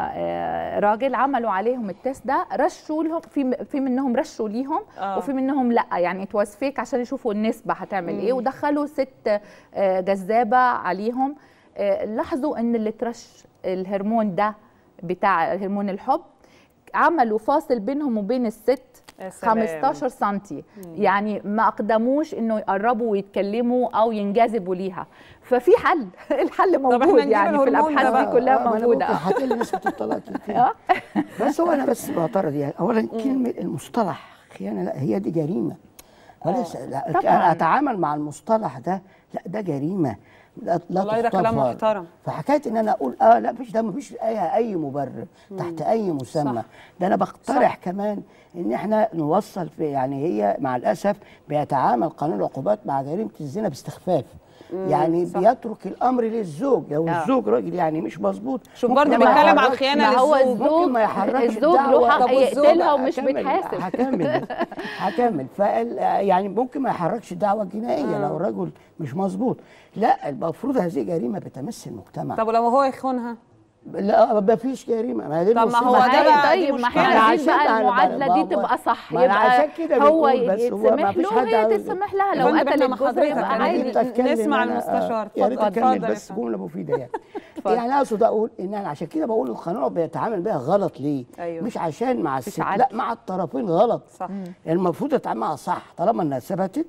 آه، راجل عملوا عليهم التست ده رشوا لهم في في منهم رشوا ليهم آه. وفي منهم لا يعني اتواز فيك عشان يشوفوا النسبه هتعمل ايه مم. ودخلوا ست آه، جذابه عليهم آه، لاحظوا ان اللي ترش الهرمون ده بتاع هرمون الحب عملوا فاصل بينهم وبين الست يا سلام. 15 سنتي يعني ما اقدموش انه يقربوا ويتكلموا او ينجذبوا ليها ففي حل الحل إحنا موجود نجيب يعني في الهرمون ده الابحاث دي بقى. كلها آه، ما أنا موجوده ممكن هتقل نسبه الطلاق كتير بس هو انا بس بعترض يعني اولا كلمه المصطلح خيانه لا هي دي جريمه وليس لا طبعاً. أنا اتعامل مع المصطلح ده لا ده جريمه لا, لا والله ده كلام تغتفر. محترم. فحكايه ان انا اقول اه لا مفيش ده مفيش اي اي مبرر تحت اي مسمى صح. ده انا بقترح كمان ان احنا نوصل في يعني هي مع الاسف بيتعامل قانون العقوبات مع جريمه الزنا باستخفاف مم، يعني صح. بيترك الامر للزوج لو آه. الزوج راجل يعني مش مظبوط شوف ممكن برضه ما بيتكلم عن يحركش- الخيانة ما هو للزوج. الزوج ممكن ما يحركش الزوج له الدعوة. حق طب والزوج يقتلها ومش هكمل- بيتحاسب هكمل هكمل فال يعني ممكن ما يحركش الدعوه الجنائيه لو الرجل مش مظبوط لا المفروض هذه جريمه بتمس المجتمع طب ولو هو يخونها لا ما فيش جريمه ما هي دي طب ما المصيبة. هو ده هي بقى دي طيب ما مشكلة. احنا عايزين عشان بقى أنا المعادله بقى- دي تبقى صح ما أنا عشان كده هو بنقول بس هو ما يتسمح فيش له حد وهي عاوز- تسمح لها يا لو فندم، قتلت إحنا جوزها حضرتك يبقى أنا عادي جيت أتكلم نسمع أنا- المستشار. يا ريت اتفضل، اتكلم اتفضل يا بس فندم. جمله مفيده يعني يعني اقصد اقول ان انا عشان كده بقول القانون بيتعامل بيها غلط ليه؟ أيوه. مش عشان مع الست عدل. لا مع الطرفين غلط صح المفروض يتعامل معها صح طالما انها ثبتت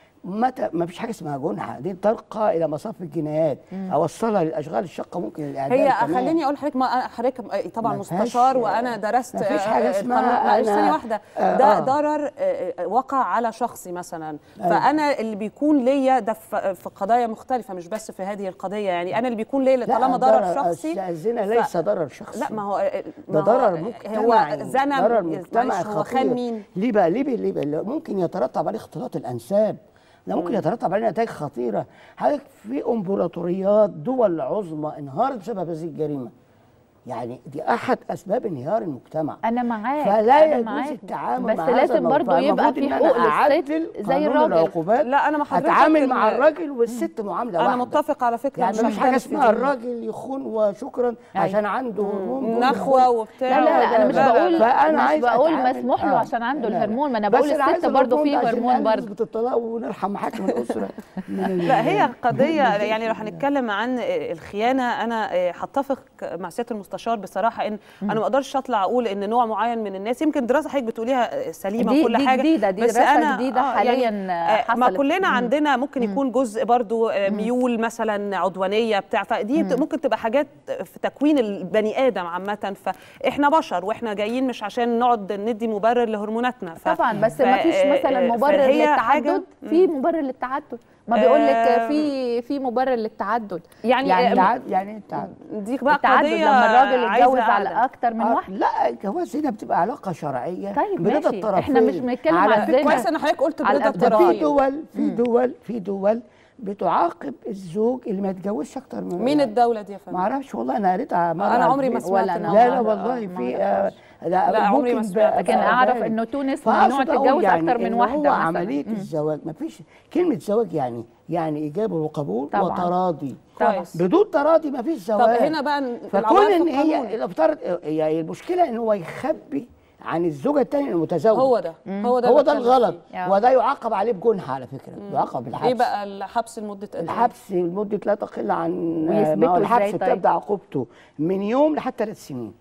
متى ما فيش حاجه اسمها جنحه دي ترقى الى مصاف الجنايات اوصلها للاشغال الشاقه ممكن الاعدام هي كمان. خليني اقول لحضرتك ما أنا- حضرتك طبعا ما فيهاش- مستشار وانا درست ما فيش حاجة آه، اسمها القانون. معلش أنا- ثانيه واحده آه، ده آه. ضرر آه، آه، وقع على شخصي مثلا أيوة. فانا اللي بيكون ليا ده في في قضايا مختلفه مش بس في هذه القضيه يعني انا اللي بيكون ليا لا، طالما ضرر شخصي الزنا ف- ليس ضرر شخصي لا ما هو ده ما هو- ضرر هو مجتمعي زنا ضرر معلش، مجتمعي هو خطير خان مين ليه بقى ليه بقى ليه بقى ليه ممكن يترتب عليه اختلاط الانساب ده ممكن يترتب عليه نتائج خطيره حضرتك في امبراطوريات دول عظمى انهارت بسبب هذه الجريمه يعني دي احد اسباب انهيار المجتمع انا معاك فلا أنا يجوز معاك. التعامل بس مع هذا لازم الموضوع. برضو يبقى فالمفروض في إن أنا حقوق للست أعدل زي قانون الراجل. العقوبات لا انا حضرتك اتعامل مع ال- الراجل والست معامله انا واحده متفق على فكره يعني مش مفيش حاجه هختلف في اسمها دي. الراجل يخون وشكرا عشان عنده هرمون نخوة وبتاع. لا لا لا انا مش لا، لا، بقول فأنا مش عايز بقول أتعامل- مسموح له آه. عشان عنده لا، لا. الهرمون ما انا بس بقول أنا عايز الست برضه الهرمون فيه ده عشان هرمون نقلل برضه نسبه الطلاق ونرحم محاكم الاسره من لا هي ال- قضية يعني لو هنتكلم عن الخيانة أنا هتفق مع سيادة المستشار بصراحة إن أنا ما أقدرش أطلع أقول إن نوع معين من الناس يمكن دراسة حضرتك بتقوليها سليمة دي- وكل دي حاجة جديدة، دي بس دراسة أنا جديدة آه حالياً يعني آه، ما حصلت. كلنا مم. عندنا ممكن يكون جزء برضو آه، ميول مثلا عدوانية بتاع فدي بت- ممكن تبقى حاجات في تكوين البني آدم عامة فإحنا بشر وإحنا جايين مش عشان نقعد ندي مبرر لهرموناتنا ف- طبعا بس ف- ما فيش آه، مثلا آه، مبرر فهي للتعدد حاجة- في مبرر للتعدد ما بيقول لك آه، في في مبرر للتعدد يعني يعني آه، التعدد يعني إيه التعدد دي بقى التعدد قضية لما الراجل عايزة يتجوز على قعدة. اكتر من آه، واحده لا الجواز هنا بتبقى علاقه شرعيه طيب برضا ماشي. الطرفين إحنا مش بنتكلم على على فكرة الزنا. كويس ان حضرتك قلت على برضا الأبدان. ده في الطرفين دول في دول في دول بتعاقب الزوج اللي ما يتجوزش اكتر من مين الدولة دي يا ما فندم؟ اعرفش والله انا قريتها مرة أنا على عمري ما الفيس. سمعت ولا إن أنا. لا هو- لا آه، والله ما في أعرفش. آه لا, لا، عمري ما ممكن سمعت. بقى- لكن بقى- اعرف بقى- انه تونس فأقصد ممنوع أقول تتجوز يعني اكتر من إن واحده هو مثلاً. عمليه مم. الزواج ما فيش كلمه زواج يعني يعني ايجاب وقبول طبعاً. وتراضي كويس. بدون تراضي ما فيش طب زواج هنا بقى فكون العوائق ان القانون. هي الافترض هي المشكله ان هو يخبي عن الزوجه الثانيه المتزوج هو ده هو ده هو ده اللي بتكلم الغلط فيه. وده يعاقب عليه بجنحه على فكره يعاقب بالحبس ايه بقى الحبس لمدة قد ايه؟ الحبس لمده لا تقل عن ويثبتوا ما هو الحبس إزاي طيب؟ بتبدا عقوبته من يوم لحد ثلاث سنين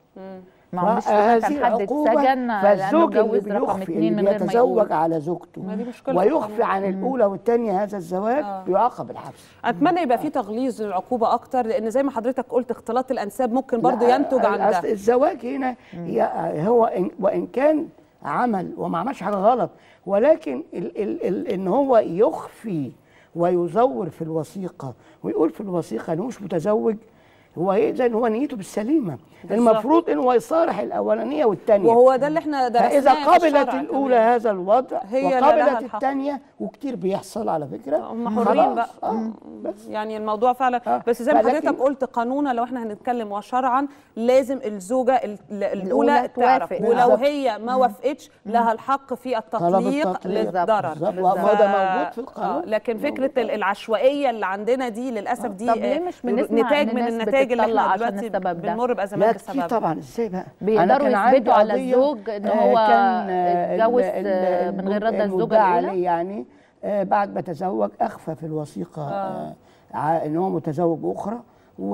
ما هو مش فهذه كان حد العقوبة اتسجن لانه فالزوج اللي اتجوز رقم بيخفي اثنين اللي من غير ما بيتزوج يقول على زوجته ما دي مشكلة في ويخفي القانون. عن الاولى والثانيه هذا الزواج آه. بيعاقب بالحبس اتمنى يبقى في تغليظ للعقوبة اكتر لان زي ما حضرتك قلت اختلاط الانساب ممكن برضو لا، ينتج عن أصل ده الزواج هنا هي هو إن وان كان عمل وما عملش حاجه غلط ولكن ال ال ال ان هو يخفي ويزور في الوثيقه ويقول في الوثيقه انه مش متزوج هو اذا هو نيته بالسليمه المفروض ان هو يصارح الاولانيه والثانيه وهو ده اللي احنا درسناه فاذا في قبلت الشرع الاولى كمان. هذا الوضع هي اللي لها وقبلت الحق. الثانيه وكتير بيحصل على فكره هم حرين خلاص. بقى آه بس يعني الموضوع فعلا آه. بس زي ما فلكن- حضرتك قلت قانونا لو احنا هنتكلم وشرعا لازم الزوجه ال- ال- الاولى الأولى تعرف توافق. ولو بالظبط. هي ما وافقتش لها الحق في طلب التطليق التطليق. للضرر بالظبط. وهو ده موجود في القانون. آه، لكن فكره ال- العشوائيه اللي عندنا دي للاسف دي طب ليه آه، مش بنسمع نتاج إن من الناس النتائج اللي بتطلع احنا عشان دلوقتي السبب ده؟ بنمر بازمات لا بسببها كتير طبعا ازاي بقى بيقدروا أنا كان عندي يثبتوا على قضية، الزوج إن آه، هو كان، آه، اتجوز، ال- آه، ال- من غير رضا الزوجة المدعى الأولى؟ عليه يعني آه، بعد ما تزوج اخفى في الوثيقه آه. ان هو متزوج اخرى و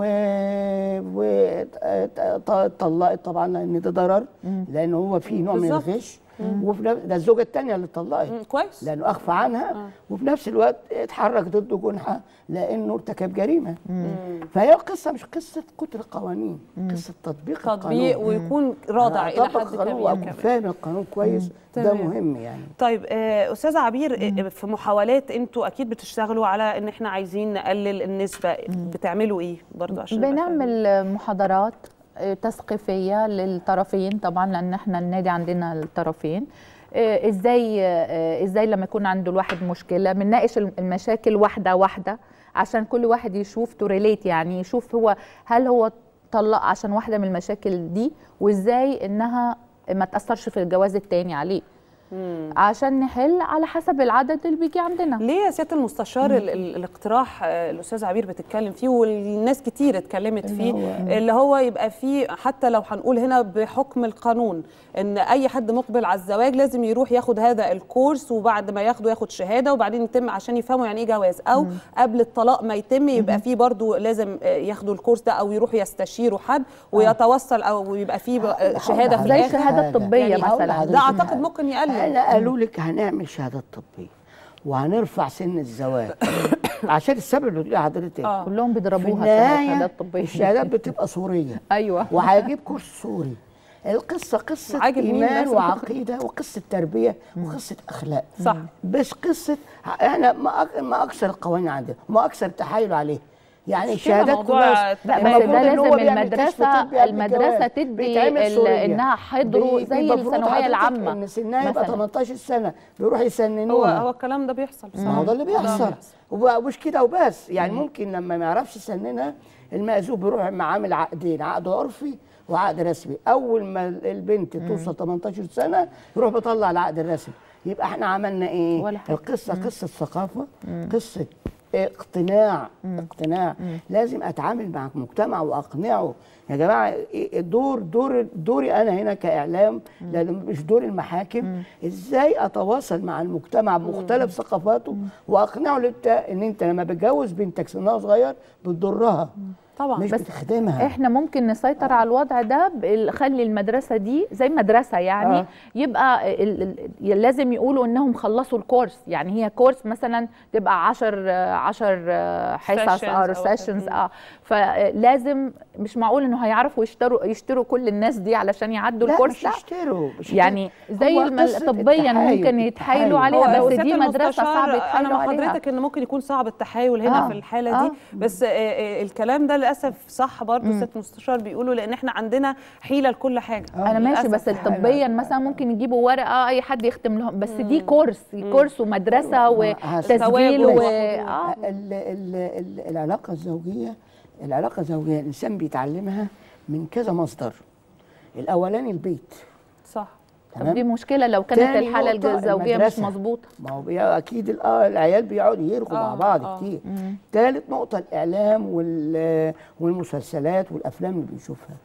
وطلقت طبعا لان ده ضرر لان هو في نوع من بالظبط. الغش وفي نفس ده الزوجه الثانيه اللي اتطلقت مم، كويس لانه اخفى عنها وفي نفس الوقت اتحرك ضده جنحه لانه ارتكب جريمه فهي قصه مش قصه كتر قوانين قصه تطبيق تطبيق القانون ويكون رادع الى أطبق حد القانون كبير واكون كمان فاهم القانون كويس ده تمام. مهم يعني طيب آه، استاذه عبير آه، في محاولات انتوا اكيد بتشتغلوا على ان احنا عايزين نقلل النسبه بتعملوا ايه برضو عشان نبقى فاهمين؟ بنعمل محاضرات آه، تثقيفيه للطرفين طبعا لان احنا النادي عندنا الطرفين آه، ازاي آه، ازاي لما يكون عنده الواحد مشكله بنناقش المشاكل واحده واحده عشان كل واحد يشوف توريليت يعني يشوف هو هل هو طلق عشان واحده من المشاكل دي وازاي انها ما تاثرش في الجواز التاني عليه عشان نحل على حسب العدد اللي بيجي عندنا ليه يا سياده المستشار ال ال الاقتراح آه، الاستاذ عبير بتتكلم فيه والناس كتير اتكلمت اللي فيه هو- اللي هو يبقى فيه حتى لو هنقول هنا بحكم القانون ان اي حد مقبل على الزواج لازم يروح ياخد هذا الكورس وبعد ما ياخده ياخد شهاده وبعدين يتم عشان يفهموا يعني ايه جواز او قبل الطلاق ما يتم يبقى فيه برضو لازم آه، ياخدوا الكورس ده او يروحوا يستشيروا حد ويتوصل او يبقى فيه بقى شهاده في زي الاخر شهادة طبية يعني مثلاً. ده اعتقد ممكن يقلل انا قالوا لك هنعمل شهادات طبيه وهنرفع سن الزواج عشان السبب اللي بتقولي حضرتك آه. كلهم بيضربوها في النهاية شهادات طبية. الشهادات بتبقى صوريه ايوه وهيجيب كورس سوري القصه قصه عاجب مين ايمان بس؟ وعقيده وقصه تربيه وقصه اخلاق صح. بس قصه احنا ما أك- ما اكثر القوانين عندنا وما اكثر التحايل عليه يعني مش كده الشهادات موضوع كلها التأمين. بس المفروض ده إن هو لازم بيعمل كشف المدرسة طبي قبل المدرسة الجواز. تدي بيتعمل ال- سورية. إنها حضروا بي- زي بيبقى المفروض الثانوية حضرتك العامة ان سنها يبقى مثلاً. 18 سنه بيروح هو يسننوها هو الكلام ده بيحصل ما هو ده اللي بيحصل ومش كده وبس يعني ممكن لما ما يعرفش يسننها المأذون بيروح عامل عقدين عقد عرفي وعقد رسمي اول ما البنت توصل 18 سنه يروح بيطلع العقد الرسمي يبقى احنا عملنا ايه ولا حاجة. القصه قصه ثقافه قصه اقتناع اقتناع لازم اتعامل مع المجتمع واقنعه يا جماعه إيه الدور دور دوري انا هنا كاعلام لان مش دور المحاكم ازاي اتواصل مع المجتمع بمختلف ثقافاته واقنعه لت- ان انت لما بتجوز بنتك سنها صغير بتضرها طبعا مش بس بتخدمها احنا ممكن نسيطر على الوضع ده بال- خلي المدرسه دي زي مدرسه يعني آه. آه. يبقى ال ال لازم يقولوا انهم خلصوا الكورس يعني هي كورس مثلا تبقى 10 10 حصص Sessions اه أو سيشنز كده. اه فلازم مش معقول انه هيعرفوا يشتروا يشتروا كل الناس دي علشان يعدوا لا الكورس مش لا يشتروا مش يعني زي هو الم- قصة طبيا التحايل، ممكن يتحايلوا التحايل. عليها هو بس سيادة دي مدرسه المستشار، صعب انا يتحايلوا مع عليها حضرتك ان ممكن يكون صعب التحايل هنا آه. في الحاله دي آه. بس آه، آه، الكلام ده للاسف صح برضه سياده المستشار بيقولوا لان احنا عندنا حيله لكل حاجه انا ماشي بس للأسف. طبيا مثلا ممكن يجيبوا ورقه اي حد يختم لهم بس دي كورس كورس ومدرسه وتسجيل و اه ال ال ال العلاقه الزوجيه العلاقه الزوجيه الانسان بيتعلمها من كذا مصدر الاولاني البيت صح طب دي مشكله لو كانت تاني الحاله نقطة الزوجيه مش المدرسة. مظبوطه ما هو بي- اكيد ال- اه العيال بيقعدوا يرغوا مع آه، بعض آه. كتير ثالث نقطه الاعلام وال والمسلسلات والافلام اللي بنشوفها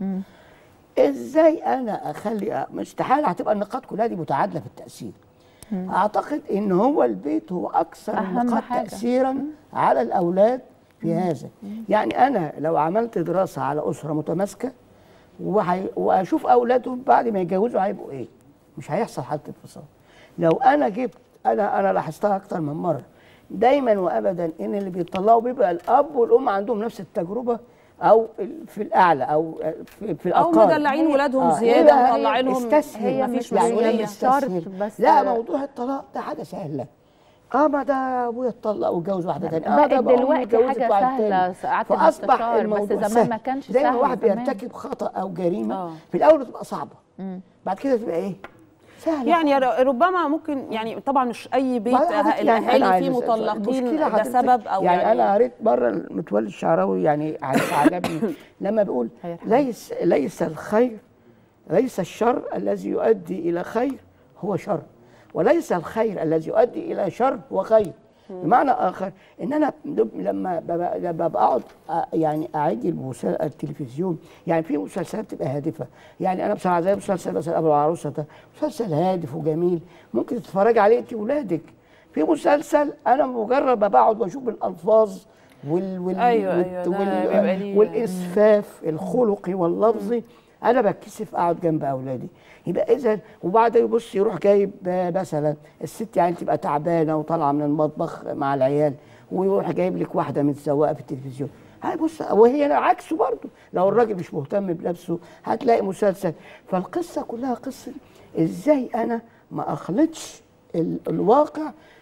ازاي انا اخلي مش استحاله هتبقى النقاط كلها دي متعادله في التاثير اعتقد ان هو البيت هو اكثر أهم النقاط حاجة. تاثيرا على الاولاد في هذا يعني انا لو عملت دراسه على اسره متماسكه وهي- واشوف اولادهم بعد ما يتجوزوا هيبقوا ايه مش هيحصل حاله انفصال لو انا جبت انا انا لاحظتها اكتر من مره دايما وابدا ان اللي بيطلعوا بيبقى الاب والام عندهم نفس التجربه او ال- في الاعلى او في, في او الاقل مدلعين ولادهم آه، زياده هي- ومطلعينهم استسهل هي مفيش مش يعني مسؤوليه لما مش شرط استسهل. بس- لا موضوع الطلاق ده حاجه سهله اه ما ده ابويا اتطلق واتجوز واحده ثانيه اه بقت ده بقى أمي دلوقتي اتجوزت حاجة واحد سهلة، تاني. ساعات فاصبح المستشار، بس الموضوع زمان سهل. ما كانش زي ما سهل واحد زمان. بيرتكب خطا او جريمه آه. في الاول بتبقى صعبه بعد كده تبقى ايه سهله يعني ر- ربما ممكن يعني طبعا مش اي بيت وبعدين حضرتك أه- يعني أنا الاهالي عايز فيه أسأل سؤال. مطلقين المشكلة ده حضرتك سبب او يعني, يعني, انا قريت بره المتولي الشعراوي يعني عج- عجبني لما بيقول ليس ليس الخير ليس الشر الذي يؤدي الى خير هو شر وليس الخير الذي يؤدي الى شر هو خير بمعنى اخر ان انا لما ببقى- لما بقعد أ- يعني اعيد المسل- التلفزيون يعني في مسلسلات بتبقى هادفه يعني انا بصراحه زي مسلسل مثلا ابو العروسه ده مسلسل هادف وجميل ممكن تتفرج عليه انت واولادك في مسلسل انا مجرد ما بقعد واشوف الالفاظ وال وال أيوة، وال أيوة، ده بيبقى ليه- والاسفاف الخلقي واللفظي انا بتكسف اقعد جنب اولادي يبقى اذا وبعدين يبص يروح جايب آه، مثلا الست يعني تبقى تعبانه وطالعه من المطبخ مع العيال ويروح جايب لك واحده متسوقه في التلفزيون هيبص وهي عكسه برضه لو الراجل مش مهتم بنفسه هتلاقي مسلسل فالقصه كلها قصه ازاي انا ما اخلطش ال- الواقع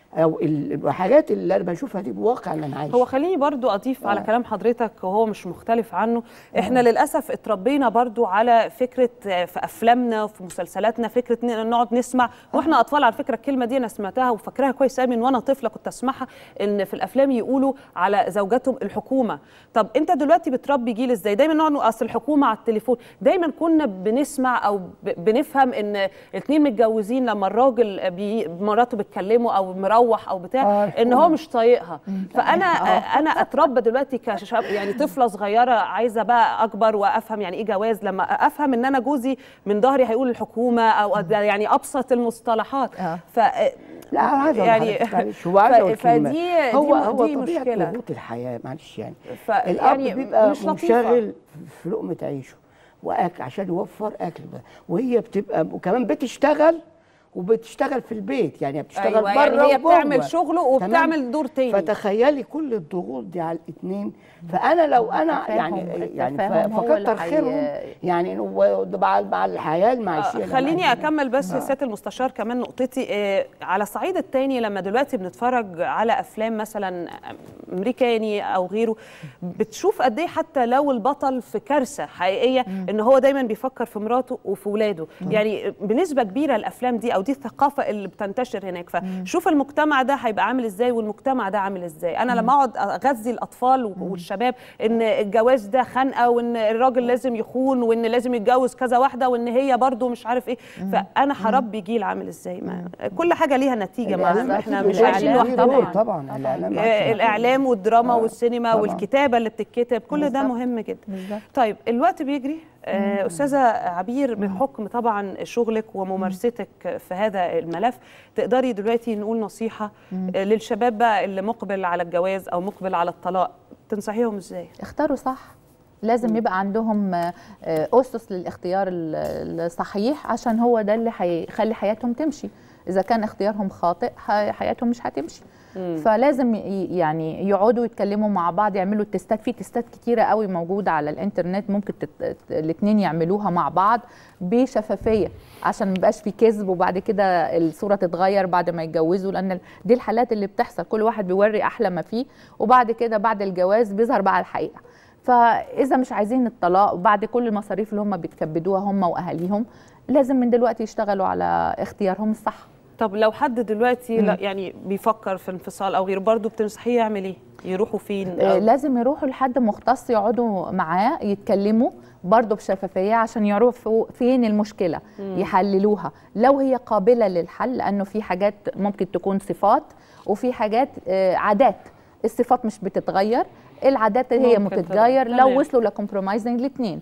او ال- الحاجات اللي انا بشوفها دي بواقع اللي انا عايشه هو خليني برضو اضيف على كلام حضرتك وهو مش مختلف عنه احنا للاسف اتربينا برضو على فكره آه، في افلامنا وفي مسلسلاتنا فكره ان نقعد نسمع واحنا اطفال على فكره الكلمه دي انا سمعتها وفاكراها كويس قوي من وانا طفله كنت اسمعها ان في الافلام يقولوا على زوجاتهم الحكومه طب انت دلوقتي بتربي جيل ازاي دايما نقعد نقول اصل الحكومه على التليفون دايما كنا بنسمع او ب- بنفهم ان الاثنين متجوزين لما الراجل بي مراته بتكلمه او مروح او بتاع آه، ان هو الحكومة. مش طايقها فانا آه. انا اتربى دلوقتي كشاب يعني طفله صغيره عايزه بقى اكبر وافهم يعني ايه جواز لما افهم ان انا جوزي من ظهري هيقول الحكومه او أد- يعني ابسط المصطلحات ف لا انا عايز يعني يعني معلش هو عايز اقول كلمة. فدي هو دي, هو دي طبيعه مشكله ضغوط الحياه معلش يعني ف- الاب يعني بيبقى مش لطيفة. منشغل في لقمه عيشه واكل عشان يوفر اكل بقى وهي بتبقى وكمان بتشتغل وبتشتغل في البيت يعني بتشتغل أيوة، بره يعني هي وجوه. بتعمل شغله وبتعمل تمام؟ دور تاني. فتخيلي كل الضغوط دي على الاثنين فانا لو انا التفاهم- يعني يعني التفاهم هو فكتر اللي حي- خيرهم يعني هو ده مع مع الحياه المعيشيه اللي خليني معانا. اكمل بس يا آه. سياده المستشار كمان نقطتي آه، على الصعيد الثاني لما دلوقتي بنتفرج على افلام مثلا امريكاني او غيره بتشوف قد ايه حتى لو البطل في كارثه حقيقيه ان هو دايما بيفكر في مراته وفي ولاده يعني بنسبه كبيره الافلام دي او دي الثقافه اللي بتنتشر هناك فشوف المجتمع ده هيبقى عامل ازاي والمجتمع ده عامل ازاي انا لما اقعد اغذي الاطفال والشباب ان الجواز ده خنقه وان الراجل لازم يخون وان لازم يتجوز كذا واحده وان هي برضو مش عارف ايه فانا هربي جيل عامل ازاي ما كل حاجه ليها نتيجه ما الإعلام احنا أكيد مش له عايشين دور لوحدنا طبعا الإعلام آه، أكيد. الاعلام والدراما آه، والسينما طبعاً. والكتابه اللي بتتكتب كل ده بالظبط. مهم جدا بالظبط. طيب الوقت بيجري آه، استاذه عبير بحكم طبعا شغلك وممارستك في هذا الملف تقدري دلوقتي نقول نصيحه آه، للشباب بقى اللي مقبل على الجواز او مقبل على الطلاق تنصحيهم ازاي اختاروا صح لازم يبقى عندهم آه، آه، اسس للاختيار ال- الصحيح عشان هو ده اللي هيخلي حياتهم تمشي اذا كان اختيارهم خاطئ ح- حياتهم مش هتمشي فلازم ي- يعني يقعدوا يتكلموا مع بعض يعملوا تستات في تستات كتيره قوي موجوده على الانترنت ممكن الاثنين يعملوها مع بعض بشفافيه عشان ما يبقاش في كذب وبعد كده الصوره تتغير بعد ما يتجوزوا لان دي الحالات اللي بتحصل كل واحد بيوري احلى ما فيه وبعد كده بعد الجواز بيظهر بقى الحقيقه فاذا مش عايزين الطلاق بعد كل المصاريف اللي هم بيتكبدوها هم واهاليهم لازم من دلوقتي يشتغلوا على اختيارهم الصح طب لو حد دلوقتي مم. لا يعني بيفكر في انفصال او غيره برضه بتنصحيه يعمل ايه يروحوا فين آه، أو- لازم يروحوا لحد مختص يقعدوا معاه يتكلموا برضه بشفافيه عشان يعرفوا فين المشكله مم. يحللوها لو هي قابله للحل لانه في حاجات ممكن تكون صفات وفي حاجات آه، عادات الصفات مش بتتغير العادات هي ممكن بتتغير طبعاً. لو تمام. وصلوا لكمبرومايزنج الاثنين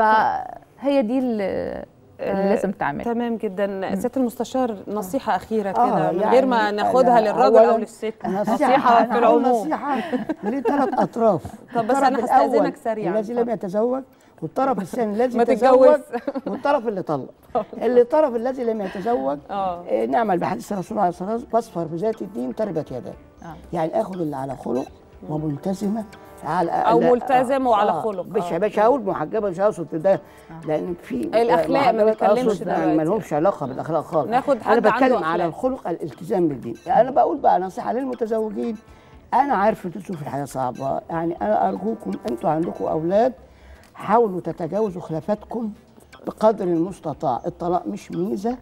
فهي دي اللي اللي لازم تعمل تمام جدا سياده المستشار نصيحه اخيره آه، كده من يعني غير ما ناخدها أنا للراجل او أولاً للست نصيحة نصيحه في أنا هقول العموم نصيحة لثلاث أطراف طب بس الطرف أنا هستأذنك الأول سريعاً. الذي لم يتزوج والطرف الثاني الذي ما تزوج تتجوز. والطرف اللي طلق اللي الطرف الذي لم يتزوج اه آه، نعمل بحديث الرسول عليه الصلاه والسلام فاصفر بذات الدين تربت يداه يعني اخذ اللي على خلق وملتزمه على أو لا- ملتزم وعلى خلق. مش آه. مش هقول محجبه مش هقصد ده لان في الأخلاق ما محجبات بنتكلمش أقصد يعني دلوقتي. ما لهمش علاقه بالاخلاق خالص ناخد انا حد عنده بتكلم على أخلاق. الخلق الالتزام بالدين انا بقول بقى نصيحه للمتزوجين انا عارف ان ظروف الحياه صعبه يعني انا ارجوكم انتوا عندكم اولاد حاولوا تتجاوزوا خلافاتكم بقدر المستطاع الطلاق مش ميزه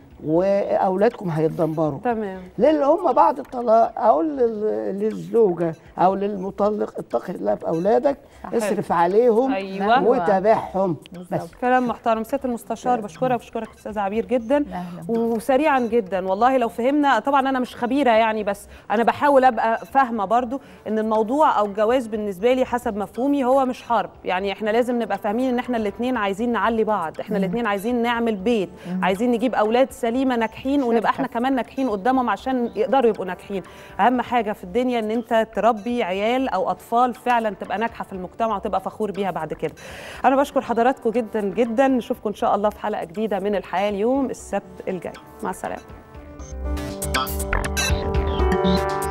واولادكم هيتدمروا تمام للي هم بعد الطلاق اقول لل- للزوجه او للمطلق اتقي الله في اولادك صحيح. اصرف عليهم أيوة. وتابعهم بس كلام محترم سياده المستشار بشكرك بشكرك استاذ عبير جدا وسريعا جدا والله لو فهمنا طبعا انا مش خبيره يعني بس انا بحاول ابقى فاهمه برضو ان الموضوع او الجواز بالنسبه لي حسب مفهومي هو مش حرب يعني احنا لازم نبقى فاهمين ان احنا الاثنين عايزين نعلي بعض احنا مم. الاثنين عايزين نعمل بيت عايزين نجيب اولاد سليمه ناجحين ونبقى احنا كمان ناجحين قدامهم عشان يقدروا يبقوا ناجحين اهم حاجه في الدنيا ان انت تربي عيال او اطفال فعلا تبقى ناجحه في المجتمع وتبقى فخور بيها بعد كده انا بشكر حضراتكم جدا جدا نشوفكم ان شاء الله في حلقه جديده من الحياه اليوم السبت الجاي مع السلامه